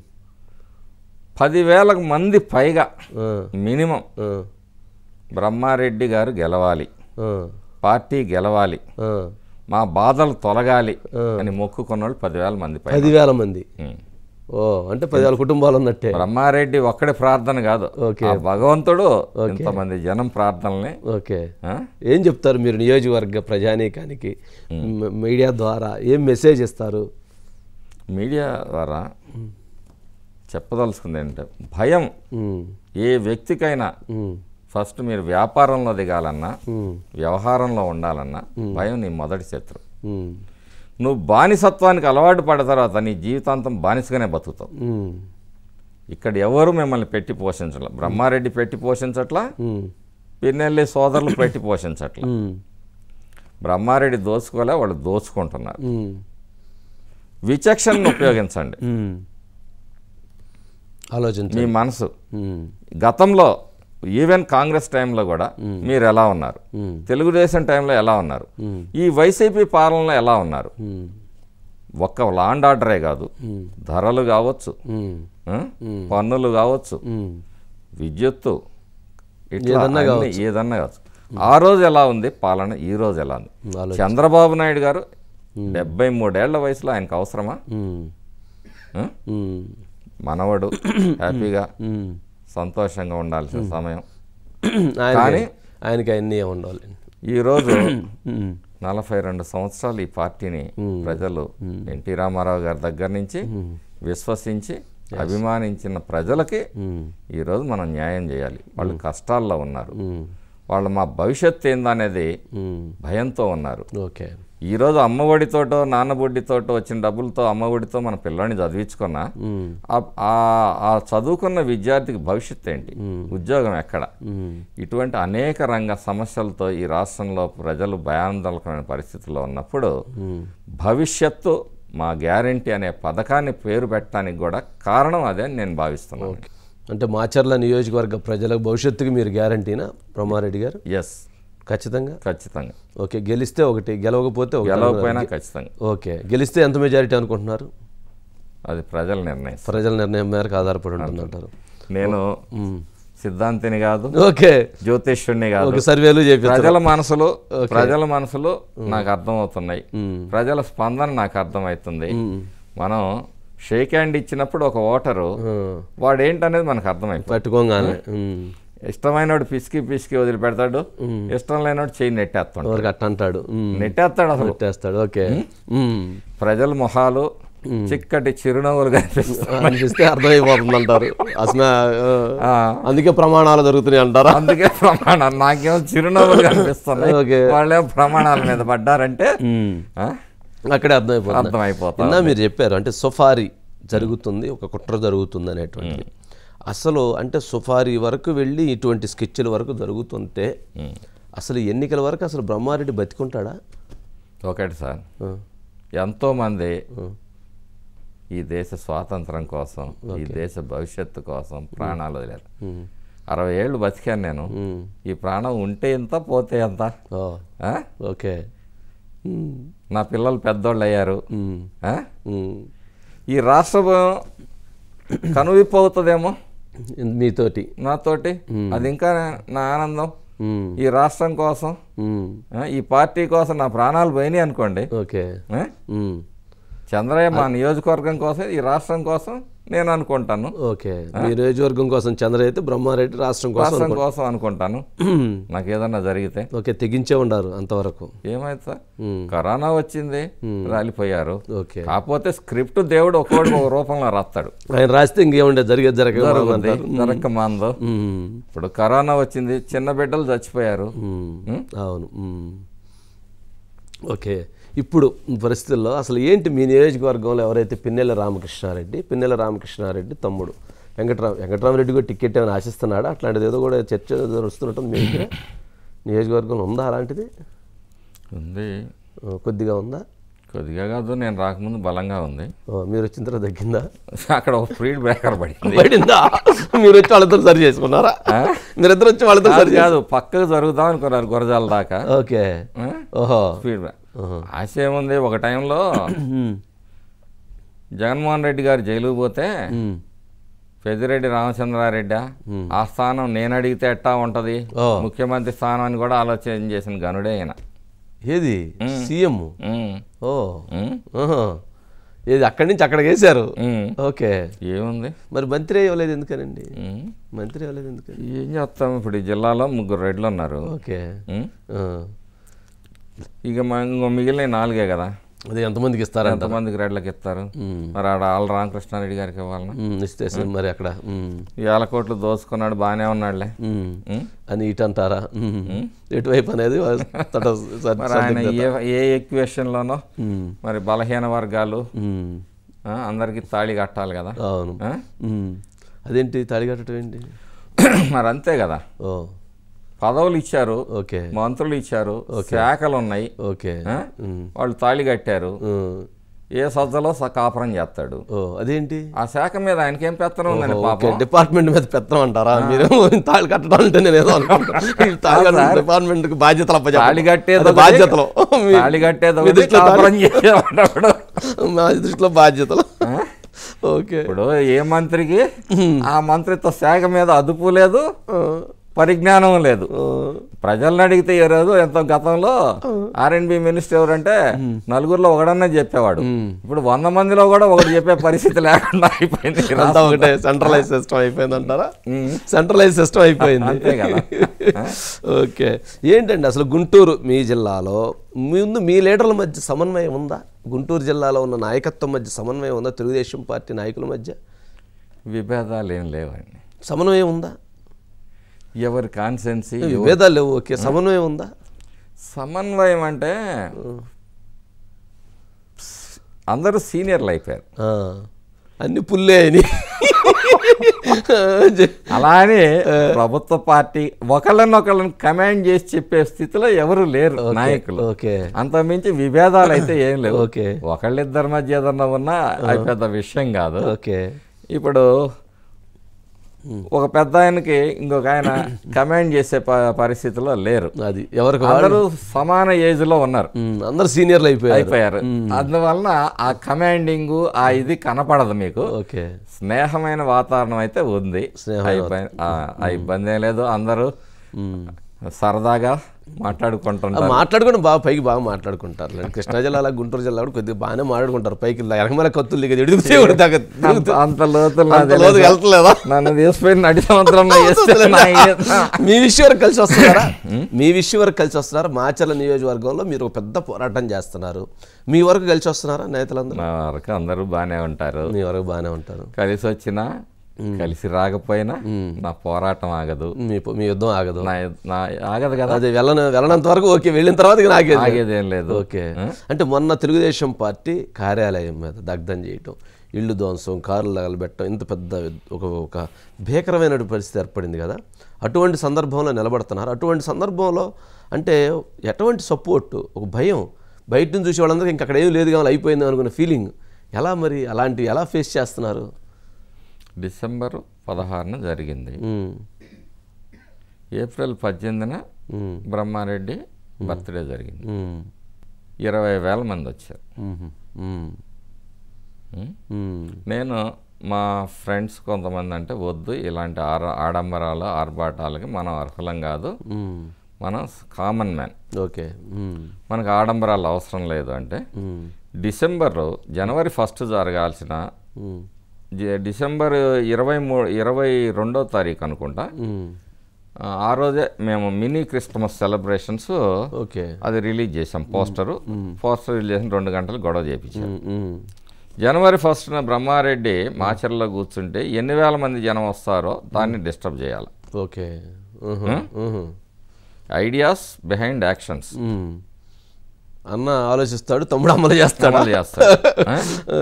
పదివేల మంది పైగా ఆ, మినిమం ఆ, బ్రహ్మారెడ్డి గారు గెలవాలి ఆ, పార్టీ గెలవాలి ఆ. మా బాధలు తొలగాలి అని మొక్కుకున్న వాళ్ళు పదివేల మంది పైగా పదివేల మంది ఉం. ఓ అంటే పదివేల కుటుంబాలు ఉన్నట్టే బ్రహ్మారెడ్డి ఒక్కడే ప్రార్థన కాదు ఓకే. ఆ భగవంతుడు ఇంతమంది జనం ప్రార్థనల్ని ఓకే ఆ? ఏం చెప్తారు మీరు నియోజకవర్గ ప్రజానీకానికి మ- మీడియా ద్వారా ఏం మెసేజ్ ఇస్తారు మీడియా ద్వారా చెప్పదలుచుకుంది ఏంటంటే భయం ఉమ్, ఏ వ్యక్తికైనా ఉమ్, ఫస్ట్ మీరు వ్యాపారంలో దిగాలన్నా ఉమ్, వ్యవహారంలో ఉండాలన్నా భయం నీ మొదటి శత్రు ఉమ్, నువ్వు బానిసత్వానికి అలవాటు పడిన తర్వాత నీ జీవితాంతం బానిసగానే బతుకుతావు ఉమ్, ఇక్కడ ఎవరు మిమ్మల్ని పెట్టి పోషించట్లా బ్రహ్మారెడ్డి పెట్టి పోషించట్లా ఉమ్, పిన్నెల్లి సోదరులు పెట్టి పోషించట్లా ఉమ్, బ్రహ్మారెడ్డి దోచుకోలే వాళ్ళు దోచుకుంటున్నారు ఉమ్, విచక్షణను ఉపయోగించండి ఉమ్. ఆలోచించండి మీ మనసు ఉమ్, గతంలో ఈవెన్ కాంగ్రెస్ టైంలో కూడా మీరు ఎలా ఉన్నారు ఉమ్, తెలుగుదేశం టైంలో ఎలా ఉన్నారు ఉమ్, ఈ వైసీపీ పాలనలో ఎలా ఉన్నారు ఉమ్, ఒక్క లాండ్ ఆర్డరే కాదు ఉమ్, ధరలు కావచ్చు ఉమ్, ఆ? పన్నులు కావచ్చు ఉమ్, విద్యుత్తు ఇట్లా ఏదన్నా అన్ని ఏదన్నా కావచ్చు ఆ రోజు ఎలా ఉంది పాలన ఈ రోజు ఎలా ఉంది ఆలో- చంద్రబాబు నాయుడు గారు డెబ్బై మూడేళ్ల వయసులో ఆయనకు అవసరమా ఉమ్, ఆ? ఉమ్, మనవడు హ్యాపీగా ఉమ్. సంతోషంగా ఉండాల్సిన సమయం ఆయన కానీ- ఆయనకి అన్నీ ఉండాలి ఈరోజు ఉమ్, నలభై రెండు సంవత్సరాలు ఈ పార్టీని ప్రజలు ఎన్టీ రామారావు గారి దగ్గర నుంచి విశ్వసించి అభిమానించిన ప్రజలకి ఉమ్, ఈరోజు మనం న్యాయం చేయాలి వాళ్ళు కష్టాల్లో ఉన్నారు ఉమ్, వాళ్ళు మా భవిష్యత్తు ఏందనేది ఉమ్, భయంతో ఉన్నారు ఓకే ఈరోజు అమ్మఒడితోటో నాన్నబొడితోటో వచ్చిన డబ్బులతో అమ్మఒడితో మన పిల్లని చదివించుకున్నా ఉమ్, ఆ- ఆ- ఆ చదువుకున్న విద్యార్థికి భవిష్యత్తు ఏంటి ఉద్యోగం ఎక్కడ ఉమ్, ఇటువంటి అనేక రంగ సమస్యలతో ఈ రాష్ట్రంలో ప్రజలు భయాందోళనమైన పరిస్థితుల్లో ఉన్నప్పుడు భవిష్యత్తు మా గ్యారంటీ అనే పథకాన్ని పేరు పెట్టడానికి కూడా కారణం అదే అని నేను భావిస్తున్నాను అంటే మాచర్ల నియోజకవర్గ ప్రజలకు భవిష్యత్తుకి మీరు గ్యారంటీనా బ్రహ్మారెడ్డి గారు ఎస్ ఖచ్చితంగా ఖచ్చితంగా ఓకే గెలిస్తే ఒకటి గెలవకపోతే ఒకటి గెలవకపోయినా ఖచ్చితంగా ఓకే గెలిస్తే ఎంత మెజారిటీ అనుకుంటున్నారు అది ప్రజల నిర్ణయం ప్రజల నిర్ణయం మేరకు ఆధారపడి ఉంటుంది అంటారు నేను సిద్ధాంతిని కాదు ఓకే జ్యోతిష్యుడిని కాదు ఒక సర్వేలు చేపి ప్రజల మనసులు ప్రజల మనసులు నాకు అర్థమవుతున్నాయి ప్రజల స్పందన నాకు అర్థమవుతుంది మనం షేక్ హ్యాండ్ ఇచ్చినప్పుడు ఒక ఓటరు వాడు ఏంటనేది మనకు అర్థమైపోతుంది పట్టుకోగానే ఉమ్. ఇష్టమైనోడు పిసికి పిసికి వదిలిపెడతాడు ఇష్టం లేనోడు చేయి నెట్టేస్తాడు ఎవరికి అట్ట అంటాడు ఉమ్. నెట్టేస్తాడు అసలు పెట్టేస్తాడు ఓకే ఉమ్. ప్రజల మొహాలు చిక్కటి చిరునవ్వులు కనిపిస్తాయి అనిపిస్తే అర్థమైపోతుంది అంటారు అసలు ఆ, అందుకే ప్రమాణాలు జరుగుతున్నాయి అంటారా అందుకే ప్రమాణాలు నాకేమో చిరునవ్వులు కనిపిస్తున్నాయి ఓకే. వాళ్ళేమో ప్రమాణాల మీద పడ్డారంటే ఆ, అక్కడే అర్థమైపోతుంది అర్థమైపోతా ఇందా మీరు చెప్పారు అంటే సుఫారీ జరుగుతుంది ఒక కుట్ర జరుగుతుంది అనేటువంటిది అసలు అంటే సుఫారీ వరకు వెళ్ళి ఇటువంటి స్కెచ్ల వరకు జరుగుతుంటే అసలు ఎన్నికల వరకు అసలు బ్రహ్మారెడ్డి బతికుంటాడా ఒకటి సార్ ఆ, ఎంతోమంది ఈ దేశ స్వాతంత్రం కోసం ఈ దేశ భవిష్యత్తు కోసం ప్రాణాలు వదిలారు ఉమ్, అరవై ఏళ్ళు బతికాను నేను ఉమ్, ఈ ప్రాణం ఉంటే ఎంత పోతే ఎంత ఓ, ఆ? ఓకే ఉమ్, నా పిల్లలు పెద్దోళ్ళు అయ్యారు ఉమ్, ఆ? ఉమ్. ఈ రాష్ట్రం కనువిప్పు అవుతుందేమో మీతోటి నాతోటి అది ఇంకా నా ఆనందం ఉమ్, ఈ రాష్ట్రం కోసం ఉమ్, ఆ, ఈ పార్టీ కోసం నా ప్రాణాలు పోయినాయి అనుకోండి ఓకే ఆ? ఉమ్, చంద్రయ్య మా నియోజకవర్గం కోసం ఈ రాష్ట్రం కోసం నేను అనుకుంటాను ఓకే మీ నియోజకవర్గం కోసం చంద్ర అయితే బ్రహ్మారెడ్డి రాష్ట్రం కోసం రాష్ట్రం కోసం అనుకుంటాను నాకు ఏదన్నా జరిగితే ఓకే తెగించే ఉండారు అంతవరకు ఏమైంది సార్ ఉమ్, కరోనా వచ్చింది రాలిపోయారు ఓకే కాకపోతే స్క్రిప్ట్ దేవుడు ఒక్కొక్కటి ఒక రూపంలో రాస్తాడు ఆయన రాస్తే ఇంకేముండే జరిగేది జరగదు జరుగుద్ది, జరగక మాందో ఉమ్, ఇప్పుడు కరోనా వచ్చింది చిన్న బిడ్డలు చచ్చిపోయారు ఉమ్, అవును ఉమ్. ఓకే ఇప్పుడు పరిస్థితుల్లో అసలు ఏంటి మీ నియోజకవర్గంలో ఎవరైతే పిన్నెల రామకృష్ణారెడ్డి పిన్నెల రామకృష్ణారెడ్డి తమ్ముడు వెంకటరామ వెంకటరామరెడ్డి కూడా టికెట్ ఏమైనా ఆశిస్తున్నాడా అట్లాంటిది ఏదో కూడా చర్చ నడుస్తున్నట్టుంది మీ దగ్గర నియోజకవర్గంలో ఉందా అలాంటిది ఉంది ఆ, కొద్దిగా ఉందా కొద్దిగా కాదు నేను రాకముందు బలంగా ఉంది ఆ, మీరు వచ్చిన తర్వాత తగ్గిందా అక్కడ ఒక స్పీడ్ బ్రేకర్ పడింది పడిందా మీరు వచ్చి వాళ్ళతో సరి చేసుకున్నారా మీరిద్దరు వచ్చి వాళ్ళతో సరి కాదు కాదు పక్కకు జరుగుదాం అనుకున్నారు గురజాల దాకా ఓకే ఆ? ఓహో స్పీడ్ బ్రేక్ ఆశ ఏముంది ఒక టైంలో ఉమ్, జగన్మోహన్ రెడ్డి గారు జైలుకు పోతే ఉమ్, పెద్దిరెడ్డి రామచంద్రారెడ్డి ఆ స్థానం నేను అడిగితే ఎట్టా ఉంటది ఓ. ముఖ్యమంత్రి స్థానం అని కూడా ఆలోచన చేసిన గనుడే ఆయన ఏది సీఎం ఉమ్, ఓ ఉమ్, ఆహా. ఏది అక్కడి నుంచి అక్కడికి వేశారు ఉమ్. ఓకే ఏముంది మరి మంత్రి ఇవ్వలేదు ఎందుకనండి ఉమ్. మంత్రి ఇవ్వలేదు ఎందుకని ఏం చేస్తాం ఇప్పుడు ఈ జిల్లాలో ముగ్గురు రెడ్లు ఉన్నారు ఓకే ఉమ్. ఆ. ఇక మా- ఇంకో మిగిలిన నాలుగే కదా అది ఎంతమందికి ఇస్తారంట ఎంతమందికి రెడ్లకి ఇస్తారు ఉమ్. మరి ఆడ ఆళ్ళ రామకృష్ణారెడ్డి గారికి ఇవ్వాలన్నా ఉమ్, ఇస్తే సరే మరి అక్కడ ఉమ్, వేల కోట్లు దోసుకున్నాడు బాగానే ఉన్నాడులే ఉమ్. ఉమ్. అని ఇటు అంటారా ఉమ్. ఎటువైపు అనేది తట సర్- మరి ఆయన ఏ ఏ ఎక్వేషన్లోనో ఉమ్, మరి బలహీన వర్గాలు ఉమ్. ఆ, అందరికీ తాళి కట్టాలి కదా అవును ఆ? ఉమ్. అదేంటి తాళి కట్టడం ఏంటి మరి అంతే కదా ఓ పదవులు ఇచ్చారు ఓకే మంత్రులు ఇచ్చారు శాఖలు ఉన్నాయి ఓకే ఆ? ఉమ్. వాళ్ళు తాళి కట్టారు ఉమ్. ఏ సజ్జలో స కాపురం చేస్తాడు ఓ అదేంటి ఆ శాఖ మీద ఆయనకేం పెత్తనం ఉందని ఓకే పాపం డిపార్ట్మెంట్ మీద పెత్తనం అంటారా మీరు తాళి కట్టడం అంటే నేను ఏదో అనుకుంటా ఈ తాళి కట్టడం డిపార్ట్మెంట్ కి బాధ్యతలు అప్పచెప్పడం. తాళి కట్టేది అది ఒకటి, బాధ్యతలు మీ- తాళి కట్టేది మీ ఒకటి, దృష్టిలో తాళి- కాపురం చేసేవాడు మా దృష్టిలో బాధ్యతలు ఓకే ఇప్పుడు ఏ మంత్రికి ఆ మంత్రిత్వ శాఖ మీద అదుపు లేదు పరిజ్ఞానం లేదు ప్రజల్ని అడిగితే ఏ రోజు ఎంతో గతంలో ఆర్ఎండ్బి మినిస్టర్ ఎవరంటే నలుగురిలో ఒకడన్నా చెప్పేవాడు ఇప్పుడు వంద మందిలో కూడా ఒకటి చెప్పే పరిస్థితి లేకుండా అయిపోయింది ఈ అంతా రాష్ట్రం. ఒకటే సెంట్రలైజ్ సిస్టమ్ అయిపోయింది అంటారా ఉమ్. సెంట్రలైజ్ సిస్టమ్ అయిపోయింది అంతే కదా. ఓకే ఏంటండి అసలు గుంటూరు మీ జిల్లాలో ముందు మీ లీడర్ల మధ్య సమన్వయం ఉందా గుంటూరు జిల్లాలో ఉన్న నాయకత్వం మధ్య సమన్వయం ఉందా తెలుగుదేశం పార్టీ నాయకుల మధ్య విభేదాలు ఏం లేవండి సమన్వయం ఉందా ఎవరి కాన్సెన్సీ విభేదాలు లేవు ఓకే సమన్వయం ఉందా సమన్వయం అంటే అందరూ సీనియర్లు అయిపోయారు ఆ, అన్ని పుల్లే అని అలా అని ప్రభుత్వ పార్టీ ఒకళ్ళని ఒకళ్ళని కమాండ్ చేసి చెప్పే స్థితిలో ఎవరు లేరు నాయకులు ఓకే అంతమించి విభేదాలు అయితే ఏం లేవు ఓకే ఒకళ్ళిద్దరి మధ్య ఏదన్నా ఉన్నా అది పెద్ద విషయం కాదు ఓకే ఇప్పుడు ఒక పెద్ద ఆయనకి ఇంకొక ఆయన కమాండ్ చేసే ప- పరిస్థితిలో లేరు అది ఎవరికి వాళ్ళు అందరూ సమాన ఏజ్ లో ఉన్నారు ఉమ్, అందరు సీనియర్లు అయిపోయారు అయిపోయారు అందువలన ఆ కమాండింగ్ ఆ ఇది కనపడదు మీకు ఓకే స్నేహమైన వాతావరణం అయితే ఉంది స్నేహమైన ఆ ఇబ్బ- ఆ- ఆ ఇబ్బంది ఏం లేదు అందరూ ఉమ్, సరదాగా ఆ, మాట్లాడుకుంటుంటారు మాట్లాడుకుని బాగా పైకి బాగా మాట్లాడుకుంటారు కృష్ణా జిల్లా గుంటూరు జిల్లా కూడా కొద్దిగా బాగానే మాట్లాడుకుంటారు పైకి ఎనకమల కత్తులు దిగదు ఎడుగుతే దాకా అంత- అంత లోతులు నాకు అంత లోతుకి తెలియదు. వెళ్తలేదా నన్ను తీసుకుపోయి నడి సముద్రంలో వేస్తే నా ఈ- మీ విషయం వరకు కలిసి వస్తున్నారా మీ విషయం వరకు కలిసి వస్తున్నారా మాచర్ల నియోజకవర్గంలో మీరు ఒక పెద్ద పోరాటం చేస్తున్నారు మీ వరకు కలిసి వస్తున్నారా నేతలందరూ నా వరకు అందరూ బాగానే ఉంటారు మీ వరకు బాగానే ఉంటారు కలిసి వచ్చినా కలిసి రాకపోయినా నా పోరాటం ఆగదు మీ పో- మీ యుద్ధం ఆగదు నా నా ఆగదు కదా అదే వెళ్ళన వెళ్ళనంత వరకు ఓకే వెళ్ళిన తర్వాత ఇక నాకే ఆగేదేం లేదు ఓకే అంటే మొన్న తెలుగుదేశం పార్టీ కార్యాలయం మీద దగ్ధం చేయటం ఇళ్ళు ధ్వంసం కార్లు తగలబెట్టడం ఇంత పెద్ద ఒక ఒక భీకరమైన పరిస్థితి ఏర్పడింది కదా అటువంటి సందర్భంలో నిలబడుతున్నారు అటువంటి సందర్భంలో అంటే ఎటువంటి సపోర్ట్ ఒక భయం బయట నుంచి చూసే వాళ్ళందరికీ ఇంక అక్కడ ఏం లేదు కానీ అయిపోయింది అనుకున్న ఫీలింగ్ ఎలా మరి అలాంటివి ఎలా ఫేస్ చేస్తున్నారు డిసెంబర్ పదహారున జరిగింది ఉమ్, ఏప్రిల్ పద్దెనిమిదిన ఉమ్, బ్రహ్మారెడ్డి బర్త్డే జరిగింది ఉమ్, ఇరవై వేల మంది వచ్చారు ఉమ్, ఉమ్, ఉం? ఉమ్, నేను మా ఫ్రెండ్స్ కొంతమంది అంటే వద్దు ఇలాంటి ఆర ఆడంబరాలు ఆర్భాటాలకి మనం అర్హులం కాదు ఉమ్, మనం కామన్ మ్యాన్ ఓకే ఉమ్, మనకు ఆడంబరాలు అవసరం లేదు అంటే ఉమ్, డిసెంబర్ జనవరి ఫస్ట్ జరగాల్సిన ఉమ్, జ- డిసెంబర్ ఇరవై మూ ఇరవై రెండో తారీఖు అనుకుంటా ఉమ్, ఆ, ఆ రోజే మేము మినీ క్రిస్మస్ సెలబ్రేషన్స్ ఓకే అది రిలీజ్ చేసాం పోస్టరు పోస్టర్ రిలీజ్ చేసిన రెండు గంటలు గొడవ చేపించాం ఉమ్, ఉమ్, జనవరి ఫస్ట్న బ్రహ్మారెడ్డి మాచర్లో కూర్చుంటే ఎన్ని వేల మంది జనం వస్తారో దాన్ని డిస్టర్బ్ చేయాలి ఓకే ఉహు, ఉహు, ఐడియాస్ బిహైండ్ యాక్షన్స్ ఉమ్. అన్న ఆలోచిస్తాడు తమ్ముడు అమలు చేస్తాడు అమలు చేస్తారు ఆ?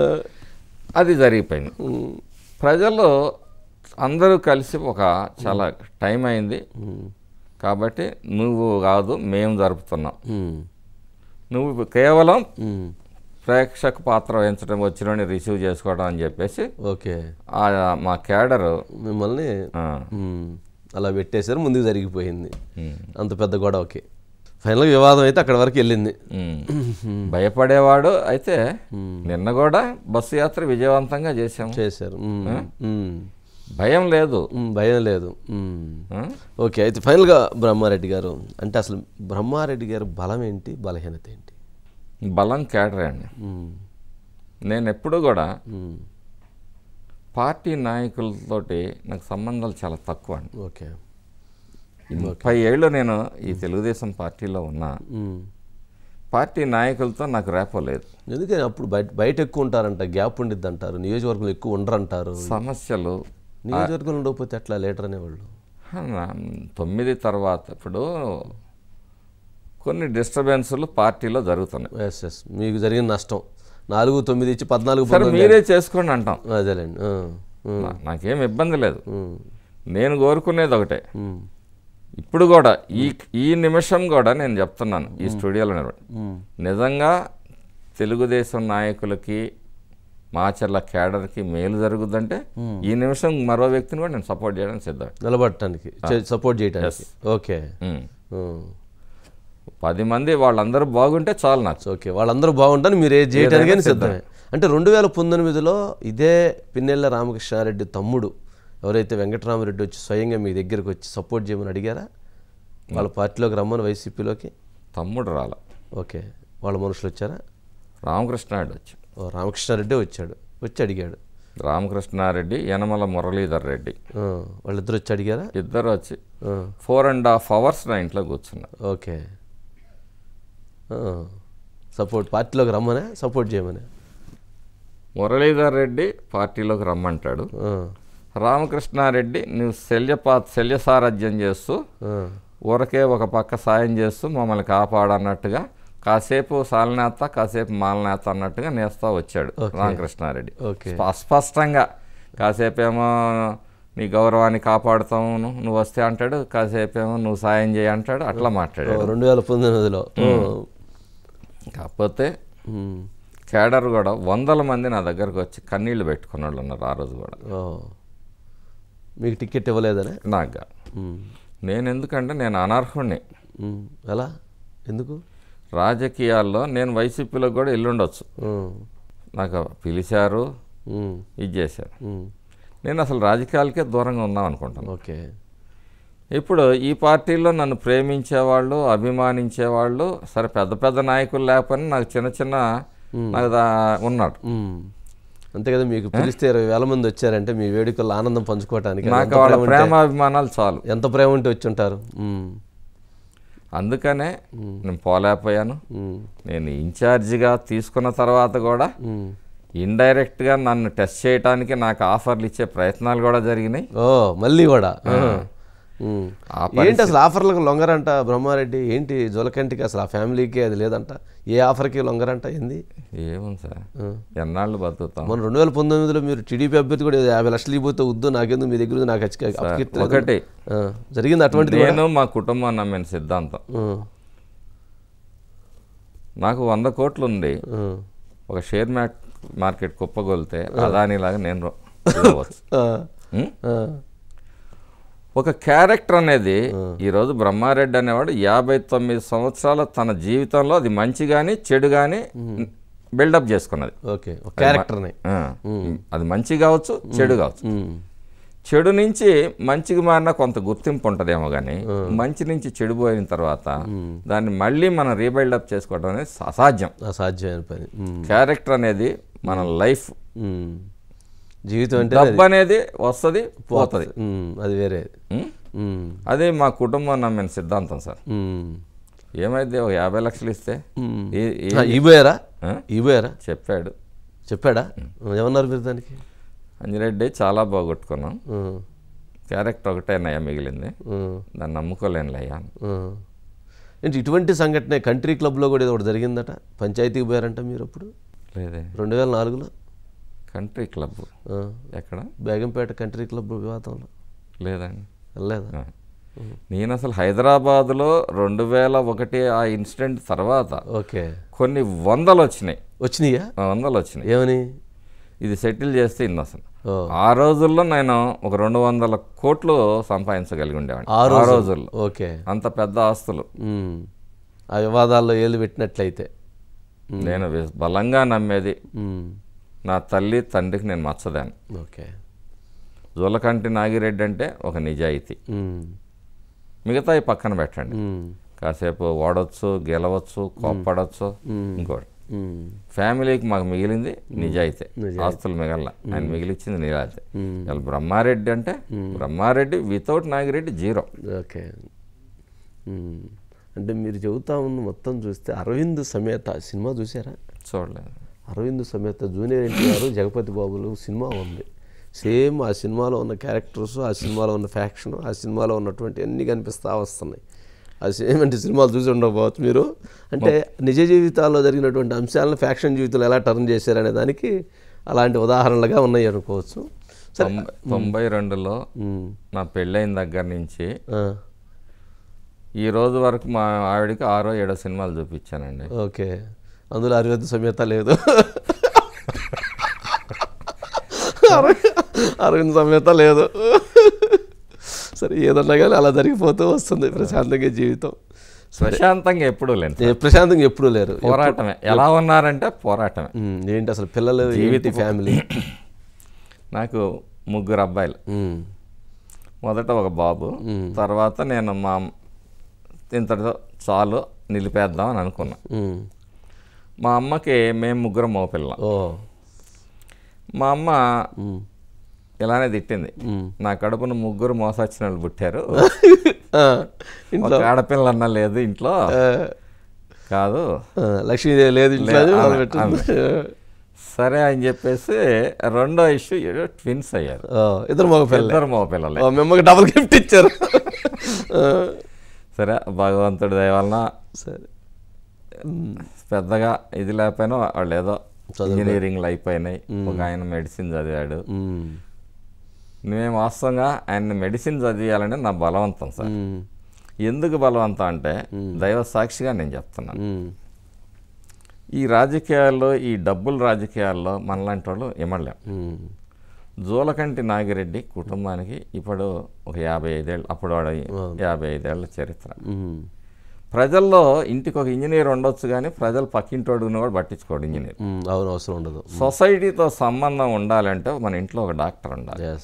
అది జరిగిపోయింది ప్రజలు అందరూ కలిసి ఒక చాలా టైం అయింది కాబట్టి నువ్వు కాదు మేము జరుపుతున్నాం నువ్వు కేవలం ప్రేక్షక పాత్ర వహించడం వచ్చిన రిసీవ్ చేసుకోవడం అని చెప్పేసి ఓకే ఆ మా క్యాడరు మిమ్మల్ని ఆ, ఉమ్, అలా పెట్టేశారు ముందుకు జరిగిపోయింది ఉమ్, అంత పెద్ద గొడవకి ఫైనల్గా వివాదం అయితే అక్కడ వరకు వెళ్ళింది ఉమ్. భయపడేవాడు అయితే నిన్న కూడా బస్సు యాత్ర విజయవంతంగా చేసాము చేశారు ఉమ్, ఉమ్, భయం లేదు ఉమ్, భయం లేదు ఉమ్. ఆ? ఓకే అయితే ఫైనల్గా బ్రహ్మారెడ్డి గారు అంటే అసలు బ్రహ్మారెడ్డి గారు బలం ఏంటి బలహీనత ఏంటి బలం క్యాడరే అండి ఉమ్, నేను ఎప్పుడు కూడా ఉమ్, పార్టీ నాయకులతోటి నాకు సంబంధాలు చాలా తక్కువ అండి ఓకే ముప్పై ఏళ్ళు నేను ఈ తెలుగుదేశం పార్టీలో ఉన్నా ఉమ్. పార్టీ నాయకులతో నాకు రేపో లేదు ఎందుకని అప్పుడు బయట బయట ఎక్కువ ఉంటారంట గ్యాప్ ఉండిద్ది అంటారు నియోజకవర్గంలో ఎక్కువ ఉండరంటారు సమస్యలు నియోజకవర్గంలో ఉండకపోతే ఎట్లా లీటర్ అనేవాళ్ళు హ, నా- తొమ్మిది తర్వాత ఇప్పుడు కొన్ని డిస్టర్బెన్సులు పార్టీలో జరుగుతున్నాయి ఎస్ ఎస్ మీకు జరిగిన నష్టం నాలుగు తొమ్మిది ఇచ్చి పద్నాలుగు సరే పంతొమ్మిది మీరే చేసుకోండి అంటాం అదేలేండి ఆ, ఉమ్, నా- నాకేం ఇబ్బంది లేదు ఉమ్, నేను కోరుకునేది ఒకటే ఉమ్, ఇప్పుడు కూడా ఈ ఈ నిమిషం కూడా నేను చెప్తున్నాను ఈ స్టూడియోలో నిలబడి ఉమ్, నిజంగా తెలుగుదేశం నాయకులకి మాచర్ల క్యాడర్కి మేలు జరుగుద్దంటే ఈ నిమిషం మరో వ్యక్తిని కూడా నేను సపోర్ట్ చేయడానికి సిద్ధం నిలబడటానికి సపోర్ట్ చేయడానికి ఓకే ఉమ్. ఉమ్, పది మంది వాళ్ళందరూ బాగుంటే చాలు నాకు ఓకే వాళ్ళందరూ బాగుంటారు మీరు ఏది చేయడానికి సిద్ధమే అంటే రెండు వేల పంతొమ్మిదిలో ఇదే పిన్నెల్ల రామకృష్ణారెడ్డి తమ్ముడు ఎవరైతే వెంకటరామరెడ్డి వచ్చి స్వయంగా మీ దగ్గరకు వచ్చి సపోర్ట్ చేయమని అడిగారా వాళ్ళ పార్టీలోకి రమ్మని వైసీపీలోకి తమ్ముడు రాల ఓకే వాళ్ళ మనుషులు వచ్చారా రామకృష్ణారెడ్డి వచ్చి ఓ రామకృష్ణారెడ్డి వచ్చాడు వచ్చి అడిగాడు రామకృష్ణారెడ్డి యనమల మురళీధర్ రెడ్డి ఆ, వాళ్ళిద్దరు వచ్చి అడిగారా ఇద్దరు వచ్చి ఆ, ఫోర్ అండ్ హాఫ్ అవర్స్ నా ఇంట్లో కూర్చున్నారు ఓకే సపోర్ట్ పార్టీలోకి రమ్మనే సపోర్ట్ చేయమనే మురళీధర్ రెడ్డి పార్టీలోకి రమ్మంటాడు ఆ, రామకృష్ణారెడ్డి నువ్వు శల్యపా శల్య సారథ్యం చేస్తూ ఆ, ఊరకే ఒక పక్క సాయం చేస్తూ మమ్మల్ని కాపాడన్నట్టుగా కాసేపు సాలనేత కాసేపు మాలనేత అన్నట్టుగా నేస్తా వచ్చాడు రామకృష్ణారెడ్డి ఓకే స్ప- అస్పష్టంగా కాసేపేమో నీ గౌరవాన్ని కాపాడుతావు నువ్వు నువ్వు వస్తే అంటాడు కాసేపేమో నువ్వు సాయం చేయి అంటాడు అట్లా మాట్లాడాడు రెండు వేల పంతొమ్మిదిలో కాకపోతే ఉమ్. కేడర్ కూడా వందల మంది నా దగ్గరకు వచ్చి కన్నీళ్లు పెట్టుకున్న వాళ్ళు ఉన్నారు ఆ రోజు కూడా ఓ. మీకు టికెట్ ఇవ్వలేదనే నాకు ఉమ్. నేను ఎందుకంటే నేను అనర్హుణ్ణి ఉమ్. ఎలా ఎందుకు రాజకీయాల్లో నేను వైసీపీలో కూడా ఎల్లుండొచ్చు ఉమ్. నాకు పిలిచారు ఉమ్. ఇది చేశారు ఉమ్. నేను అసలు రాజకీయాలకే దూరంగా ఉందాం అనుకుంటాను ఓకే ఇప్పుడు ఈ పార్టీలో నన్ను ప్రేమించేవాళ్ళు అభిమానించేవాళ్ళు సరే పెద్ద పెద్ద నాయకులు లేకపోయినా నాకు చిన్న చిన్న నాకు దా- ఉన్నాడు ఉమ్. అంతే కదా మీకు పిలిస్తే ఇరవై వేల మంది వచ్చారంటే మీ వేడుకల్లో ఆనందం పంచుకోవటానికి నాకు ఎంత వాళ్ళ ప్రేమ ఉంటే- ప్రేమాభిమానాలు చాలు ఎంత ప్రేమ ఉంటే వచ్చి ఉంటారు ఉమ్. అందుకనే నేను పోలేకపోయాను ఉమ్. నేను ఇన్ఛార్జిగా తీసుకున్న తర్వాత కూడా ఉమ్. ఇండైరెక్ట్గా నన్ను టెస్ట్ చేయడానికి నాకు ఆఫర్లు ఇచ్చే ప్రయత్నాలు కూడా జరిగినాయి ఓ మళ్ళీ కూడా ఆ. ఉమ్. ఆ ఏంటి అసలు ఆఫర్లకు లొంగరంట బ్రహ్మారెడ్డి ఏంటి జోలకంటికి అసలు ఆ ఫ్యామిలీకి అది లేదంట ఏ ఆఫర్కి లొంగరంట ఏంది ఏముంది సార్ ఆ. ఎన్నాళ్ళు బతుకుతాం మొన్న రెండు వేల పంతొమ్మిదిలో మీరు టీడీపీ అభ్యర్థి కూడా యాభై లక్షలు ఇవ్వతే వద్దు నాకెందుకు మీ దగ్గర ఉంది, నాకు అచ్చిక- అప్పగిత్తలేదు. ఒకటి ఆ, జరిగింది అటువంటిది కూడా? నేను మా కుటుంబం నమ్మిన సిద్ధాంతం ఆ, నాకు వంద కోట్లు ఉంది ఆ, ఒక షేర్ మార్కెట్ మార్కెట్ కుప్పగొలితే అదానిలాగా నేను రో- ఇవ్వవచ్చు. ఆ, ఉం? ఆ, ఒక క్యారెక్టర్ అనేది ఈరోజు బ్రహ్మారెడ్డి అనేవాడు యాభై తొమ్మిది సంవత్సరాల తన జీవితంలో అది మంచి కానీ చెడు కానీ బిల్డప్ చేసుకున్నది ఓకే ఒక క్యారెక్టర్ని ఆ. అది మంచి కావచ్చు చెడు కావచ్చు ఉమ్, చెడు నుంచి మంచికి మారిన కొంత గుర్తింపు ఉంటుందేమో కానీ మంచి నుంచి చెడిపోయిన తర్వాత దాన్ని మళ్ళీ మనం రీబిల్డప్ చేసుకోవడం అనేది అసాధ్యం అసాధ్యమైన పని ఉమ్, క్యారెక్టర్ అనేది మన లైఫ్ ఉమ్. జీవితం అంటే డబ్బు అనేది వస్తుంది పోతుంది ఉమ్, అది వేరే ఉం? ఉమ్, అదే మా కుటుంబం నమ్మిన సిద్ధాంతం సార్ ఉమ్, ఏమైంది ఒక యాభై లక్షలు ఇస్తే ఉమ్. ఏ- ఏ- ఆ, ఇవ్వయారా ఆ? ఇవ్వయారా చెప్పాడు చెప్పాడా ఏమన్నారు మీరు దానికి అంజిరెడ్డి చాలా బాగొట్టుకున్నాం ఉమ్, క్యారెక్టర్ ఒకటేనయ్యా మిగిలింది ఉమ్, దాన్ని నమ్ముకోలేనులే అయ్యా ఉమ్. ఏంటి ఇటువంటి సంఘటన కంట్రీ క్లబ్లో కూడా ఏదో ఒకటి జరిగిందట పంచాయతీకి పోయారంట మీరు అప్పుడు లేదే రెండు వేల నాలుగులో కంట్రీ క్లబ్ ఆ, ఎక్కడ బేగంపేట కంట్రీ క్లబ్ వివాదంలో లేదండి వెళ్ళలేదా ఆ. నేను అసలు హైదరాబాద్లో రెండు వేల ఒకటి ఆ ఇన్సిడెంట్ తర్వాత ఓకే కొన్ని వందలు వచ్చినాయి వచ్చినాయా ఆ వందలు వచ్చినాయి ఏమని ఇది సెటిల్ చేస్తే ఇన్ని అసలు ఓ ఆ రోజుల్లో నేను ఒక రెండు వందల కోట్లు సంపాదించగలిగి ఉండేవాడిని ఆ ఆ రోజుల్లో ఓకే అంత పెద్ద ఆస్తులు ఉమ్. ఆ వివాదాల్లో ఏళ్ళు పెట్టినట్లయితే నేను వి- బలంగా నమ్మేది ఉమ్. నా తల్లి తండ్రికి నేను మచ్చదాను ఓకే జూలకంటి నాగిరెడ్డి అంటే ఒక నిజాయితీ ఉమ్. మిగతా పక్కన పెట్టండి ఉమ్. కాసేపు ఓడొచ్చు గెలవచ్చు కోప్పడవచ్చు ఇంకోటి ఉమ్. ఫ్యామిలీకి మాకు మిగిలింది నిజాయితీ నిజాయితీ. ఆస్తులు మిగల ఆయన మిగిలిచ్చింది నిజాయితీ ఇలా బ్రహ్మారెడ్డి అంటే Brahma Reddy without Nagi Reddy zero okay um. అంటే మీరు చెబుతా ఉంది మొత్తం చూస్తే అరవింద్ సమేత సినిమా చూసారా చూడలేదు అరవింద్ సమేత జూనియర్ ఎన్టీఆర్ జగపతి బాబులు సినిమా ఉంది సేమ్ ఆ సినిమాలో ఉన్న క్యారెక్టర్స్ ఆ సినిమాలో ఉన్న ఫ్యాక్షన్ ఆ సినిమాలో ఉన్నటువంటి అన్నీ కనిపిస్తా వస్తున్నాయి ఆ సేమ్ అంటే సినిమాలు చూసి ఉండకపోవచ్చు మీరు అంటే నిజ జీవితాల్లో జరిగినటువంటి అంశాలను ఫ్యాక్షన్ జీవితంలో ఎలా టర్న్ చేశారనే దానికి అలాంటి ఉదాహరణలుగా ఉన్నాయి అనుకోవచ్చు సరే తొంభై తొంభై రెండులో ఉమ్. నా పెళ్ళైన దగ్గర నుంచి ఆ, ఈ రోజు వరకు మా ఆవిడకి ఆరో ఏడో సినిమాలు చూపించానండి ఓకే అందులో అరవింద్ సమేత లేదు అరవింద్ సమేత లేదు సరే ఏదన్నా కానీ అలా జరిగిపోతూ వస్తుంది ప్రశాంతంగా జీవితం ప్రశాంతంగా ఎప్పుడూ లేను ఏ ప్రశాంతంగా ఎప్పుడూ లేరు పోరాటమే ఎలా ఉన్నారంటే పోరాటమే ఉమ్, ఏంటి అసలు పిల్లలు ఏంటి ఫ్యామిలీ నాకు ముగ్గురు అబ్బాయిలు మొదట ఒక బాబు తర్వాత నేను మా ఇంతటితో చాలు నిలిపేద్దాం అని అనుకున్నా మా అమ్మకి మేము ముగ్గురం మగపిల్లం ఓ మా అమ్మ ఉమ్, ఇలానే తిట్టింది ఉమ్. నా కడుపున ముగ్గురు మోసొచ్చిన వాళ్ళు పుట్టారు ఆ, ఒక ఆడపిల్ల అన్న లేదు ఇంట్లో ఆ, కాదు ఆ, లక్ష్మీదేవి లేదు ఇంట్లో అని లే- మొదలుపెట్టింది. సరే అని చెప్పేసి రెండో ఇష్యూ ట్విన్స్ అయ్యారు ఓ, ఇద్దరు మగ పిల్లలు ఇద్దరు మగపిల్లలే ఓ, మిమ్మకి డబుల్ గిఫ్ట్ ఇచ్చారు ఆ, సరే భగవంతుడి దయ వలన సరే పెద్దగా ఇది లేకపోయినా వాళ్ళు ఏదో ఇంజనీరింగ్లు అయిపోయినాయి ఒక ఆయన మెడిసిన్ చదివాడు ఉమ్, మేము వాస్తవంగా ఆయన మెడిసిన్ చదివాలంటే నా బలవంతం సార్ ఉమ్, ఎందుకు బలవంతం అంటే దైవ సాక్షిగా నేను చెప్తున్నాను ఉమ్, ఈ రాజకీయాల్లో ఈ డబ్బుల రాజకీయాల్లో మనలాంటి వాళ్ళు ఇమ్మడలేం ఉమ్, జూలకంటి నాగిరెడ్డి కుటుంబానికి ఇప్పుడు ఒక యాభై ఐదేళ్ళు అప్పుడు వాడు యాభై ఐదేళ్ల చరిత్ర ఉమ్, ప్రజల్లో ఇంటికి ఒక ఇంజనీర్ ఉండొచ్చు కానీ ప్రజలు పక్కింటోడుని కూడా పట్టించుకోడు ఇంజనీర్ ఉమ్, అవును అవసరం ఉండదు సొసైటీతో సంబంధం ఉండాలంటే మన ఇంట్లో ఒక డాక్టర్ ఉండాలి ఎస్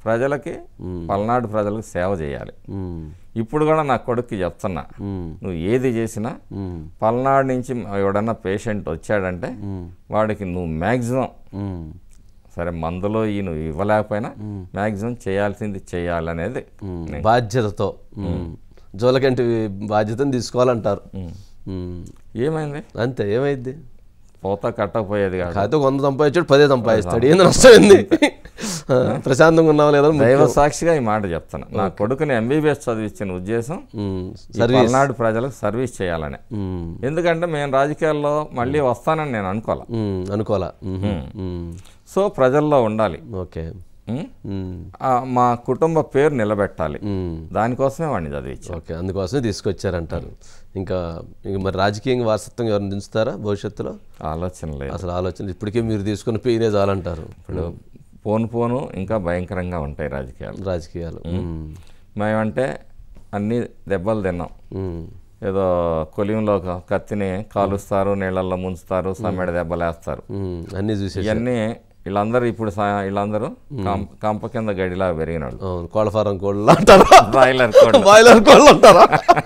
ప్రజలకి పల్నాడు ప్రజలకు సేవ చేయాలి ఉమ్, ఇప్పుడు కూడా నా కొడుక్కి చెప్తున్నా ఉమ్, నువ్వు ఏది చేసినా ఉమ్, పల్నాడు నుంచి ఎవడన్నా పేషెంట్ వచ్చాడంటే వాడికి నువ్వు మ్యాక్సిమం ఉమ్, సరే మందులో ఈ నువ్వు ఇవ్వలేకపోయినా మ్యాక్సిమం చేయాల్సింది చేయాలనేది ఉమ్, బాధ్యతతో ఉమ్, జోలకంటి బాధ్యతను తీసుకోవాలంటారు ఉమ్, ఏమైంది అంతే ఏమైంది పోతా కట్టకపోయేది కాదు కాకపోతే వంద సంపాదించాడు పదే సంపాదిస్తాడు ఏంది నష్టం ఏంది ఆ, ప్రశాంతంగా ఉన్నావా లేదా అని దైవ సాక్షిగా ఈ మాట చెప్తాను నా కొడుకుని ఎంబీబీఎస్ చదివించిన ఉద్దేశం ఉమ్, ఈ సర్వీస్ పల్నాడు ప్రజలకు సర్వీస్ చేయాలని ఉమ్, ఎందుకంటే మేము రాజకీయాల్లో మళ్ళీ వస్తానని నేను అనుకోవాలి ఉమ్, అనుకోవాలా ఉమ్, ఉమ్, సో ప్రజల్లో ఉండాలి ఓకే ఉం? ఉమ్, ఆ, మా కుటుంబ పేరు నిలబెట్టాలి ఉమ్, దానికోసమే వాడిని చదివించాను ఓకే అందుకోసమే తీసుకొచ్చారంటారు ఇంకా ఇంక మరి రాజకీయంగా వారసత్వం ఎవరిని దించుతారా భవిష్యత్తులో ఆలోచన లేదు అసలు ఆలోచన ఇప్పటికే మీరు తీసుకున్న పెయినే చాలంటారు ఇప్పుడు పోను పోను ఇంకా భయంకరంగా ఉంటాయి రాజకీయాలు రాజకీయాలు ఉమ్, మేమంటే అన్ని దెబ్బలు తిన్నాం ఉమ్, ఏదో కొలింలో ఒక కత్తిని కాలుస్తారు నీళ్ళల్లో ముంచుతారు సమ్మెడ దెబ్బలేస్తారు ఉమ్, అన్నీ చూసేసి ఇవన్నీ వీళ్ళందరూ ఇప్పుడు సా- వీళ్ళందరూ కాం- కంప కింద గడిలా పెరిగినాడు అవును కోళ్ళ ఫారం కోళ్ళు అంటారా బ్రాయిలర్ కోడ్ బాయిలర్ కోళ్ళు అంటారా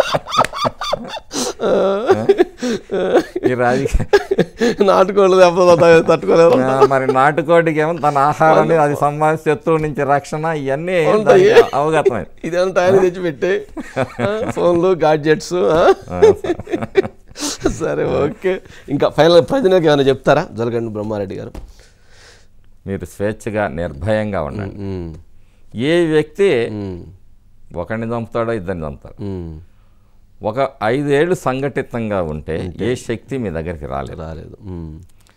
ఈ రాజకీయ నాటుకోళ్ళు దెబ్బ తట్టుకోలేరు ఆ, మరి నాటుకోడికి ఏమో తన ఆహారాన్ని అది సంబంధించి శత్రువు నుంచి రక్షణ ఇవన్నీ ఉంటాయి. దానికి అవగతమైంది ఇదంతా ఆయన తెచ్చి పెట్టే ఫోన్లు గాడ్జెట్స్ సరే ఓకే ఇంకా ఫైనల్ ప్రజలకు ఏమైనా చెప్తారా జలగండి బ్రహ్మారెడ్డి గారు మీరు స్వేచ్ఛగా నిర్భయంగా ఉండండి ఉమ్, ఏ వ్యక్తి ఉమ్, ఒకరిని చంపుతాడో ఇద్దరిని చంపుతాడు ఉమ్, ఒక ఐదేళ్లు సంఘటితంగా ఉంటే ఏ శక్తి మీ దగ్గరికి రాలేదు రాలేదు ఉమ్,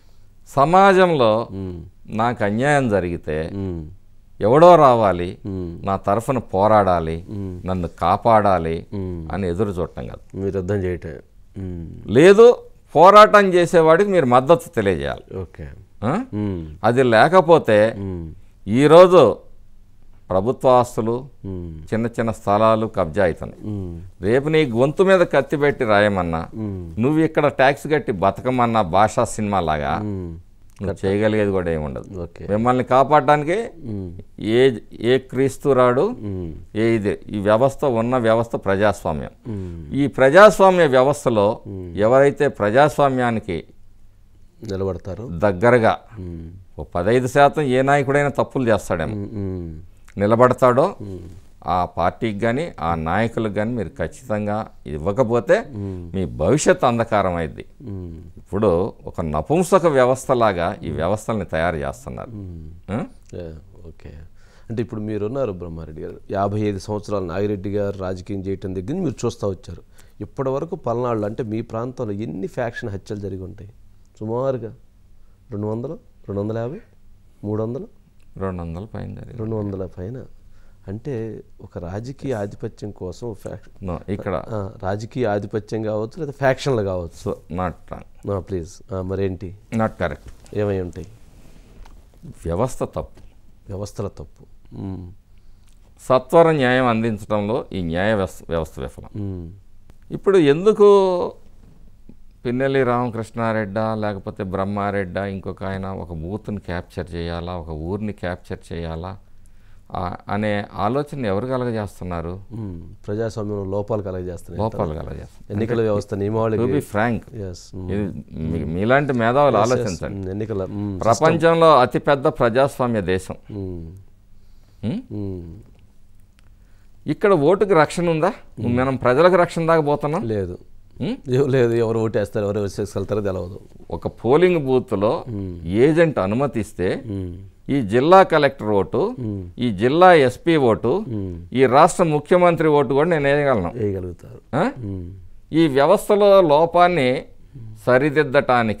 సమాజంలో ఉమ్, నాకు అన్యాయం జరిగితే ఉమ్, ఎవడో రావాలి ఉమ్, నా తరఫున పోరాడాలి నన్ను కాపాడాలి ఉమ్. అని ఎదురు చూడటం కాదు మీరు అర్థం చేయటం ఉమ్, లేదు పోరాటం చేసేవాడికి మీరు మద్దతు తెలియజేయాలి ఓకే ఆ? ఉమ్, అది లేకపోతే ఉమ్, ఈరోజు ప్రభుత్వ ఆస్తులు ఉమ్, చిన్న చిన్న స్థలాలు కబ్జా అవుతున్నాయి ఉమ్, రేపు నీ గొంతు మీద కత్తి పెట్టి రాయమన్నా ఉమ్, నువ్వు ఇక్కడ ట్యాక్స్ కట్టి బతకమన్నా భాషా సినిమా లాగా ఉమ్, నువ్వు చేయగలిగేది కూడా ఏమి ఉండదు ఓకే మిమ్మల్ని కాపాడడానికి ఉమ్, ఏ ఏ క్రీస్తు రాడు ఉమ్, ఏ ఇది ఈ వ్యవస్థ ఉన్న వ్యవస్థ ప్రజాస్వామ్యం ఉమ్, ఈ ప్రజాస్వామ్య వ్యవస్థలో ఎవరైతే ప్రజాస్వామ్యానికి నిలబడతారు దగ్గరగా ఉమ్, ఓ పదహైదు శాతం ఏ నాయకుడైనా తప్పులు చేస్తాడేమో ఉమ్, ఉమ్, నిలబడతాడో ఆ పార్టీకి కానీ ఆ నాయకులకు కానీ మీరు ఖచ్చితంగా ఇవ్వకపోతే మీ భవిష్యత్ అంధకారం అయింది ఉమ్, ఇప్పుడు ఒక నపుంసక వ్యవస్థలాగా ఈ వ్యవస్థల్ని తయారు చేస్తున్నారు ఆ? యా, ఓకే అంటే ఇప్పుడు మీరున్నారు బ్రహ్మారెడ్డి గారు యాభై ఐదు సంవత్సరాలు నాగిరెడ్డి గారు రాజకీయం చేయటం దగ్గర నుంచి మీరు చూస్తూ వచ్చారు ఇప్పటి వరకు పల్నాళ్ళు అంటే మీ ప్రాంతంలో ఎన్ని ఫ్యాక్షన్ హత్యలు జరిగి ఉంటాయి సుమారుగా రెండు వందలు రెండు వందల యాభై మూడు వందలు రెండు వందల పైన జరిగింది రెండు వందల పైన అంటే ఒక రాజకీయ ఆధిపత్యం కోసం ఫ్యాక్షన్ No, ఇక్కడ రాజకీయ ఆధిపత్యం కావచ్చు లేదా ఫ్యాక్షన్లు కావచ్చు నాట్ ప్లీజ్ మరేంటి నాట్ కరెక్ట్ ఏమై ఉంటాయి వ్యవస్థ తప్పు వ్యవస్థల తప్పు ఉమ్, సత్వర న్యాయం అందించడంలో ఈ న్యాయ వ్యవస్థ వ్యవస్థ విఫలం ఉమ్, ఇప్పుడు ఎందుకు పిన్నెల్లి రామకృష్ణారెడ్డా లేకపోతే బ్రహ్మారెడ్డా ఇంకొక ఆయన ఒక బూత్ని క్యాప్చర్ చేయాలా ఒక ఊరిని క్యాప్చర్ చేయాలా ఆ- అనే ఆలోచన ఎవరు కలగజేస్తున్నారు ఉమ్, ప్రజాస్వామ్యంలో లోపాలు కలగజేస్తున్నాయి లోపాలు కలగజేస్తున్నారు ఎన్నికల వ్యవస్థ నియమావళి టు బి ఫ్రాంక్ ఎస్ ఇది మీ- మీలాంటి మేధావులు ఆలోచించండి ఎన్నికల ఉమ్, ప్రపంచంలో అతిపెద్ద ప్రజాస్వామ్య దేశం ఉమ్, ఉం? ఉమ్, ఇక్కడ ఓటుకి రక్షణ ఉందా మనం ప్రజలకు రక్షణ దాకా పోతున్నాం లేదు ఉం? ఎవ- లేదు ఎవరు ఓటేస్తారు ఎవరు వేసేసుకెళ్తారో తెలియదు ఒక పోలింగ్ బూత్లో ఏజెంట్ అనుమతిస్తే ఉమ్, ఈ జిల్లా కలెక్టర్ ఓటు ఈ జిల్లా ఎస్పీ ఓటు ఉమ్, ఈ రాష్ట్ర ముఖ్యమంత్రి ఓటు కూడా నేను వేయగలను వేయగలుగుతారు ఆ? ఉమ్, ఈ వ్యవస్థలో లోపాన్ని సరిదిద్దటానికి